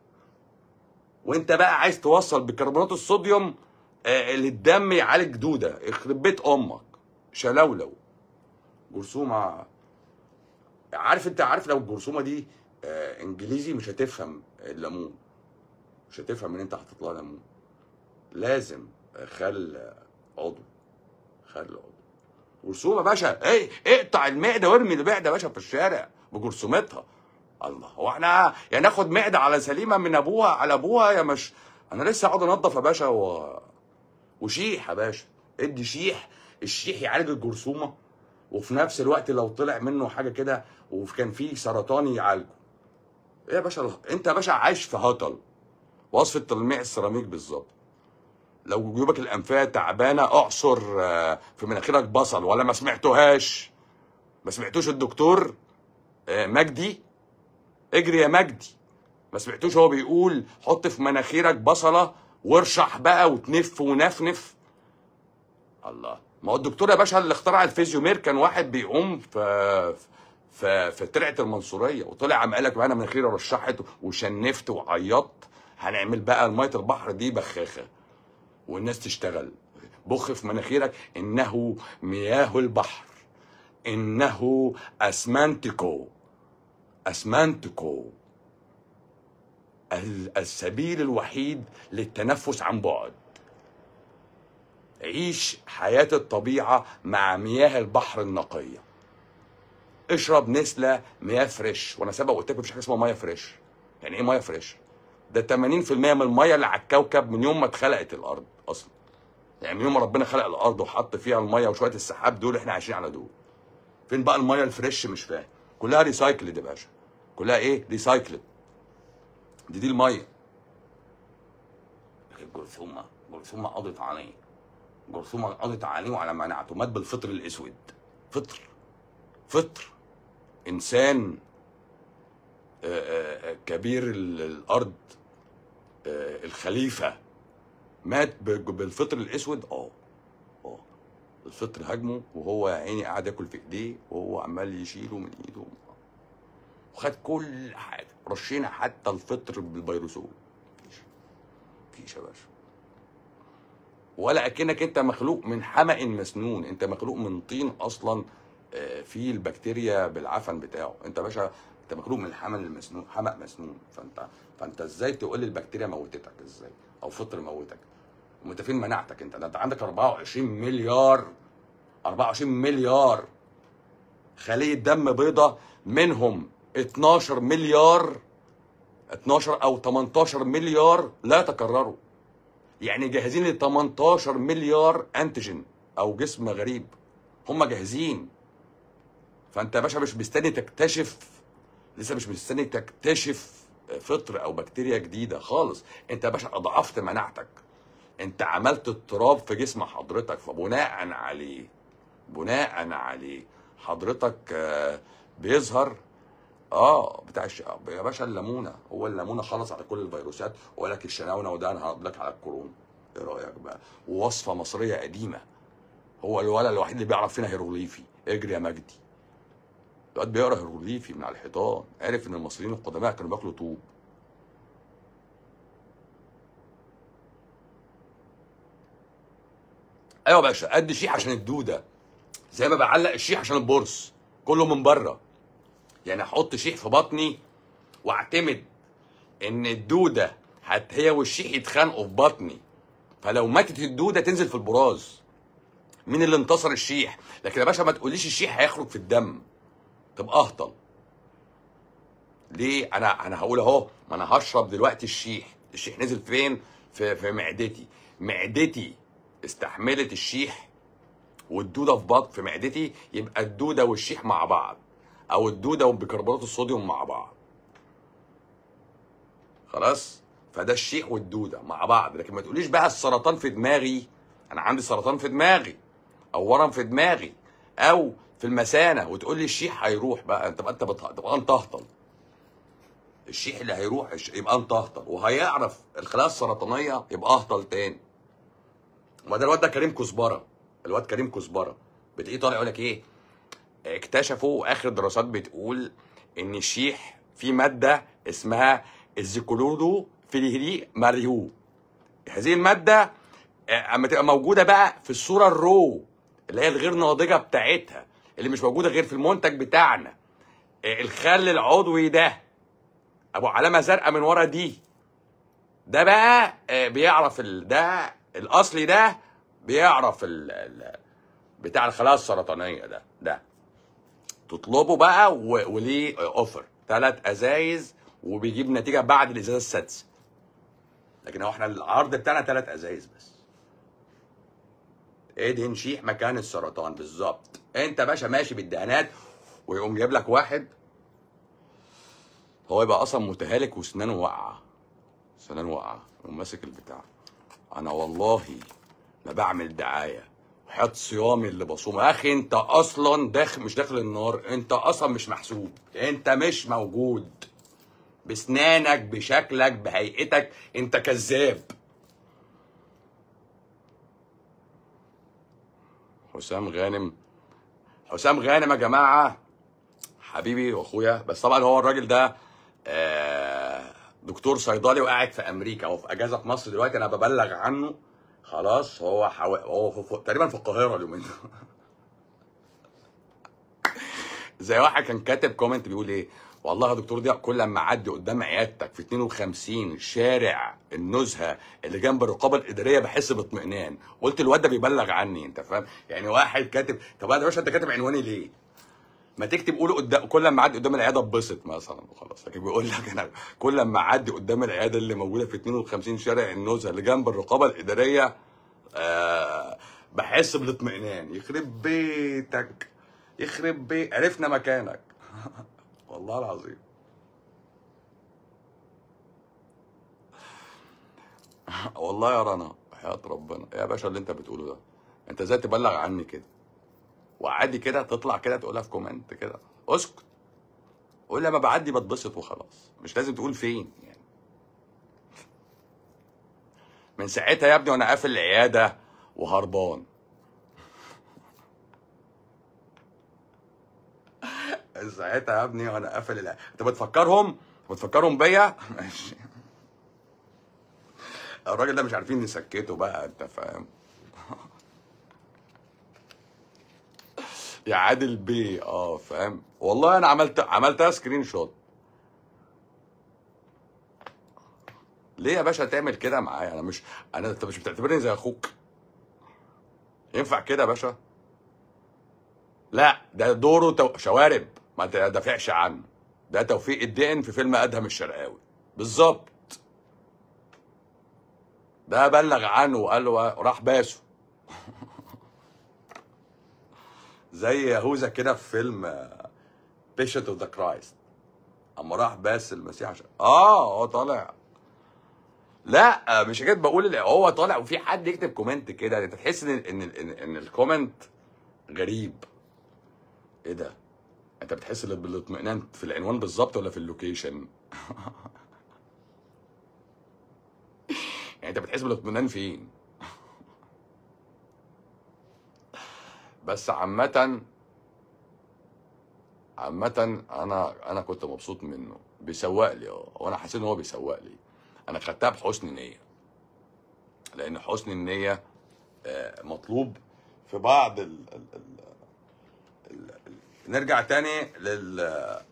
وانت بقى عايز توصل بكربونات الصوديوم آه للدم يعالج دوده يخرب بيت امك شلولو جرثومه عارف انت عارف لو الجرثومه دي آه انجليزي مش هتفهم الليمون مش هتفهم ان انت حاطط لها ليمون لازم خل عضو خل عضو جرثومه يا باشا ايه اقطع المعده وارمي المعده يا باشا في الشارع بجرثومتها الله هو احنا يا ناخد معده على سليمه من ابوها على ابوها يا مش انا لسه اقعد انضف يا باشا و... وشيح يا باشا ادي شيح الشيح يعالج الجرثومه وفي نفس الوقت لو طلع منه حاجه كده وكان فيه سرطان يعالجه ايه يا باشا انت يا باشا عايش في هطل وصفه تلميع السيراميك بالظبط لو جيوبك الانفيه تعبانه اعصر آه، في مناخيرك بصل ولا ما سمعتوهاش ما سمعتوش الدكتور آه، مجدي اجري يا مجدي ما سمعتوش هو بيقول حط في مناخيرك بصله وارشح بقى وتنف ونفنف الله ما هو الدكتور يا باشا اللي اخترع الفيزيومير كان واحد بيقوم في في في ترعه المنصوريه وطلع عم قال لك بقى انا مناخيري رشحت وشنفت وعيطت هنعمل بقى ميه البحر دي بخاخه والناس تشتغل بخ في مناخيرك انه مياه البحر انه اسمنتكو اسمنتكو ال- السبيل الوحيد للتنفس عن بعد عيش حياة الطبيعة مع مياه البحر النقية اشرب نسلة مياه فريش وانا سبق قلت لكم مفيش حاجة اسمها مياه فريش يعني ايه مياه فريش ده 80% من المياه اللي على الكوكب من يوم ما اتخلقت الارض اصلا يعني من يوم ما ربنا خلق الارض وحط فيها المياه وشويه السحاب دول احنا عايشين على دول فين بقى المياه الفريش مش فاهم كلها ريسايكلد يا باشا كلها ايه ريسايكلد دي دي الميه لكن جرثومه جرثومه قضت عليه جرثومه قضت عليه وعلى مناعته مات بالفطر الاسود فطر فطر انسان آه، آه، آه، كبير ال- الارض آه، الخليفه مات ب- بالفطر الاسود اه اه الفطر هاجمه وهو يا عيني قاعد ياكل في ايديه وهو عمال يشيله من ايده وخد كل حاجه رشينا حتى الفطر بالفيروسول مفيش مفيش يا باشا ولا اكنك انت مخلوق من حمأ مسنون انت مخلوق من طين اصلا آه، فيه البكتيريا بالعفن بتاعه انت يا باشا انت مخلوق من الحمل المسنون حمأ مسنون فانت فانت ازاي تقول لي البكتيريا موتتك ازاي او فطر موتك وانت فين مناعتك انت ده انت عندك 24 مليار 24 مليار خلية دم بيضة منهم 12 مليار 12 او 18 مليار لا تكرروا يعني جاهزين ل 18 مليار انتيجين او جسم غريب هم جاهزين فانت يا باشا مش مستني تكتشف لسه مش مستني تكتشف فطر او بكتيريا جديده خالص انت يا باشا اضعفت مناعتك انت عملت اضطراب في جسم حضرتك فبناء عليه بناء عليه حضرتك آه، بيظهر اه بتاع الش... يا باشا الليمونه هو الليمونه خلص على كل الفيروسات وقال لك الشناونه وده انا هقول لك على الكورونا ايه رايك بقى ووصفه مصريه قديمه هو الولد الوحيد اللي بيعرف فينا هيروغليفي اجري يا مجدي الواد بيقرا هيروغليفي من على الحيطان عرف ان المصريين القدماء كانوا بياكلوا طوب ايوه يا باشا قد شيح عشان الدوده زي ما بعلق الشيح عشان البرص كله من بره يعني احط شيح في بطني واعتمد ان الدوده هت هي والشيح يتخانقوا في بطني فلو ماتت الدوده تنزل في البراز مين اللي انتصر الشيح لكن يا باشا ما تقوليش الشيح هيخرج في الدم تبقى اهطل ليه انا انا هقول اهو ما انا هشرب دلوقتي الشيح الشيح نزل فين في في معدتي معدتي استحملت الشيح والدوده في بطن في معدتي يبقى الدوده والشيح مع بعض او الدوده وبيكربونات الصوديوم مع بعض خلاص فده الشيح والدوده مع بعض لكن ما تقوليش بقى السرطان في دماغي انا عندي سرطان في دماغي او ورم في دماغي او في المثانه وتقول لي الشيح هيروح بقى انت بقى انت بت- تبقى انت اهطل الشيح اللي هيروح الش- يبقى انت اهطل وهيعرف الخلايا السرطانيه يبقى اهطل تاني وده الواد ده كريم كزبره الواد كريم كزبره بتلاقيه طالع يقول لك ايه اكتشفوا اخر الدراسات بتقول ان الشيح في ماده اسمها الزيكولودو فيليهري ماريو هذه الماده آه، اما تبقى موجوده بقى في الصوره الرو اللي هي الغير ناضجه بتاعتها اللي مش موجوده غير في المنتج بتاعنا آه، الخل العضوي ده ابو علامه زرقاء من ورا دي ده بقى آه، بيعرف ال... ده الاصلي ده بيعرف ال... ال... بتاع الخلايا السرطانيه ده ده تطلبه بقى و... وليه اوفر ثلاث ازايز وبيجيب نتيجه بعد الازازه السادسه لكن هو احنا العرض بتاعنا ثلاث ازايز بس ادهن شيح مكان السرطان بالظبط انت باشا ماشي بالدهانات ويقوم جايب لك واحد هو يبقى اصلا متهالك وسنانه واقعه سنانه واقعه وماسك البتاع انا والله ما بعمل دعايه وحياة صيامي اللي بصوم يا اخي انت اصلا داخل مش داخل النار انت اصلا مش محسوب انت مش موجود بسنانك بشكلك بهيئتك انت كذاب حسام غانم حسام غانم يا جماعه حبيبي واخويا بس طبعا هو الراجل ده آه، دكتور صيدلي وقاعد في امريكا هو في اجازه في مصر دلوقتي انا ببلغ عنه خلاص هو حو... هو في... في... تقريبا في القاهره اليومين دول زي واحد كان كاتب كومنت بيقول ايه والله يا دكتور ضياء كل لما اعدي قدام عيادتك في 52 شارع النزهه اللي جنب الرقابه الاداريه بحس باطمئنان قلت الواد ده بيبلغ عني انت فاهم يعني واحد كاتب طب يا باشا انت كاتب عنواني ليه ما تكتب قوله قدام كل لما اعدي قدام العياده اتبسط مثلا وخلاص لكن بيقول لك انا كل لما اعدي قدام العياده اللي موجوده في 52 شارع النزهه اللي جنب الرقابه الاداريه آه بحس بالاطمئنان يخرب بيتك يخرب بيت عرفنا مكانك والله العظيم والله يا رنا حياة ربنا يا باشا اللي انت بتقوله ده انت ازاي تبلغ عني كده وعادي كده تطلع كده تقولها في كومنت كده اسكت قول لما بعدي بتبسط وخلاص مش لازم تقول فين يعني من ساعتها يا ابني وانا قافل العياده وهربان من ساعتها يا ابني وانا قافل العياده انت بتفكرهم بتفكرهم بيا ماشي الراجل ده مش عارفين نسكته بقى انت فاهم يا عادل بيه اه فاهم والله انا عملت عملتها سكرين شوت ليه يا باشا تعمل كده معايا انا مش انا انت مش بتعتبرني زي اخوك ينفع كده يا باشا لا ده دوره تو... شوارب ما تدافعش عنه ده توفيق الدقن في فيلم ادهم الشرقاوي بالظبط ده بلغ عنه وقال له راح باسه زي يهوذا كده في فيلم بيشنت اوف ذا كرايست اما راح باس المسيح عشان اه هو طالع لا مش كده بقول اللي هو طالع وفي حد يكتب كومنت كده انت تحس ان ان ان, إن الكومنت غريب ايه ده انت بتحس بالاطمئنان في العنوان بالظبط ولا في اللوكيشن يعني انت بتحس بالاطمئنان فين بس عامة عامة انا انا كنت مبسوط منه بيسوق لي اه وانا حسيت ان هو بيسوق لي انا خدتها بحسن نية لان حسن النية آه، مطلوب في بعض ال ال ال ال ال نرجع تاني لل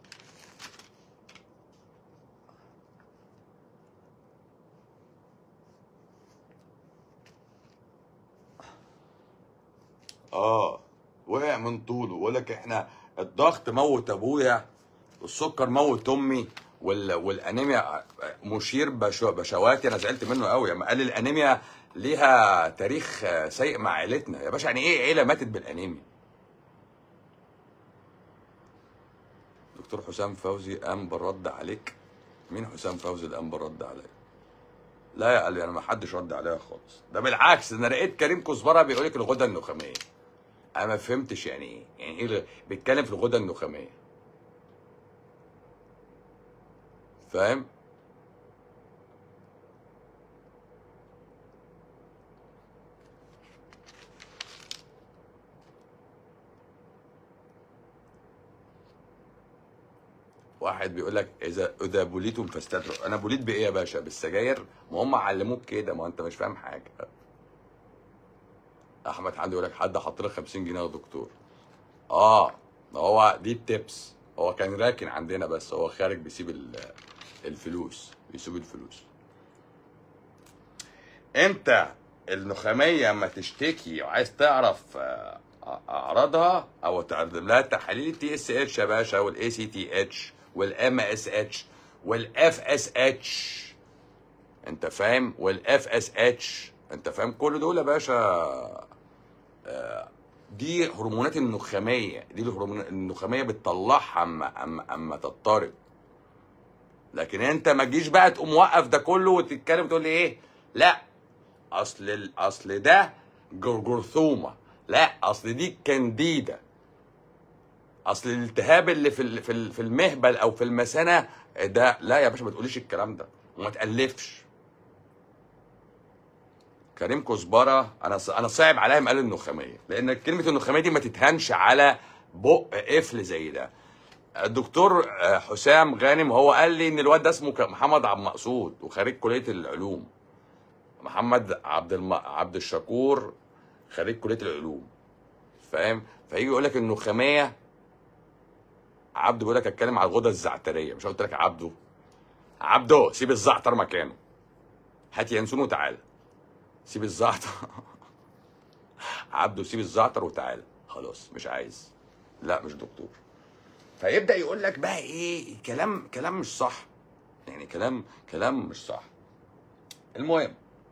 اه وقع من طوله ويقول لك احنا الضغط موت ابويا والسكر موت امي وال... والانيميا مشير بشو... بشواتي انا زعلت منه قوي لما قال لي الانيميا ليها تاريخ سيء مع عيلتنا يا باشا يعني ايه عيله ماتت بالانيميا دكتور حسام فوزي قام بالرد عليك مين حسام فوزي اللي قام بالرد عليا لا يا قلبي انا ما حدش رد عليا خالص ده بالعكس انا لقيت كريم كزبره بيقول لك الغده النخاميه انا ما فهمتش يعني ايه يعني ايه اللي بيتكلم في الغده النخاميه فاهم واحد بيقول لك اذا اذا بوليتم فاستدروا انا بوليت بايه يا باشا بالسجاير ما هم علموك كده ما انت مش فاهم حاجه احمد حمدي يقول لك حد حط لك 50 جنيه يا دكتور اه ما هو دي التبس هو كان راكن عندنا بس هو خارج بيسيب ال- الفلوس بيسيب الفلوس انت النخاميه اما تشتكي وعايز تعرف آه، اعراضها او تقدم لها تحاليل التي اس اتش يا باشا والاي سي تي اتش والام اس اتش والاف اس اتش انت فاهم والاف اس اتش انت فاهم كل دول يا باشا آه، دي هرمونات النخاميه دي الهرمونات النخاميه بتطلعها اما اما اما تضطرب لكن انت ما تجيش بقى تقوم موقف ده كله وتتكلم تقول لي ايه لا اصل ال- اصل ده جر- جرثومه لا اصل دي كانديدا اصل الالتهاب اللي في ال- في ال- في المهبل او في المثانه ده لا يا باشا ما تقوليش الكلام ده وما تالفش كريم كزبره انا ص- انا صعب عليا قال النخاميه لان كلمه النخاميه دي ما تتهنش على بق قفل زي ده الدكتور آه، حسام غانم هو قال لي ان الواد ده اسمه ك- محمد عبد المقصود وخريج كليه العلوم محمد عبد الم... عبد الشكور خريج كليه العلوم فاهم فيجي يقول لك انه خاميه عبده بيقول لك اتكلم على الغدة الزعتريه مش قلت لك عبده عبده سيب الزعتر مكانه هات ينسون وتعالى سيب الزعتر عبده سيب الزعتر وتعالى خلاص مش عايز لا مش دكتور فيبدا يقول لك بقى ايه كلام كلام مش صح يعني كلام كلام مش صح المهم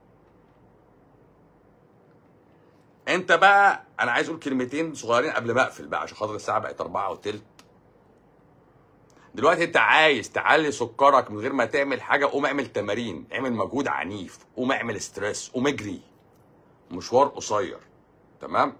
انت بقى انا عايز اقول كلمتين صغيرين قبل ما اقفل بقى عشان خاطر الساعه بقت أربعة وتلت دلوقتي انت عايز تعلي سكرك من غير ما تعمل حاجه قوم اعمل تمارين اعمل مجهود عنيف قوم اعمل ستريس قوم اجري مشوار قصير تمام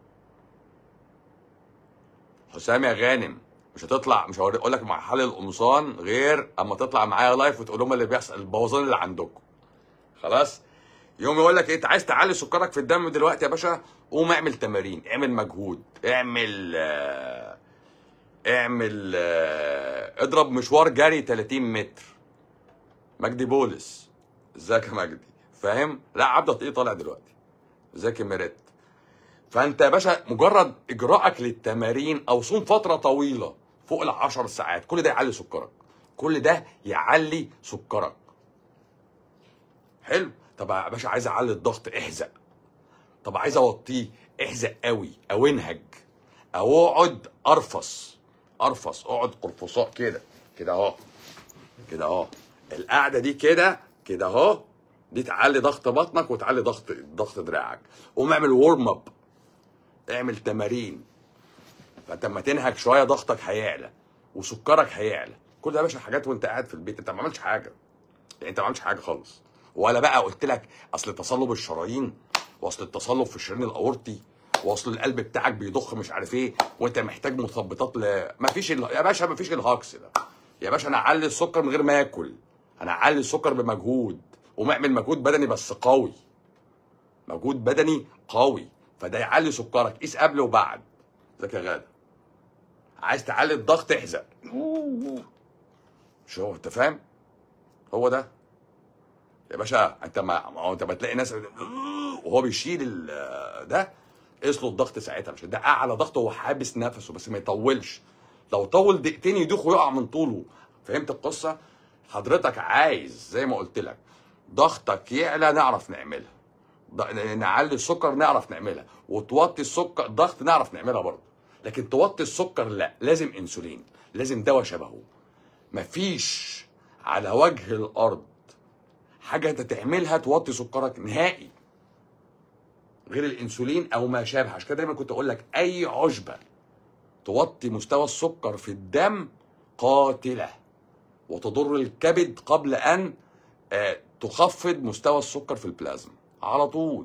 حسام يا غانم مش هتطلع مش هقول لك مع حل القمصان غير اما تطلع معايا لايف وتقول لهم اللي بيحصل البوظان اللي عندكم خلاص يوم يقول لك ايه انت عايز تعلي سكرك في الدم دلوقتي يا باشا قوم اعمل تمارين اعمل مجهود اعمل آه اعمل آه اضرب مشوار جري 30 متر مجدي بولس ازيك يا مجدي فاهم لا عبده ايه طالع دلوقتي ازيك يا ميريت فانت يا باشا مجرد اجراءك للتمارين او صوم فتره طويله فوق العشر ساعات كل ده يعلي سكرك كل ده يعلي سكرك حلو طب يا باشا عايز اعلي الضغط احزق طب عايز اوطيه احزق قوي او انهج او اقعد ارفص ارفص اقعد قرفصاء كده كده اهو كده اهو القعده دي كده كده اهو دي تعلي ضغط بطنك وتعلي ضغط ضغط دراعك قوم اعمل ورم اب اعمل تمارين فانت لما تنهج شويه ضغطك هيعلى وسكرك هيعلى كل ده يا باشا حاجات وانت قاعد في البيت انت ما عملتش حاجه يعني انت ما عملتش حاجه خالص ولا بقى قلت لك اصل تصلب الشرايين واصل التصلب في الشريان الاورطي واصل القلب بتاعك بيضخ مش عارف ايه وانت محتاج مثبطات ل ما فيش ال... يا باشا ما فيش الهاكس ده يا باشا انا اعلي السكر من غير ما اكل انا اعلي السكر بمجهود وما اعمل مجهود بدني بس قوي مجهود بدني قوي فده يعلي سكرك قيس قبل وبعد ازيك يا غاده عايز تعلي الضغط احزق شو انت فاهم هو ده يا باشا انت ما ما هو انت بتلاقي ناس وهو بيشيل ال- ده قيس له الضغط ساعتها مش ده اعلى ضغط وهو حابس نفسه بس ما يطولش لو طول دقيقتين يدوخ ويقع من طوله فهمت القصه حضرتك عايز زي ما قلت لك ضغطك يعلى نعرف نعملها ض- نعلي السكر نعرف نعملها وتوطي السكر ضغط نعرف نعملها برضه لكن توطي السكر لا لازم انسولين لازم دواء شبهه مفيش على وجه الارض حاجه انت تعملها توطي سكرك نهائي غير الانسولين او ما شابه عشان كده دايما كنت اقول لك اي عشبه توطي مستوى السكر في الدم قاتله وتضر الكبد قبل ان آه، تخفض مستوى السكر في البلازما على طول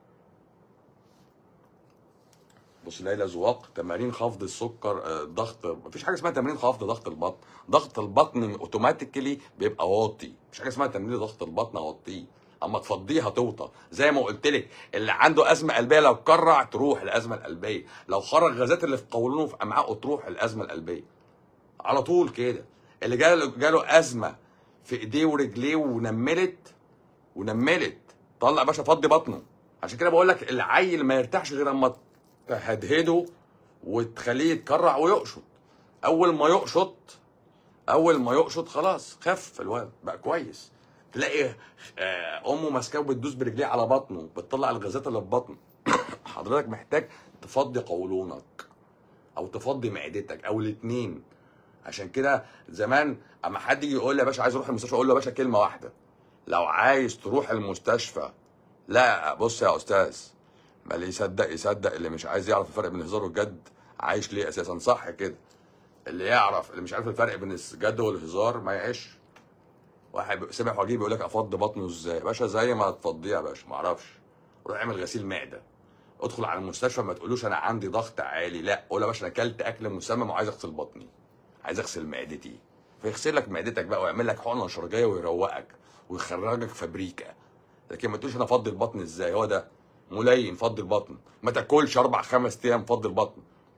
بص ليلى زواق تمارين خفض السكر آه، ضغط مفيش حاجه اسمها تمارين خفض ضغط البطن ضغط البطن اوتوماتيكلي بيبقى واطي مفيش حاجه اسمها تمرين ضغط البطن اوطيه اما تفضيه هتوطى زي ما قلت لك اللي عنده ازمه قلبيه لو كرع تروح الازمه القلبيه لو خرج غازات اللي في قولونه في امعائه تروح الازمه القلبيه على طول كده اللي جاله جاله ازمه في ايديه ورجليه ونملت ونملت طلع يا باشا فضي بطنه عشان كده بقول لك العيل ما يرتاحش غير اما تهدهده وتخليه يتكرع ويقشط اول ما يقشط اول ما يقشط خلاص خف الولد بقى كويس تلاقي آه، امه ماسكاه وبتدوس برجليه على بطنه بتطلع الغازات اللي في بطنه حضرتك محتاج تفضي قولونك او تفضي معدتك او الاثنين عشان كده زمان اما حد يجي يقول لي يا باشا عايز اروح المستشفى اقول له يا باشا كلمه واحده لو عايز تروح المستشفى لا بص يا استاذ ما اللي يصدق يصدق اللي مش عايز يعرف الفرق بين الهزار والجد عايش ليه اساسا صح كده اللي يعرف اللي مش عارف الفرق بين الجد والهزار ما يعيش واحد سامع وجيه بيقول لك افضي بطنه ازاي يا باشا زي ما تفضيها يا باشا ما اعرفش روح اعمل غسيل معده ادخل على المستشفى ما تقولوش انا عندي ضغط عالي لا قول يا باشا انا اكلت اكل مسمم وعايز اغسل بطني عايز اغسل معدتي فيغسل لك معدتك بقى ويعمل لك حقنه شرجيه ويروقك ويخرجك فابريكا لكن ما تقولش انا افضي البطن ازاي هو ده ملين فضي البطن ما تاكلش اربع خمس ايام فضي البطن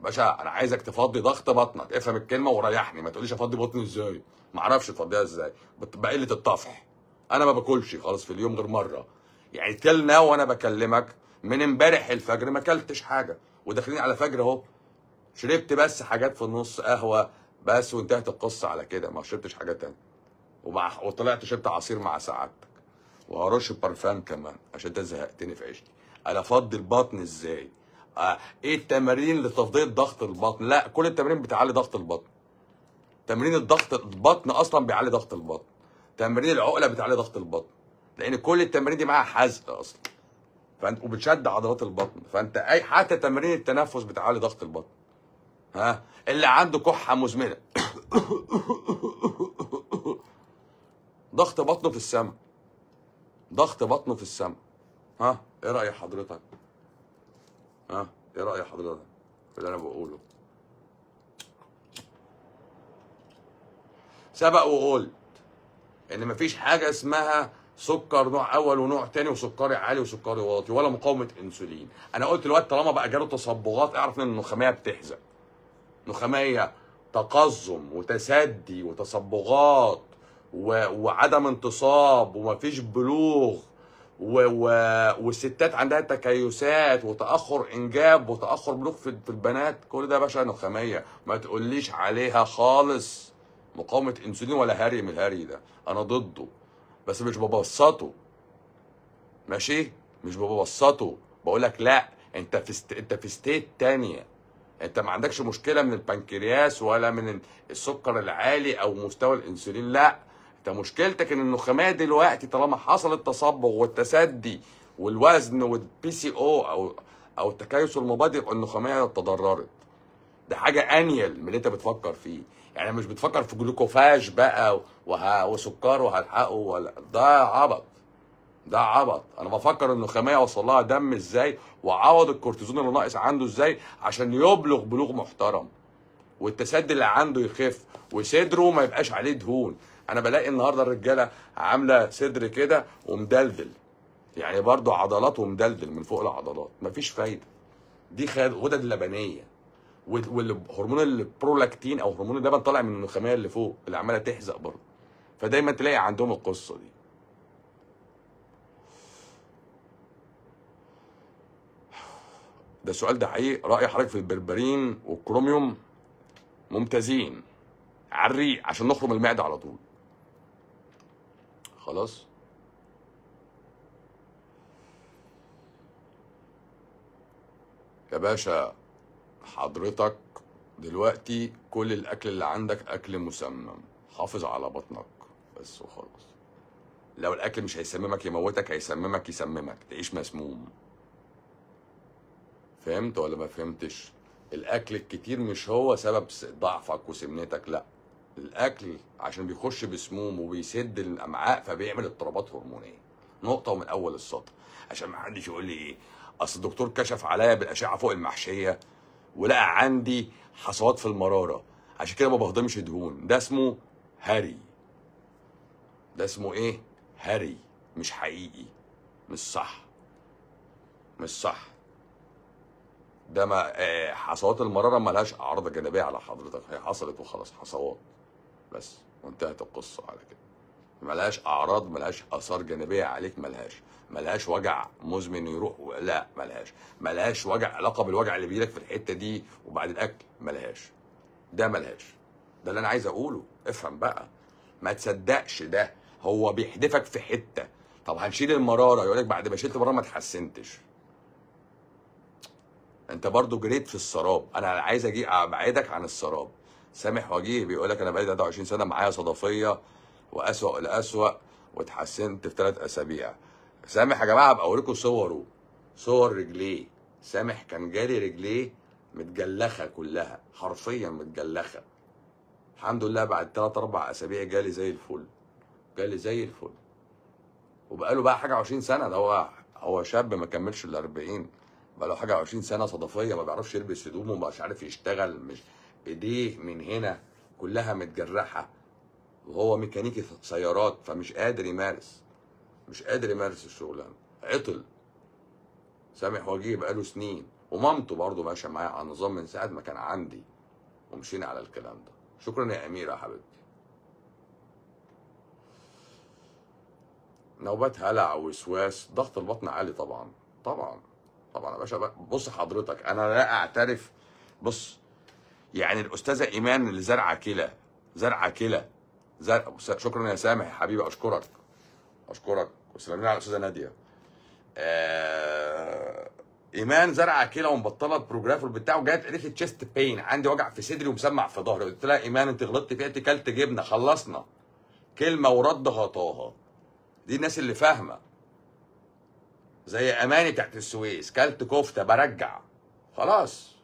باشا انا عايزك تفضي ضغط بطنك افهم الكلمه وريحني ما تقوليش افضي بطني ازاي ما اعرفش تفضيها ازاي بت- بقله الطفح انا ما باكلش خالص في اليوم غير مره يعني كلنا وانا بكلمك من امبارح الفجر ما اكلتش حاجه وداخلين على فجر اهو شربت بس حاجات في النص قهوه بس وانتهت القصه على كده ما شربتش حاجه تانية ومع وطلعت شربت عصير مع سعادتك وهرش برفان كمان عشان انت زهقتني في عيشتي انا افضي البطن ازاي آه ايه التمارين لتفضيه ضغط البطن لا كل التمارين بتعلي ضغط البطن تمرين الضغط البطن اصلا بيعلي ضغط البطن تمرين العقله بتعلي ضغط البطن لان كل التمارين دي معاها حزق اصلا فانت وبتشد عضلات البطن فانت اي حتى تمارين التنفس بتعلي ضغط البطن ها اللي عنده كحه مزمنه ضغط بطنه في السماء ضغط بطنه في السماء ها ايه راي حضرتك ها ايه راي حضرتك في اللي انا بقوله سبق وقلت ان مفيش حاجه اسمها سكر نوع اول ونوع تاني وسكري عالي وسكري واطي ولا مقاومه انسولين انا قلت دلوقتي طالما بقى جاله تصبغات اعرف ان النخاميه بتحزق نخاميه تقزم وتسدي وتصبغات و... وعدم انتصاب ومفيش بلوغ و... و... والستات عندها تكيسات وتاخر انجاب وتاخر بلوغ في, في البنات كل ده يا باشا نخاميه ما تقوليش عليها خالص مقاومه انسولين ولا هري من الهري ده انا ضده بس مش ببسطه ماشي مش ببسطه بقول لك لا انت في است... انت في ستيت تانية انت ما عندكش مشكله من البنكرياس ولا من السكر العالي او مستوى الانسولين لا انت مشكلتك ان النخاميه دلوقتي طالما حصل التصبغ والتسدي والوزن والبي سي او او او التكيس المبادئ يبقى النخاميه تضررت ده حاجه انيل من اللي انت بتفكر فيه يعني مش بتفكر في جلوكوفاج بقى وه... وسكر وهلحقه ولا ده عبط ده عبط انا بفكر ان النخاميه وصل لها دم ازاي وعوض الكورتيزون اللي ناقص عنده ازاي عشان يبلغ بلوغ محترم والتسدي اللي عنده يخف وصدره ما يبقاش عليه دهون انا بلاقي النهارده الرجاله عامله صدر كده ومدلدل يعني برضو عضلات ومدلدل من فوق العضلات مفيش فايده دي خد- غدد لبنيه وال- والهرمون البرولاكتين او هرمون اللبن طالع من النخاميه اللي فوق اللي عماله تحزق برضه فدايما تلاقي عندهم القصه دي ده السؤال ده حقيقي رأي حضرتك في البربرين والكروميوم ممتازين على الريق عشان نخرم المعدة على طول خلاص يا باشا حضرتك دلوقتي كل الاكل اللي عندك اكل مسمم حافظ على بطنك بس وخلاص لو الاكل مش هيسممك يموتك هيسممك يسممك تعيش مسموم فهمت ولا ما فهمتش الاكل الكتير مش هو سبب س- ضعفك وسمنتك لا الاكل عشان بيخش بسموم وبيسد الامعاء فبيعمل اضطرابات هرمونيه نقطه ومن اول السطر عشان ما حدش يقول لي ايه اصل الدكتور كشف عليا بالاشعه فوق المحشيه ولقى عندي حصوات في المراره عشان كده ما بهضمش دهون ده اسمه هري ده اسمه ايه هري مش حقيقي مش صح مش صح ده ما آه، حصوات المراره ملهاش اعراض جانبيه على حضرتك هي حصلت وخلاص حصوات بس وانتهت القصه على كده ملهاش اعراض ملهاش اثار جانبيه عليك ملهاش ملهاش وجع مزمن يروح و... لا ملهاش ملهاش وجع علاقه بالوجع اللي بيجيلك في الحته دي وبعد الاكل ملهاش ده ملهاش ده اللي انا عايز اقوله افهم بقى ما تصدقش ده هو بيحدفك في حته طب هنشيل المراره يقول لك بعد ما شلت المراره ما اتحسنتش انت برضو جريت في السراب انا عايز اجي ابعدك عن السراب سامح وجيه بيقول لك انا بقالي 23 سنه معايا صدفيه واسوأ الاسوأ واتحسنت في ثلاث اسابيع سامح يا جماعه ابقى اوريكم صوره صور رجليه سامح كان جالي رجليه متجلخه كلها حرفيا متجلخه الحمد لله بعد ثلاث اربع اسابيع جالي زي الفل جالي زي الفل وبقاله بقى حاجه 20 سنه ده هو هو شاب ما كملش ال 40 بقى له حاجه 20 سنه صدفيه ما بيعرفش يلبس هدومه مش عارف يشتغل مش ايديه من هنا كلها متجرحه وهو ميكانيكي سيارات فمش قادر يمارس مش قادر يمارس الشغلانه عطل سامح وجيه بقاله سنين ومامته برضه ماشيه معايا على النظام من ساعه ما كان عندي ومشينا على الكلام ده شكرا يا اميره يا حبيبتي نوبات هلع وسواس ضغط البطن عالي طبعا طبعا طبعا يا باشا بص حضرتك انا لا اعترف بص يعني الاستاذه ايمان اللي زرعه كلى زرعه كلى زرع شكرا يا سامح يا حبيبي اشكرك اشكرك وسلامين على الاستاذه ناديه آه... ايمان زرعه كلى ومبطله البروجرافر بتاعه جت قالت لي تشيست بين عندي وجع في صدري ومسمع في ظهري قلت لها ايمان انت غلطت فيها انت كلت جبنه خلصنا كلمه ورد غطاها دي الناس اللي فاهمه زي اماني بتاعت السويس كلت كفته برجع خلاص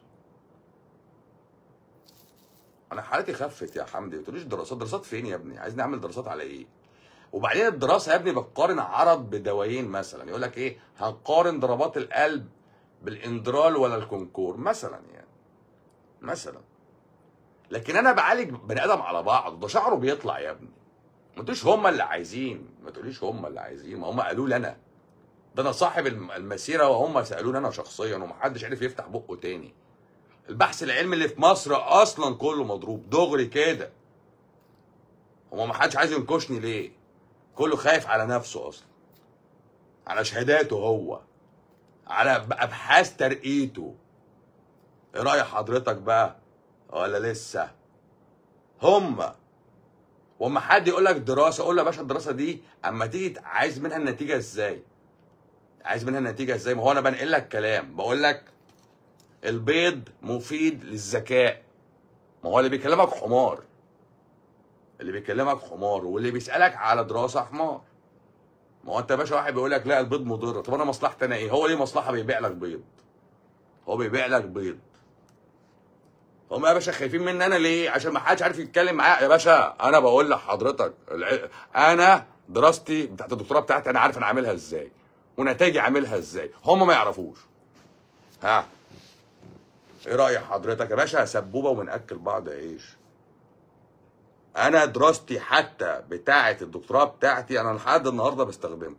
انا حالتي خفت يا حمدي ما تقوليش دراسات دراسات فين يا ابني عايزني اعمل دراسات على ايه وبعدين الدراسه يا ابني بتقارن عرض بدوايين مثلا يقول لك ايه هنقارن ضربات القلب بالاندرال ولا الكونكور مثلا يعني مثلا لكن انا بعالج بني ادم على بعض ده شعره بيطلع يا ابني ما تقوليش هم اللي عايزين ما تقوليش هم اللي عايزين ما هم قالوا لي انا ده انا صاحب المسيره وهم سالوني انا شخصيا ومحدش عرف يفتح بقه تاني البحث العلمي اللي في مصر اصلا كله مضروب دغري كده هو ما حدش عايز ينكشني ليه كله خايف على نفسه اصلا على شهاداته هو على ابحاث ترقيته ايه راي حضرتك بقى ولا لسه هما واما حد يقول لك دراسه قول له يا باشا الدراسه دي اما تيجي عايز منها النتيجه ازاي عايز منها النتيجه ازاي ما هو انا بنقل لك كلام بقول لك البيض مفيد للذكاء ما هو اللي بيكلمك حمار اللي بيكلمك حمار واللي بيسالك على دراسه حمار ما هو انت يا باشا واحد بيقول لك لا البيض مضر طب انا مصلحتي انا ايه هو ليه مصلحه بيبيع لك بيض هو بيبيع لك بيض هم يا باشا خايفين مني انا ليه عشان ما حدش عارف يتكلم معايا يا باشا انا بقول لحضرتك انا دراستي بتاعت الدكتوراه بتاعتي انا عارف انا عاملها ازاي ونتائجي عاملها ازاي هم ما يعرفوش ها ايه راي حضرتك يا باشا سبوبه وبناكل بعض عيش انا دراستي حتى بتاعه الدكتوراه بتاعتي انا لحد النهارده بستخدمها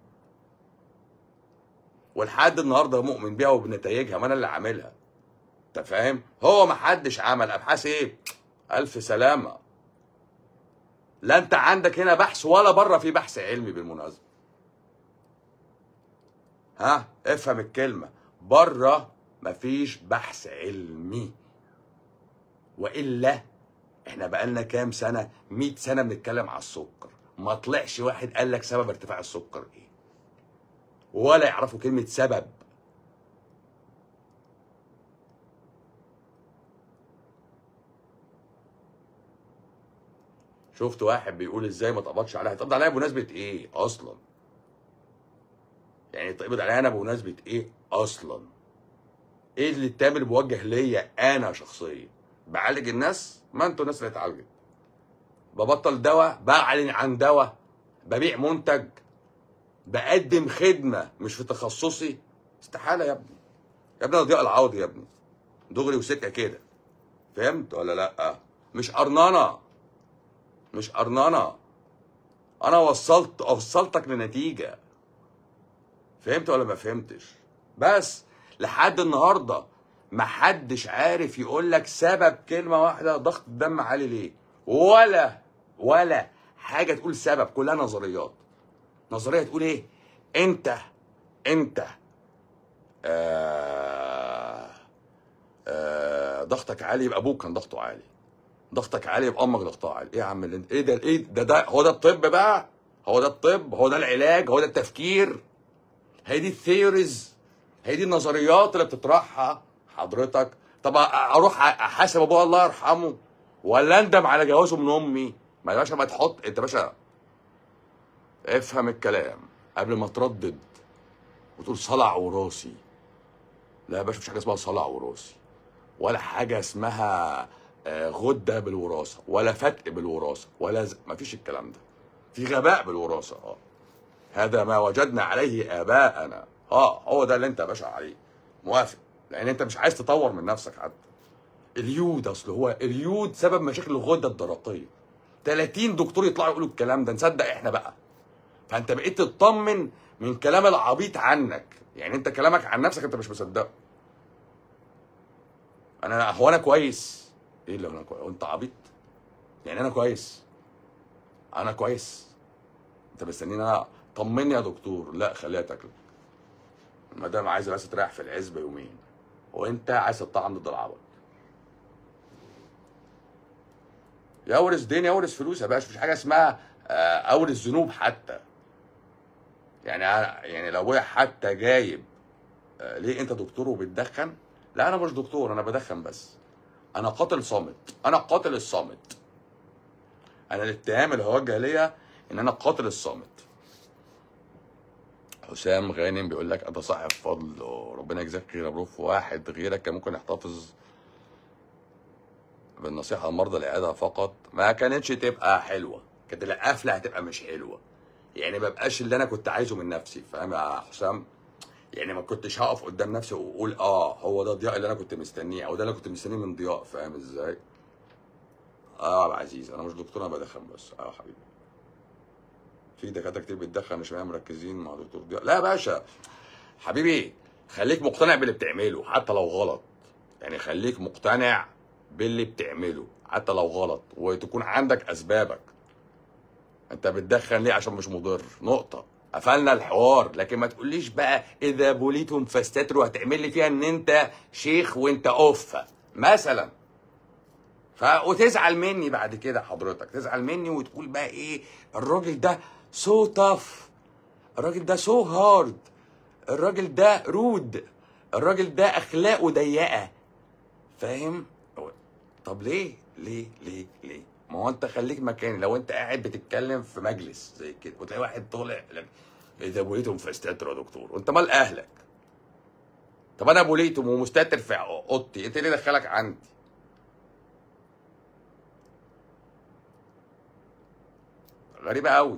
ولحد النهارده مؤمن بيها وبنتائجها ما انا اللي عاملها انت فاهم هو ما حدش عمل ابحاث ايه الف سلامه لا انت عندك هنا بحث ولا بره في بحث علمي بالمناسبه ها افهم الكلمه بره مفيش بحث علمي والا احنا بقالنا كام سنه 100 سنه بنتكلم على السكر ما طلعش واحد قال لك سبب ارتفاع السكر ايه ولا يعرفوا كلمه سبب شفت واحد بيقول ازاي ما تقبضش عليها تقبض عليها بمناسبه ايه اصلا يعني تقبض عليها انا بمناسبه ايه اصلا ايه اللي التامر موجه ليا انا شخصيا بعالج الناس ما انتوا الناس اللي اتعالجت ببطل دواء بعلن عن دواء ببيع منتج بقدم خدمه مش في تخصصي استحاله يا ابني يا ابني انا ضياء العوضي يا ابني دغري وسكه كده فهمت ولا لا مش قرنانه مش قرنانه انا وصلت وصلتك لنتيجه فهمت ولا ما فهمتش بس لحد النهارده محدش عارف يقول لك سبب كلمه واحده ضغط الدم عالي ليه ولا ولا حاجه تقول سبب كلها نظريات نظريه تقول ايه انت انت آه آه ضغطك عالي يبقى ابوك كان ضغطه عالي ضغطك عالي يبقى امك ضغطها عالي ايه يا عم اللي انت ايه ده ايه ده ده هو ده الطب بقى هو ده الطب هو ده العلاج هو ده التفكير هي دي الثيوريز هي دي النظريات اللي بتطرحها حضرتك طب اروح احاسب ابويا الله يرحمه ولا اندم على جوازه من امي ما يا باشا ما تحط انت باشا افهم الكلام قبل ما تردد وتقول صلع وراثي لا يا باشا مفيش حاجه اسمها صلع وراثي ولا حاجه اسمها غده بالوراثه ولا فتق بالوراثه ولا ز... مفيش الكلام ده في غباء بالوراثه اه هذا ما وجدنا عليه اباءنا اه هو ده اللي انت يا باشا عليه موافق لان انت مش عايز تطور من نفسك حتى اليود اصل هو اليود سبب مشاكل الغده الدرقيه 30 دكتور يطلعوا يقولوا الكلام ده نصدق احنا بقى فانت بقيت تطمن من كلام العبيط عنك يعني انت كلامك عن نفسك انت مش مصدقه انا هو انا كويس ايه اللي انا كويس انت عبيط يعني انا كويس انا كويس انت مستنيني انا طمني يا دكتور لا خليها تاكلك المدام عايزه بس تريح في العزبه يومين وانت عايز تطعن ضد العبط يورث دين يورث فلوس يا باشا مفيش حاجه اسمها آه، اورث ذنوب حتى يعني أنا- يعني لو ابويا حتى جايب آه، ليه انت دكتور وبتدخن لا انا مش دكتور انا بدخن بس انا قاتل صامت انا قاتل الصامت انا الاتهام اللي هوجه ليا ان انا قاتل الصامت حسام غانم بيقول لك انت صاحب فضل وربنا يجزاك خير يا بروف واحد غيرك كان ممكن يحتفظ بالنصيحه لمرضى العياده فقط ما كانتش تبقى حلوه كانت القفله هتبقى مش حلوه يعني ما بقاش اللي انا كنت عايزه من نفسي فاهم يا حسام يعني ما كنتش هقف قدام نفسي واقول اه هو ده ضياء اللي انا كنت مستنيه او ده اللي كنت مستنيه من ضياء فاهم ازاي اه يا عبد العزيز انا مش دكتور انا بدخن بس اه يا حبيبي في دكاتره كتير بتدخن مش معايا مركزين مع دكتور ضياء لا يا باشا حبيبي خليك مقتنع باللي بتعمله حتى لو غلط يعني خليك مقتنع باللي بتعمله حتى لو غلط وتكون عندك اسبابك انت بتدخن ليه عشان مش مضر نقطه قفلنا الحوار لكن ما تقوليش بقى اذا بوليتم فاستتروا هتعمل لي فيها ان انت شيخ وانت اوفه مثلا ف وتزعل مني بعد كده حضرتك تزعل مني وتقول بقى ايه الراجل ده سو تاف الراجل ده سو هارد الراجل ده رود الراجل ده اخلاقه ضيقه فاهم طب ليه ليه ليه ليه ما هو انت خليك مكاني لو انت قاعد بتتكلم في مجلس زي كده وتلاقي واحد طالع لك اذا بوليتم فاستتر يا دكتور وانت مال اهلك طب انا بوليتم ومستتر في اوضتي انت ليه دخلك عندي غريبه قوي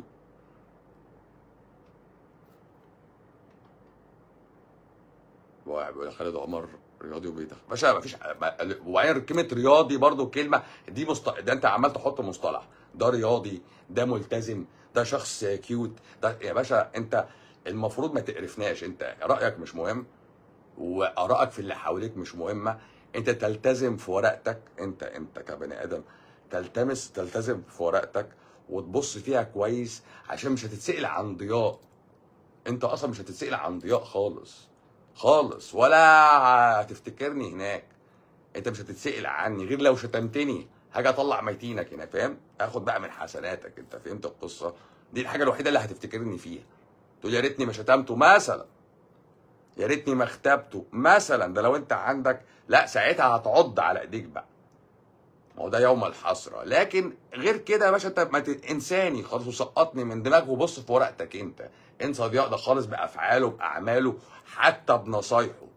بيقول خالد عمر رياضي وبيدخل باشا ما فيش وبعدين كلمه رياضي برضو كلمه دي مست... ده انت عمال تحط مصطلح ده رياضي ده ملتزم ده شخص كيوت ده يا باشا انت المفروض ما تقرفناش انت رايك مش مهم وارائك في اللي حواليك مش مهمه انت تلتزم في ورقتك انت انت كبني ادم تلتمس تلتزم في ورقتك وتبص فيها كويس عشان مش هتتسال عن ضياء انت اصلا مش هتتسال عن ضياء خالص خالص ولا هتفتكرني هناك انت مش هتتسال عني غير لو شتمتني هاجي اطلع ميتينك هنا فاهم اخد بقى من حسناتك انت فهمت القصه دي الحاجه الوحيده اللي هتفتكرني فيها تقول يا ريتني ما شتمته مثلا يا ريتني ما اغتبته مثلا ده لو انت عندك لا ساعتها هتعض على ايديك بقى ما هو ده يوم الحسره لكن غير كده يا باشا انت ما ت- انساني خالص وسقطني من دماغك وبص في ورقتك انت انسى ضياء ده خالص بافعاله باعماله حتى بنصايحه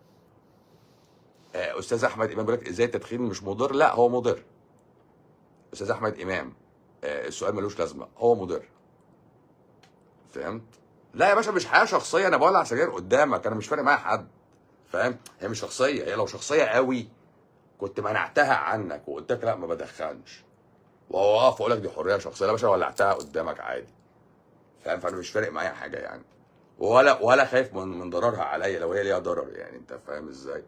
آه، استاذ احمد امام بيقول لك ازاي التدخين مش مضر لا هو مضر استاذ احمد امام آه، السؤال ملوش لازمه هو مضر فهمت لا يا باشا مش حياه شخصيه انا بولع سجاير قدامك انا مش فارق معايا حد فاهم هي مش شخصيه هي لو شخصيه قوي كنت منعتها عنك وقلت لك لا ما بدخنش واقف اقول لك دي حريه شخصيه لا يا باشا ولعتها قدامك عادي فاهم فانا مش فارق معايا حاجه يعني ولا ولا خايف من من ضررها عليا لو هي ليها ضرر يعني انت فاهم ازاي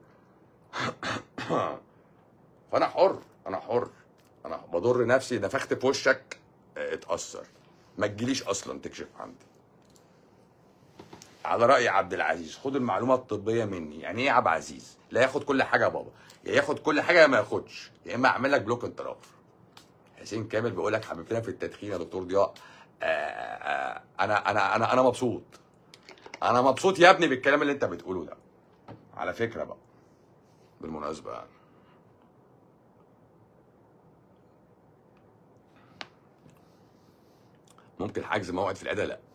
فانا حر انا حر انا بضر نفسي نفخت في وشك اه، اتاثر ما تجيليش اصلا تكشف عندي على راي عبد العزيز خد المعلومه الطبيه مني يعني ايه يا عبد العزيز لا ياخد كل حاجه يا بابا يا ياخد كل حاجه يا ما ياخدش يا اما اعمل لك بلوك انطراف حسين كامل بيقول لك حبيبتنا في التدخين يا دكتور ضياء آه، آه، انا انا انا انا مبسوط انا مبسوط يا ابني بالكلام اللي انت بتقوله ده على فكره بقى بالمناسبه يعني ممكن حجز موعد في العياده لا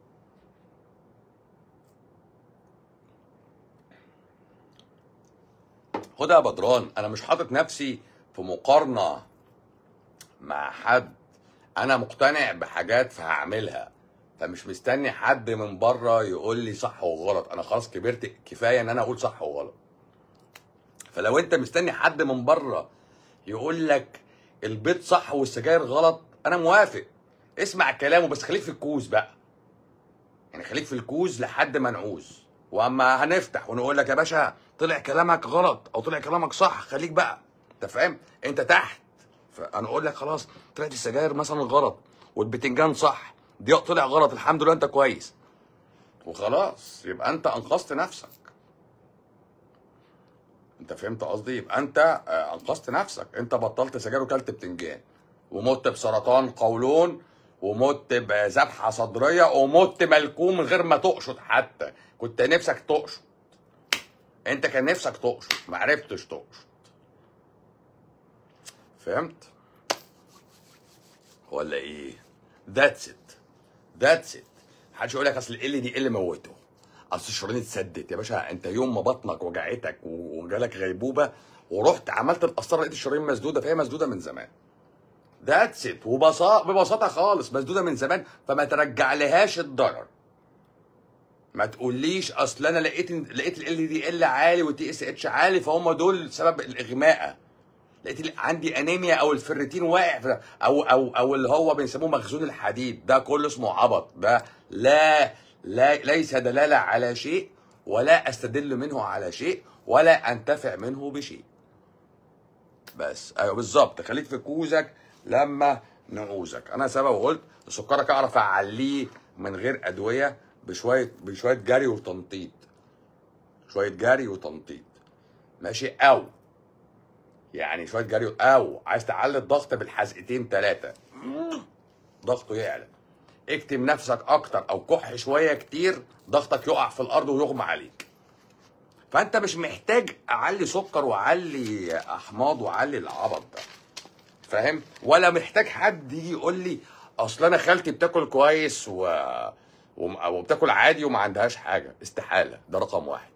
خدها يا بدران انا مش حاطط نفسي في مقارنه مع حد انا مقتنع بحاجات فهعملها فمش مستني حد من بره يقول لي صح وغلط انا خلاص كبرت كفايه ان انا اقول صح وغلط فلو انت مستني حد من بره يقول لك البيض صح والسجاير غلط انا موافق اسمع كلامه بس خليك في الكوز بقى يعني خليك في الكوز لحد ما نعوز واما هنفتح ونقول لك يا باشا طلع كلامك غلط او طلع كلامك صح خليك بقى انت فاهم انت تحت فانا اقول لك خلاص طلعت السجاير مثلا غلط والبتنجان صح دي طلع غلط الحمد لله انت كويس وخلاص يبقى انت انقذت نفسك انت فهمت قصدي يبقى انت آه، انقذت نفسك انت بطلت سجاير وكلت بتنجان ومت بسرطان قولون ومت بذبحه صدريه ومت ملكوم من غير ما تقشط حتى كنت نفسك تقشط انت كان نفسك تقشط ما عرفتش تقشط فهمت ولا ايه ذاتس ات ذاتس ات محدش يقول لك اصل ال دي اللي موته اصل الشرايين اتسدت يا باشا انت يوم ما بطنك وجعتك وجالك غيبوبه ورحت عملت القسطره لقيت الشرايين مسدوده فهي مسدوده من زمان ذاتس ات وبساطه ببساطه خالص مسدوده من زمان فما ترجع لهاش الضرر ما تقوليش اصل انا لقيت لقيت ال دي ال عالي والتي اس اتش عالي فهم دول سبب الاغماء لقيت ال- عندي انيميا او الفريتين واقع في- او او او اللي هو بنسموه مخزون الحديد ده كله اسمه عبط ده لا لا ليس دلاله على شيء ولا استدل منه على شيء ولا انتفع منه بشيء بس ايوه بالظبط خليك في كوزك لما نعوزك انا سبب قلت سكرك اعرف اعليه من غير ادويه بشويه بشويه جري وتنطيط شويه جري وتنطيط ماشي او يعني شويه جري او عايز تعلي الضغط بالحزقتين ثلاثه ضغطه يعلى اكتم نفسك اكتر او كح شويه كتير ضغطك يقع في الارض ويغمى عليك فانت مش محتاج اعلي سكر واعلي احماض واعلي العبط ده فاهم ولا محتاج حد يجي يقول لي اصل انا خالتي بتاكل كويس و... وم- وبتاكل عادي وما عندهاش حاجه استحاله ده رقم واحد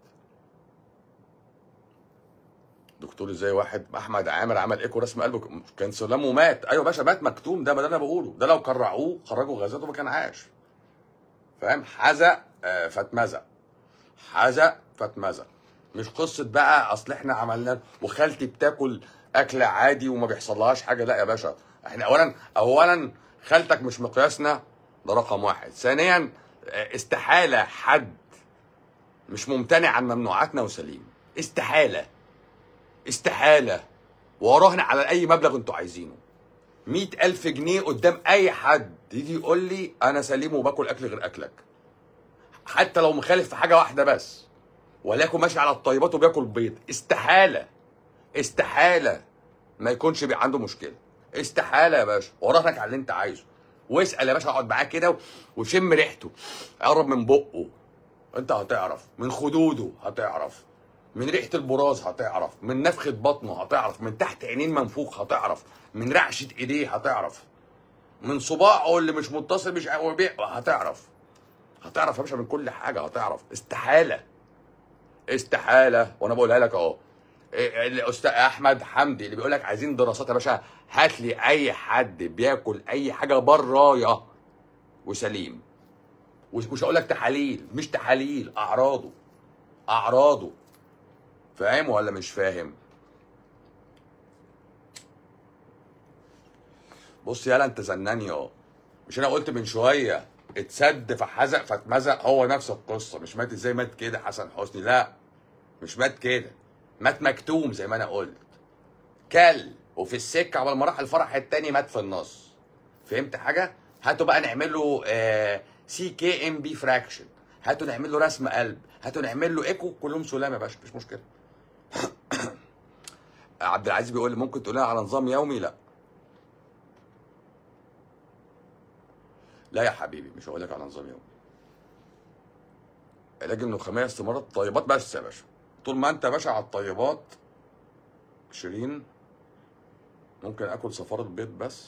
دكتور ازاي واحد احمد عامر عمل ايكو رسم قلبه كان سلام ومات ايوه يا باشا مات مكتوم ده ما ده انا بقوله ده لو كرعوه خرجوا غازاته ما كان عاش فاهم حزق آه، فاتمزق حزق فاتمزق مش قصه بقى اصل احنا عملنا وخالتي بتاكل اكل عادي وما بيحصلهاش حاجه لا يا باشا احنا اولا اولا خالتك مش مقياسنا ده رقم واحد ثانيا آه، استحاله حد مش ممتنع عن ممنوعاتنا وسليم استحاله استحالة وراهن على أي مبلغ أنتوا عايزينه مئة ألف جنيه قدام أي حد يجي يقول لي أنا سليم وباكل أكل غير أكلك حتى لو مخالف في حاجة واحدة بس ولكن ماشي على الطيبات وبياكل بيض استحالة استحالة ما يكونش بي عنده مشكلة استحالة يا باشا وراهنك على اللي أنت عايزه واسأل يا باشا اقعد معاه كده وشم ريحته قرب من بقه انت هتعرف من خدوده هتعرف من ريحه البراز هتعرف من نفخه بطنه هتعرف من تحت عينين منفوخ هتعرف من رعشه ايديه هتعرف من صباعه اللي مش متصل مش هو بيه هتعرف هتعرف يا باشا من كل حاجه هتعرف استحاله استحاله وانا بقولها لك اهو إيه الاستاذ احمد حمدي اللي بيقول لك عايزين دراسات يا باشا هات لي اي حد بياكل اي حاجه برايه وسليم ومش مش هقول لك تحاليل مش تحاليل اعراضه اعراضه فاهم ولا مش فاهم بص يالا انت زنان اه مش انا قلت من شويه اتسد فحزق فاتمزق هو نفس القصه مش مات ازاي مات كده حسن حسني لا مش مات كده مات مكتوم زي ما انا قلت كل وفي السكه عقبال ما راح الفرح التاني مات في النص فهمت حاجه هاتوا بقى نعمل له سي كي ام بي فراكشن هاتوا نعمل له رسم قلب هاتوا نعمل له ايكو كلهم سلام يا باشا مفيش مشكله عبد العزيز بيقول لي ممكن تقول لنا على نظام يومي لا لا يا حبيبي مش هقول لك على نظام يومي علاج النخاميه استمرار الطيبات بس يا باشا طول ما انت يا باشا على الطيبات شيرين ممكن اكل صفارة بيض بس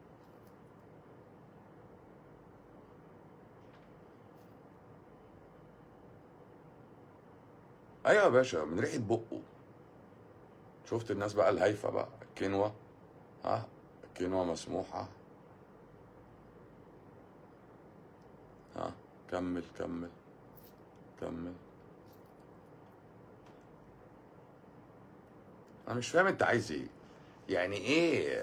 ايوه يا باشا من ريحه بقه شفت الناس بقى الهايفه بقى الكينوا ها الكينوا مسموحه ها كمل كمل كمل انا مش فاهم انت عايز ايه يعني ايه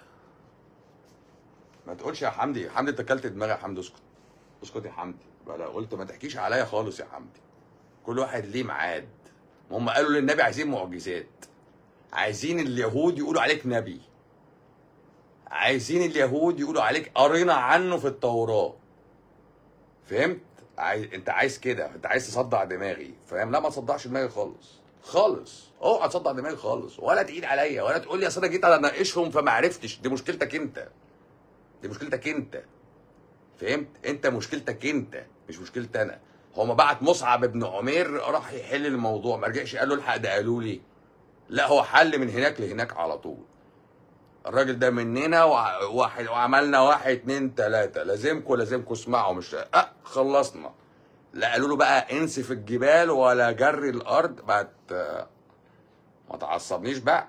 ما تقولش يا حمدي حمدي انت اكلت دماغي يا حمدي اسكت اسكت يا حمدي بقى لا قلت ما تحكيش عليا خالص يا حمدي كل واحد ليه ميعاد هم قالوا للنبي عايزين معجزات عايزين اليهود يقولوا عليك نبي عايزين اليهود يقولوا عليك قرينا عنه في التوراة فهمت عاي... انت عايز كده انت عايز تصدع دماغي فاهم لا ما تصدعش دماغي خالص خالص اوعى تصدع دماغي خالص ولا تقيل عليا ولا تقول لي اصل انا جيت اناقشهم فما عرفتش دي مشكلتك انت دي مشكلتك انت فهمت انت مشكلتك انت مش مشكلتي انا هو ما بعت مصعب ابن عمير راح يحل الموضوع ما رجعش قال له الحق ده قالوا لي لا هو حل من هناك لهناك على طول الراجل ده مننا وع- واحد وعملنا واحد اتنين تلاته لازمكم لازمكم اسمعوا مش اه خلصنا لا قالوا له بقى انسف الجبال ولا جري الارض ما ت- ما تعصبنيش بقى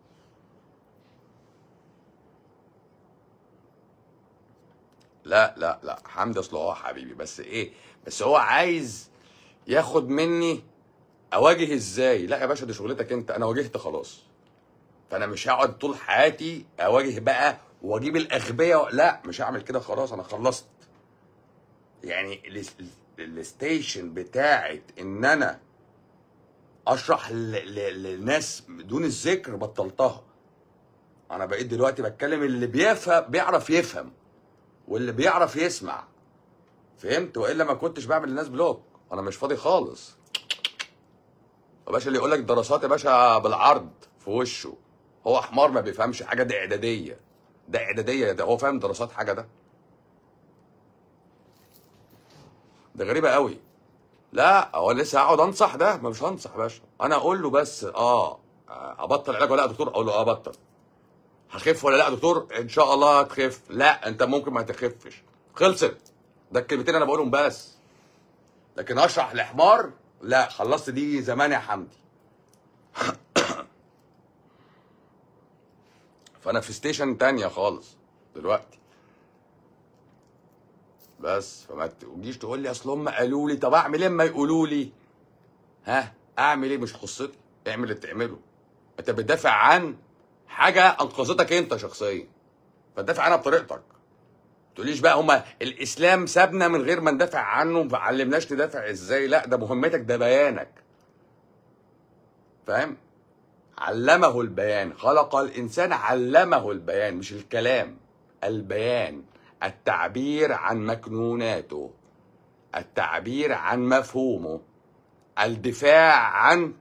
لا لا لا حمدي اصل هو حبيبي بس ايه بس هو عايز ياخد مني اواجه ازاي لا يا باشا دي شغلتك انت انا واجهت خلاص فانا مش هقعد طول حياتي اواجه بقى واجيب الاغبياء لا مش هعمل كده خلاص انا خلصت يعني ال- ال- الستيشن بتاعت ان انا اشرح ل- ل- للناس دون الذكر بطلتها انا بقيت دلوقتي بتكلم اللي بيفهم بيعرف يفهم واللي بيعرف يسمع فهمت والا ما كنتش بعمل للناس بلوك انا مش فاضي خالص يا باشا اللي يقول لك دراسات يا باشا بالعرض في وشه هو حمار ما بيفهمش حاجه دي اعداديه ده اعداديه ده هو فاهم دراسات حاجه ده ده غريبه قوي لا هو لسه هقعد انصح ده ما مش هنصح يا باشا انا اقول له بس اه آه، ابطل علاج ولا لا يا دكتور اقول له اه بطل هخف ولا لا يا دكتور ان شاء الله هتخف لا انت ممكن ما تخفش خلصت ده الكلمتين انا بقولهم بس لكن اشرح لحمار لا خلصت دي زمان يا حمدي فانا في ستيشن تانية خالص دلوقتي بس فما تجيش تقول لي اصل هم قالوا لي طب اعمل ايه اما يقولوا لي ها اعمل ايه مش قصتي اعمل اللي تعمله انت بتدافع عن حاجه انقذتك انت شخصيا فتدافع عنها بطريقتك تقوليش بقى هما الاسلام سابنا من غير ما ندافع عنه ما علمناش تدافع ازاي لا ده مهمتك ده بيانك فاهم علمه البيان خلق الانسان علمه البيان مش الكلام البيان التعبير عن مكنوناته التعبير عن مفهومه الدفاع عن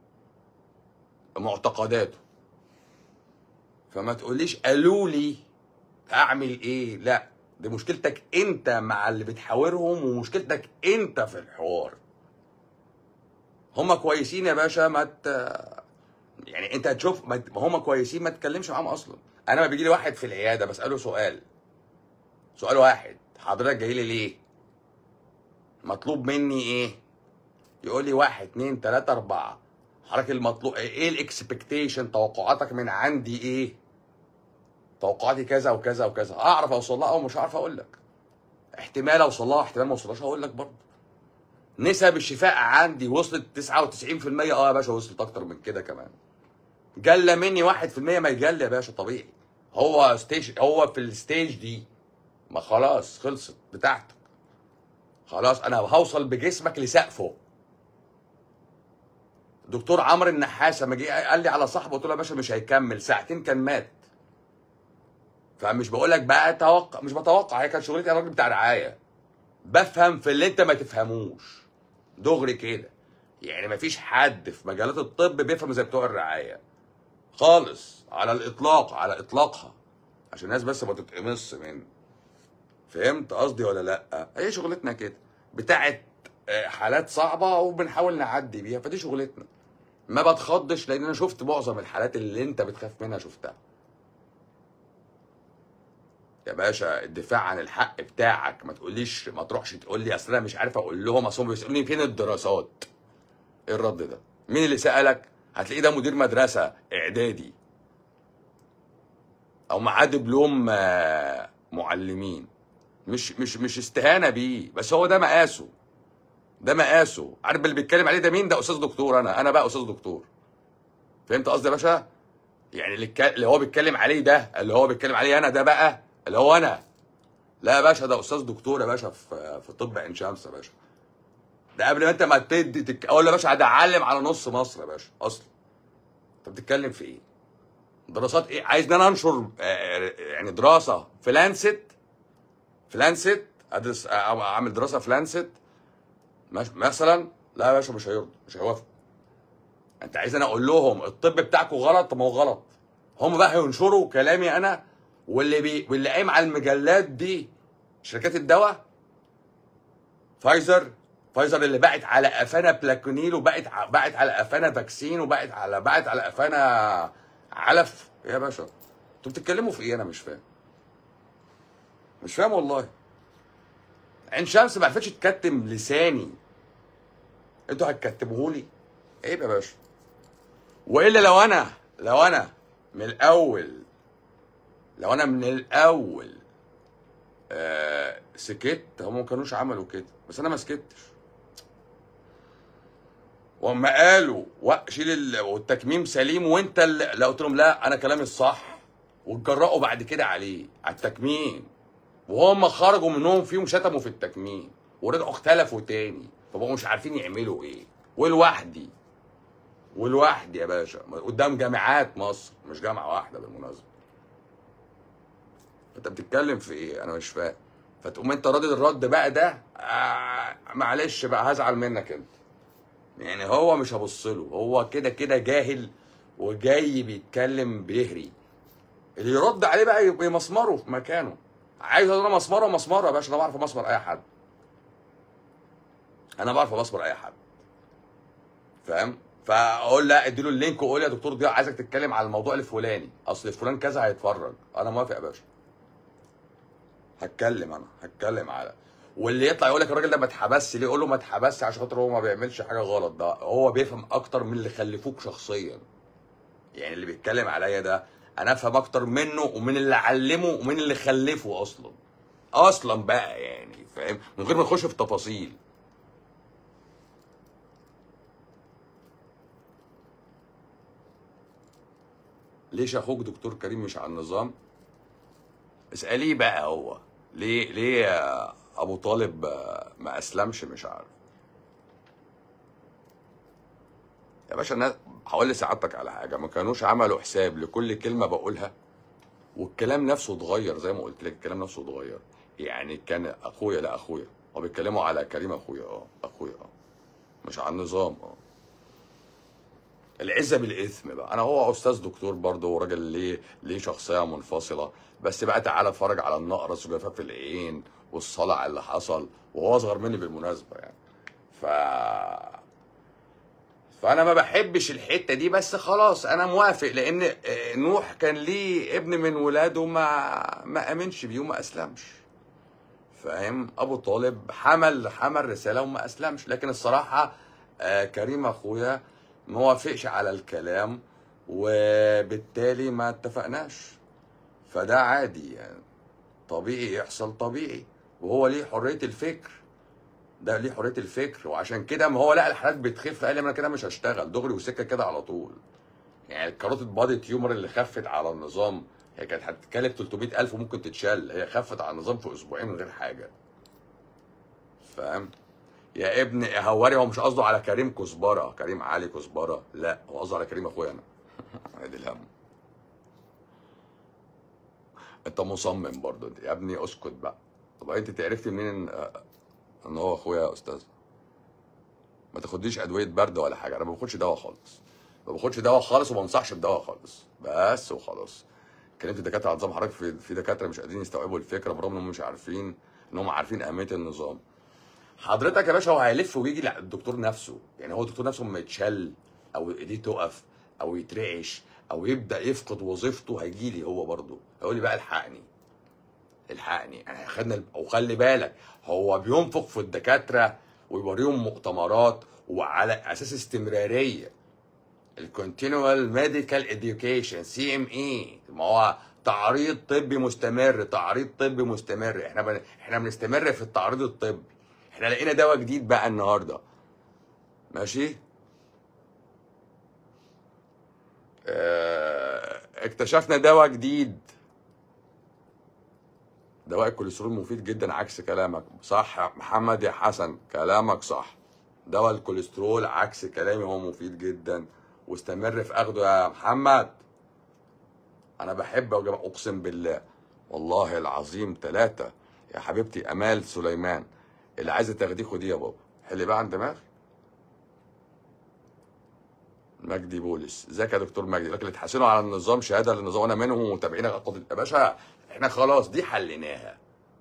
معتقداته فما تقوليش قالوا لي اعمل ايه لا دي مشكلتك انت مع اللي بتحاورهم ومشكلتك انت في الحوار هما كويسين يا باشا ما ت... يعني انت هتشوف ما ما هما كويسين ما تتكلمش معاهم اصلا انا ما بيجي لي واحد في العياده بساله سؤال سؤال واحد حضرتك جاي لي ليه مطلوب مني ايه يقول لي واحد اتنين تلاته اربعه حضرتك المطلوب ايه الاكسبكتيشن توقعاتك من عندي ايه توقعاتي كذا وكذا وكذا اعرف اوصل لها او مش عارف اقول لك احتمال اوصل لها احتمال ما اوصلهاش هقول لك برضه نسب الشفاء عندي وصلت 99% اه يا باشا وصلت اكتر من كده كمان جلى مني 1% ما يجلى يا باشا طبيعي هو ستيج هو في الستيج دي ما خلاص خلصت بتاعتك خلاص انا هوصل بجسمك لسقفه دكتور عمرو النحاس لما جه قال لي على صاحبه قلت له يا باشا مش هيكمل ساعتين كان مات فمش بقول لك بقى توقع مش بتوقع هي كانت شغلتي انا راجل بتاع رعايه بفهم في اللي انت ما تفهموش دغري كده يعني مفيش حد في مجالات الطب بيفهم زي بتوع الرعايه خالص على الاطلاق على اطلاقها عشان الناس بس ما تتقمص من فهمت قصدي ولا لا هي شغلتنا كده بتاعت آه، حالات صعبه وبنحاول نعدي بيها فدي شغلتنا ما بتخضش لان انا شفت معظم الحالات اللي انت بتخاف منها شفتها يا باشا الدفاع عن الحق بتاعك ما تقوليش ما تروحش تقول لي اصل انا مش عارف اقول لهم اصل هم بيسالوني فين الدراسات ايه الرد ده مين اللي سالك هتلاقيه ده مدير مدرسه اعدادي او معاه دبلوم آه، معلمين مش مش مش استهانه بيه بس هو ده مقاسه ده مقاسه عارف اللي بيتكلم عليه ده مين ده استاذ دكتور انا انا بقى استاذ دكتور فهمت قصدي يا باشا يعني اللي, الك- اللي هو بيتكلم عليه ده اللي هو بيتكلم عليه انا ده بقى اللي هو انا لا يا باشا ده استاذ دكتور يا باشا في في طب عين شمس يا باشا ده قبل ما انت ما تدي تك... اقول يا باشا هتعلم على نص مصر يا باشا اصلا انت بتتكلم في ايه دراسات ايه عايز ان انا انشر آه، يعني دراسه في لانست في لانست ادرس أو اعمل دراسه في لانست مش- مثلا لا يا باشا مش هيرضوا مش هيوافقوا انت عايز انا اقول لهم الطب بتاعكم غلط طب ما هو غلط هم بقى هينشروا كلامي انا واللي بي واللي قايم على المجلات دي شركات الدواء فايزر فايزر اللي باعت على قفانا بلاكونيل وباعت ع- باعت على قفانا فاكسين وباعت على باعت على قفانا علف يا باشا انتوا بتتكلموا في ايه انا مش فاهم مش فاهم والله عين شمس ما عرفتش تكتم لساني انتوا هتكتموهولي عيب يا باشا والا لو انا لو انا من الاول لو انا من الاول آه سكت هم ما كانوش عملوا كده بس انا ما سكتش وما قالوا و- شيل ال- والتكميم سليم وانت اللي لا قلت لهم لا انا كلامي الصح واتجرأوا بعد كده عليه على التكميم وهم خرجوا منهم فيهم شتموا في التكميم ورجعوا اختلفوا تاني فبقوا مش عارفين يعملوا ايه ولوحدي ولوحدي يا باشا قدام جامعات مصر مش جامعه واحده بالمناسبه انت بتتكلم في ايه انا مش فاهم فتقوم انت راضي الرد بقى ده آه معلش بقى هزعل منك انت يعني هو مش هبص له هو كده كده جاهل وجاي بيتكلم بيهري اللي يرد عليه بقى يبقى مسمره في مكانه عايز انا مسمره مسمره يا باشا انا بعرف امسمر اي حد انا بعرف امسمر اي حد فاهم فاقول لا اديله اللينك وقول يا دكتور ضياء عايزك تتكلم على الموضوع الفلاني اصل فلان كذا هيتفرج انا موافق يا باشا هتكلم انا هتكلم على واللي يطلع يقول لك الراجل ده ما اتحبسش ليه قول له ما اتحبسش عشان خاطر هو ما بيعملش حاجه غلط ده هو بيفهم اكتر من اللي خلفوك شخصيا يعني اللي بيتكلم عليا ده انا افهم اكتر منه ومن اللي علمه ومن اللي خلفه اصلا اصلا بقى يعني فاهم من غير ما نخش في تفاصيل ليش اخوك دكتور كريم مش على النظام اساليه بقى هو ليه ليه يا ابو طالب آه، ما اسلمش مش عارف يا باشا الناس هقول لسعادتك على حاجه ما كانوش عملوا حساب لكل كلمه بقولها والكلام نفسه اتغير زي ما قلت لك الكلام نفسه اتغير يعني كان اخويا لا اخويا هو بيتكلموا على كريم اخويا اه اخويا اه مش على النظام اه العزه بالاثم بقى انا هو استاذ دكتور برضه وراجل ليه ليه شخصيه منفصله بس بقى تعالى اتفرج على النقرس وجفاف العين والصلع اللي حصل وهو اصغر مني بالمناسبه يعني ف فانا ما بحبش الحته دي بس خلاص انا موافق لان آه، نوح كان ليه ابن من ولاده ما ما امنش بيه وما اسلمش فاهم ابو طالب حمل حمل رساله وما اسلمش لكن الصراحه آه، كريم اخويا ما وافقش على الكلام وبالتالي ما اتفقناش فده عادي يعني طبيعي يحصل طبيعي وهو ليه حريه الفكر ده ليه حريه الفكر وعشان كده ما هو لقى الحالات بتخف قال لي انا كده مش هشتغل دغري وسكه كده على طول يعني الكاروتيد بادي تيومر اللي خفت على النظام هي كانت هتتكلف 300000 وممكن تتشال هي خفت على النظام في اسبوعين من غير حاجه فاهم يا ابن هواري هو مش قصده على كريم كزبره كريم علي كزبره لا هو قصده على كريم اخويا انا ادي الهم انت مصمم برضه انت يا ابني اسكت بقى طب انت عرفت منين ان ان هو اخويا يا استاذ ما تاخديش ادويه برد ولا حاجه انا ما باخدش دواء خالص ما باخدش دواء خالص وما انصحش بدواء خالص بس وخلاص كلمت الدكاتره على نظام حضرتك في في دكاتره مش قادرين يستوعبوا الفكره برغم انهم مش عارفين ان هم عارفين اهميه النظام حضرتك يا باشا هو هيلف ويجي للدكتور نفسه يعني هو الدكتور نفسه لما يتشل او ايديه تقف او يترعش او يبدا يفقد وظيفته هيجي لي هو برضه هيقول لي بقى الحقني الحقني احنا خدنا ال- وخلي بالك هو بينفق في الدكاتره ويوريهم مؤتمرات وعلى اساس استمراريه الكونتينوال ميديكال اديوكيشن سي ام اي ما هو تعريض طبي مستمر تعريض طبي مستمر احنا بن... احنا بنستمر في التعريض الطبي احنا لقينا دواء جديد بقى النهارده ماشي اه... اكتشفنا دواء جديد دواء الكوليسترول مفيد جدا عكس كلامك صح يا محمد يا حسن كلامك صح دواء الكوليسترول عكس كلامي هو مفيد جدا واستمر في اخده يا محمد انا بحب يا جماعه اقسم بالله والله العظيم ثلاثة يا حبيبتي امال سليمان اللي عايزه تاخديه خديه يا بابا حلي بقى عن دماغي مجدي بولس ازيك يا دكتور مجدي لكن اللي تحسنوا على النظام شهاده للنظام وانا منهم ومتابعينك قضية يا باشا احنا خلاص دي حليناها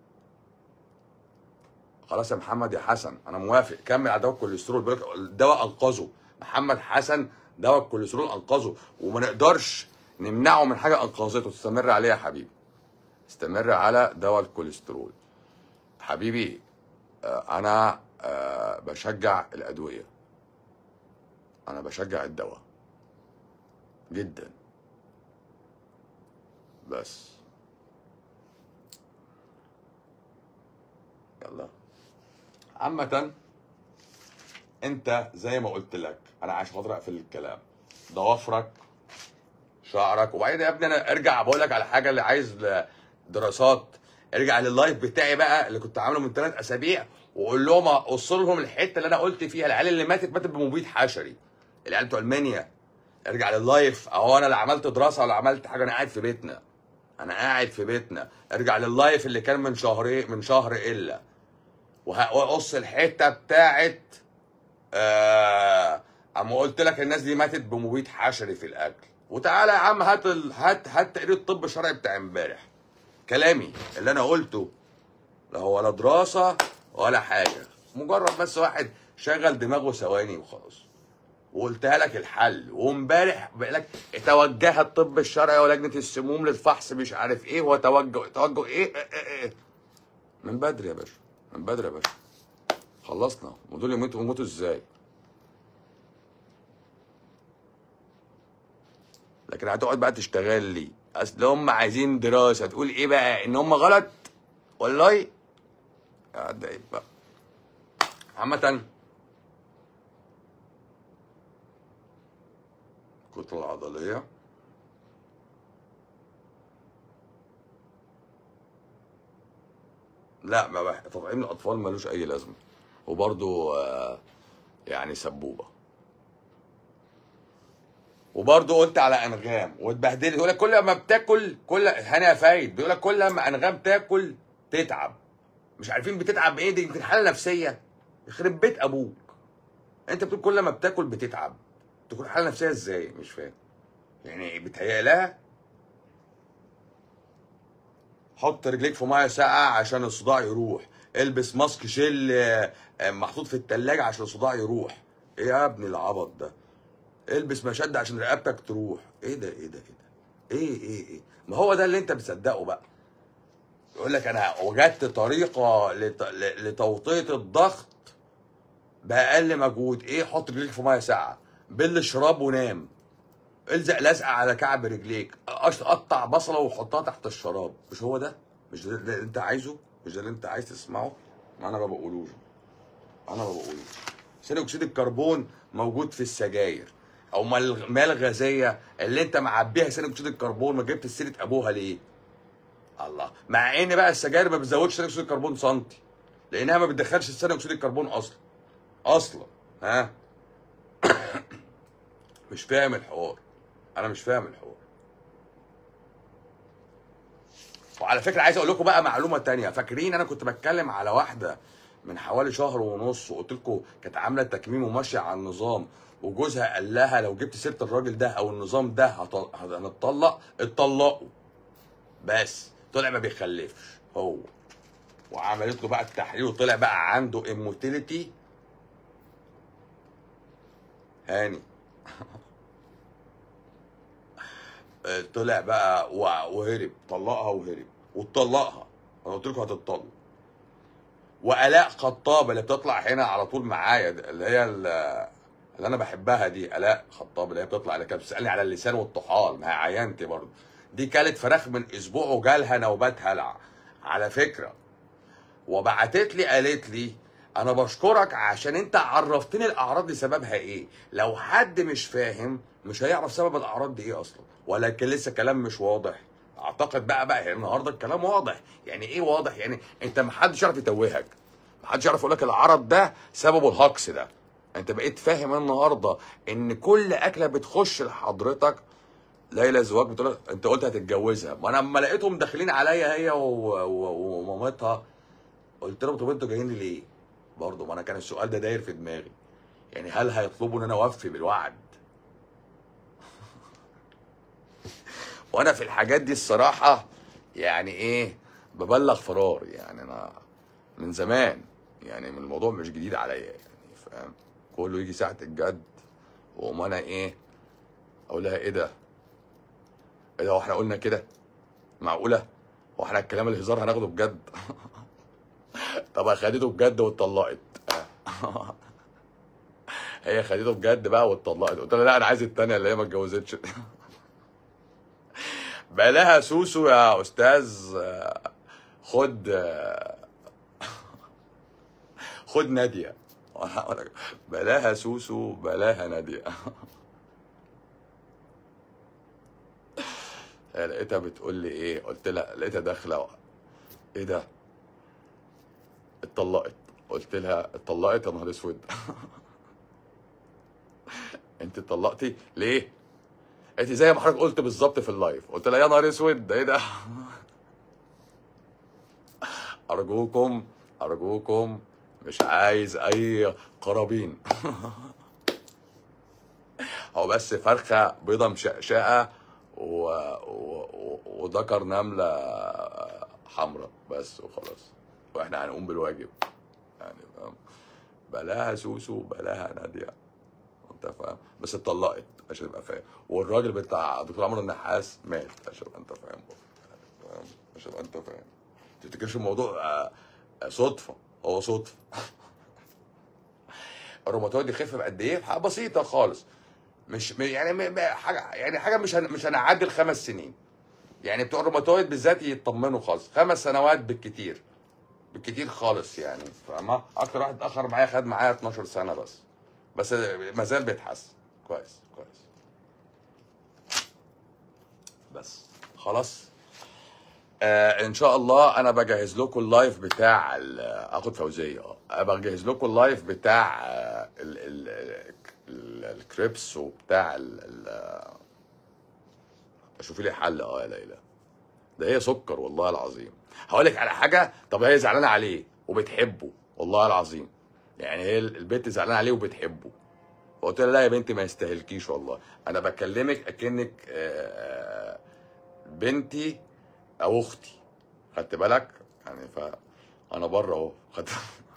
خلاص يا محمد يا حسن انا موافق كمل على دواء الكوليسترول بيقول لك الدواء انقذه محمد حسن دواء الكوليسترول انقذه وما نقدرش نمنعه من حاجه انقذته تستمر عليها يا حبيبي استمر على دواء الكوليسترول حبيبي آه، انا آه، بشجع الادويه انا بشجع الدواء جدا بس يلا عامة انت زي ما قلت لك انا عايز خاطر اقفل الكلام ضوافرك شعرك وبعدين يا ابني انا ارجع بقول لك على حاجه اللي عايز ل- دراسات ارجع لللايف بتاعي بقى اللي كنت عامله من ثلاث اسابيع وقول لهم اقص لهم الحته اللي انا قلت فيها العيال اللي ماتت ماتت بمبيد حشري العيال بتوع المنيا ارجع لللايف اهو انا لا عملت دراسه ولا عملت حاجه انا قاعد في بيتنا انا قاعد في بيتنا ارجع لللايف اللي كان من شهرين من شهر الا وه- واقص الحته بتاعت آه، اما قلت لك الناس دي ماتت بمبيد حشري في الاكل وتعالى يا عم هات ال... هات هات تقرير الطب الشرعي بتاع امبارح كلامي اللي انا قلته لا هو ولا دراسه ولا حاجه مجرد بس واحد شغل دماغه ثواني وخلاص وقلتها لك الحل وامبارح بقول لك توجه الطب الشرعي ولجنه السموم للفحص مش عارف ايه وتوجه توجه ايه, إيه, إيه, إيه. من بدري يا باشا من بدري يا باشا خلصنا ودول يموتوا يموتوا ازاي لكن هتقعد بقى تشتغل لي اصل هم عايزين دراسه تقول ايه بقى ان هم غلط والله يا ده إيه بقى عامة الكتلة العضلية لا ما بح... تطعيم الاطفال ملوش اي لازمه وبرضو آه، يعني سبوبه وبرضه قلت على انغام واتبهدلت يقول لك كل ما بتاكل كل هنا فايد بيقول لك كل ما انغام تاكل تتعب مش عارفين بتتعب ايه دي يمكن حاله نفسيه يخرب بيت ابوك انت بتقول كل ما بتاكل بتتعب تكون حاله نفسيه ازاي مش فاهم يعني بتهيأ لها حط رجليك في ميه ساقعه عشان الصداع يروح البس ماسك شيل آه، آه، محطوط في التلاجة عشان الصداع يروح ايه يا ابني العبط ده البس مشد عشان رقبتك تروح ايه ده ايه ده ايه ده ايه ايه ايه ما هو ده اللي انت بتصدقه بقى يقول لك انا وجدت طريقه لت... ل- لتوطيه الضغط باقل مجهود ايه حط رجليك في ميه ساقعه بل شراب ونام الزق لزقه على كعب رجليك قش- قطع بصله وحطها تحت الشراب مش هو ده مش ده, ده اللي انت عايزه مش ده اللي انت عايز تسمعه ما انا ما بقولوش انا ما بقولوش ثاني اكسيد الكربون موجود في السجاير او ما المياه الغازيه اللي انت معبيها ثاني اكسيد الكربون ما جبت سيره ابوها ليه الله مع ان بقى السجاير ما بتزودش ثاني اكسيد الكربون سنتي لانها ما بتدخلش ثاني اكسيد الكربون اصلا اصلا ها مش فاهم الحوار انا مش فاهم الحوار وعلى فكره عايز اقول لكم بقى معلومه تانية فاكرين انا كنت بتكلم على واحده من حوالي شهر ونص وقلت لكم كانت عامله تكميم وماشيه على النظام وجوزها قال لها لو جبت سيره الراجل ده او النظام ده هط- هنتطلق اتطلقوا بس طلع ما بيخلفش هو وعملت له بقى التحليل وطلع بقى عنده اموتيليتي هاني طلع بقى و- وهرب طلقها وهرب واتطلقها انا قلت لكم هتتطلق والاء خطاب اللي بتطلع هنا على طول معايا ده، اللي هي ال- اللي انا بحبها دي الاء خطاب اللي هي بتطلع اللي كانت بتسالني على اللسان والطحال ما هي عينتي برضه دي كلت فراخ من اسبوع وجالها نوبات هلع على فكره وبعتت لي قالت لي انا بشكرك عشان انت عرفتني الاعراض دي سببها ايه لو حد مش فاهم مش هيعرف سبب الاعراض دي ايه اصلا ولكن لسه كلام مش واضح اعتقد بقى بقى يعني النهارده الكلام واضح يعني ايه واضح يعني انت ما حدش يعرف يتوهك ما حدش يعرف يقول لك العرض ده سببه الهكس ده انت بقيت فاهم النهارده ان كل اكله بتخش لحضرتك ليلى زواج بتقول لك انت قلت هتتجوزها ما انا لما لقيتهم داخلين عليا هي و- و- ومامتها قلت لهم طب انتوا جايين لي ليه؟ برضه ما انا كان السؤال ده داير في دماغي يعني هل هيطلبوا ان انا اوفي بالوعد؟ وانا في الحاجات دي الصراحه يعني ايه ببلغ فرار يعني انا من زمان يعني من الموضوع مش جديد عليا يعني فاهم كله يجي ساعه الجد واقوم انا ايه اقول لها ايه ده ايه ده هو احنا قلنا كده معقوله هو احنا الكلام الهزار هناخده بجد طب خدته بجد واتطلقت هي خدته بجد بقى واتطلقت قلت لها لا انا عايز التانية اللي هي ما اتجوزتش بلاها سوسو يا استاذ آه، خد آه، خد ناديه بلاها سوسو بلاها ناديه هي لقيتها بتقول لي ايه قلت لها لقيتها داخله ايه ده اتطلقت قلت لها اتطلقت يا نهار اسود انت اتطلقتي ليه انت زي ما حضرتك قلت بالظبط في اللايف قلت لها يا نهار اسود ده ايه ده ارجوكم ارجوكم مش عايز اي قرابين هو بس فرخه بيضه مشقشقه و... و... و... وذكر نمله حمراء بس وخلاص واحنا هنقوم بالواجب يعني فاهم بلاها سوسو بلاها ناديه انت فاهم بس اتطلقت عشان تبقى فاهم والراجل بتاع دكتور عمرو النحاس مات عشان تبقى انت فاهم فاهم؟ عشان تبقى انت فاهم ما تفتكرش الموضوع آه، آه، صدفه هو صدفه الروماتويد يخف بقد ايه؟ حاجه بسيطه خالص مش م- يعني م- م- حاجه يعني حاجه مش هن- مش هنعدي الخمس سنين يعني بتوع الروماتويد بالذات يطمنوا خالص خمس سنوات بالكتير بالكتير خالص يعني فاهمة اكتر واحد اتاخر معايا خد معايا 12 سنه بس بس ما زال بيتحسن كويس كويس بس خلاص آه ان شاء الله انا بجهز لكم اللايف بتاع ال- اخد فوزيه اه بجهز لكم اللايف بتاع آه، ال ال ال الكريبس وبتاع ال ال اشوف لي حل اه يا ليلى ده هي سكر والله العظيم هقول لك على حاجه طب هي زعلانه عليه وبتحبه والله العظيم يعني هي البنت زعلانه عليه وبتحبه فقلت لها لا يا بنتي ما يستاهلكيش والله انا بكلمك اكنك آه، بنتي او اختي خدت بالك يعني ف انا بره اهو خدت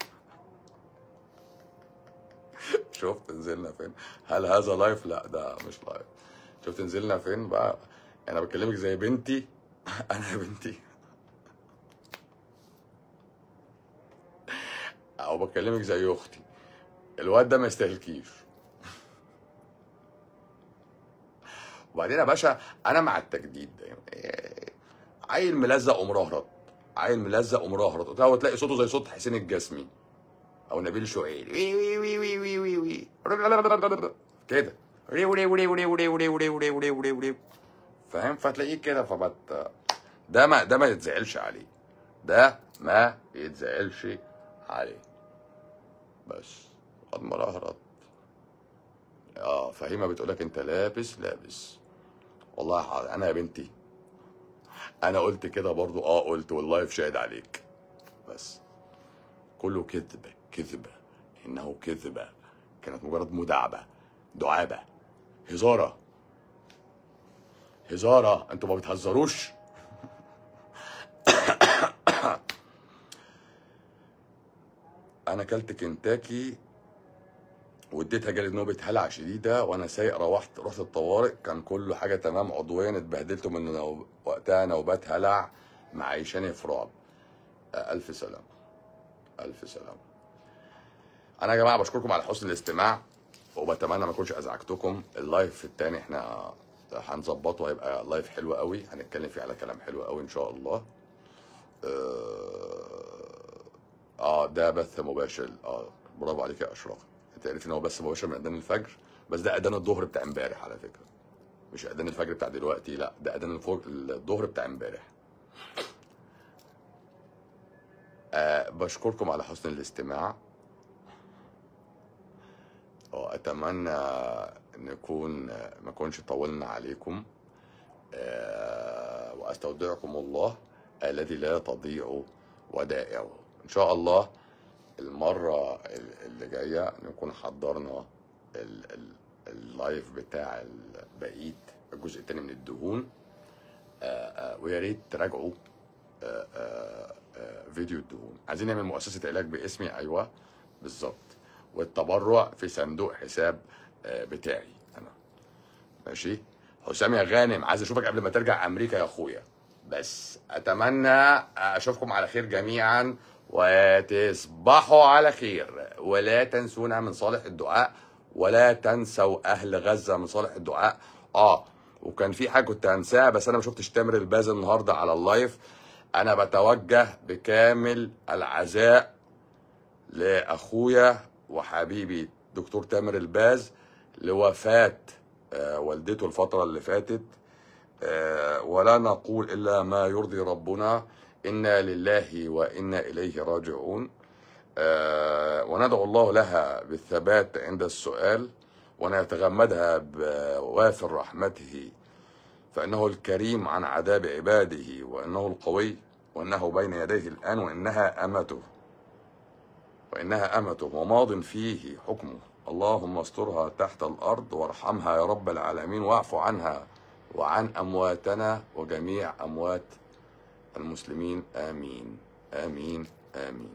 شفت نزلنا فين هل هذا لايف لا ده مش لايف شفت نزلنا فين بقى انا بكلمك زي بنتي انا بنتي او بكلمك زي اختي الواد ده ما يستاهلكيش وبعدين يا باشا انا مع التجديد دايما إيه، عيل ملزق ومرهرط عيل ملزق ومرهرط قلت له تلاقي صوته زي صوت حسين الجسمي او نبيل شعيب وي وي وي وي وي وي وي كده وري وري وري وري وري وري وري وري وري وري وري فاهم فتلاقيه كده فبت ده ما ده ما يتزعلش عليه ده ما يتزعلش عليه بس قد مرهرط اه فهيمه بتقول لك انت لابس لابس والله ح- انا يا بنتي انا قلت كده برضو اه قلت والله في شاهد عليك بس كله كذبه كذبه انه كذبه كانت مجرد مداعبه دعابه هزاره هزاره انتوا ما بتهزروش انا اكلت كنتاكي واديتها جالي نوبة هلع شديدة وانا سايق روحت رحت الطوارئ كان كله حاجة تمام عضويا اتبهدلت من نو... وقتها نوبات هلع معيشاني في رعب آه، الف سلام الف سلام انا يا جماعة بشكركم على حسن الاستماع وبتمنى ما اكونش ازعجتكم اللايف التاني احنا هنظبطه هيبقى لايف حلو قوي هنتكلم فيه على كلام حلو قوي ان شاء الله اه آه، ده بث مباشر اه برافو عليك يا اشرف انت عرفت ان هو بث مباشر من اذان الفجر بس ده اذان الظهر بتاع امبارح على فكره مش اذان الفجر بتاع دلوقتي لا ده اذان الفجر الظهر بتاع امبارح آه بشكركم على حسن الاستماع واتمنى نكون ما كونش طولنا عليكم آه، واستودعكم الله الذي لا تضيع ودائعه ان شاء الله المره اللي جايه نكون حضرنا ال- ال- اللايف بتاع ال- بقيه الجزء الثاني من الدهون آه، آه، ويا ريت تراجعوا آه، آه، آه، فيديو الدهون عايزين نعمل مؤسسه علاج باسمي ايوه بالظبط والتبرع في صندوق حساب آه، بتاعي انا ماشي حسام يا غانم عايز اشوفك قبل ما ترجع امريكا يا اخويا بس اتمنى اشوفكم على خير جميعا وتصبحوا على خير ولا تنسونا من صالح الدعاء ولا تنسوا اهل غزه من صالح الدعاء اه وكان في حاجه كنت هنساها بس انا ما شفتش تامر الباز النهارده على اللايف انا بتوجه بكامل العزاء لاخويا وحبيبي دكتور تامر الباز لوفاه آه، والدته الفتره اللي فاتت آه، ولا نقول الا ما يرضي ربنا انا لله وانا اليه راجعون آه، وندعو الله لها بالثبات عند السؤال ونتغمدها بوافر رحمته فانه الكريم عن عذاب عباده وانه القوي وانه بين يديه الان وانها امته وإنها أمته وماض فيه حكمه اللهم استرها تحت الأرض وارحمها يا رب العالمين واعف عنها وعن أمواتنا وجميع أموات المسلمين آمين آمين آمين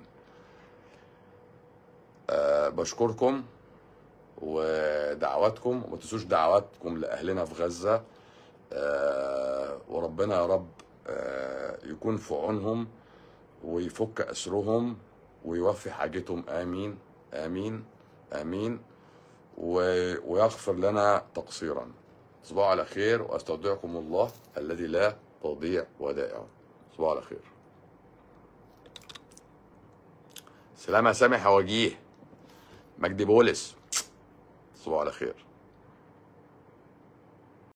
أه بشكركم ودعواتكم وما تنسوش دعواتكم لأهلنا في غزة أه وربنا يا رب أه يكون في عونهم ويفك أسرهم ويوفي حاجتهم آمين آمين آمين و... ويغفر لنا تقصيرا تصبحوا على خير وأستودعكم الله الذي لا تضيع ودائعه تصبحوا على خير سلام يا سامح يا وجيه مجدي بولس تصبحوا على خير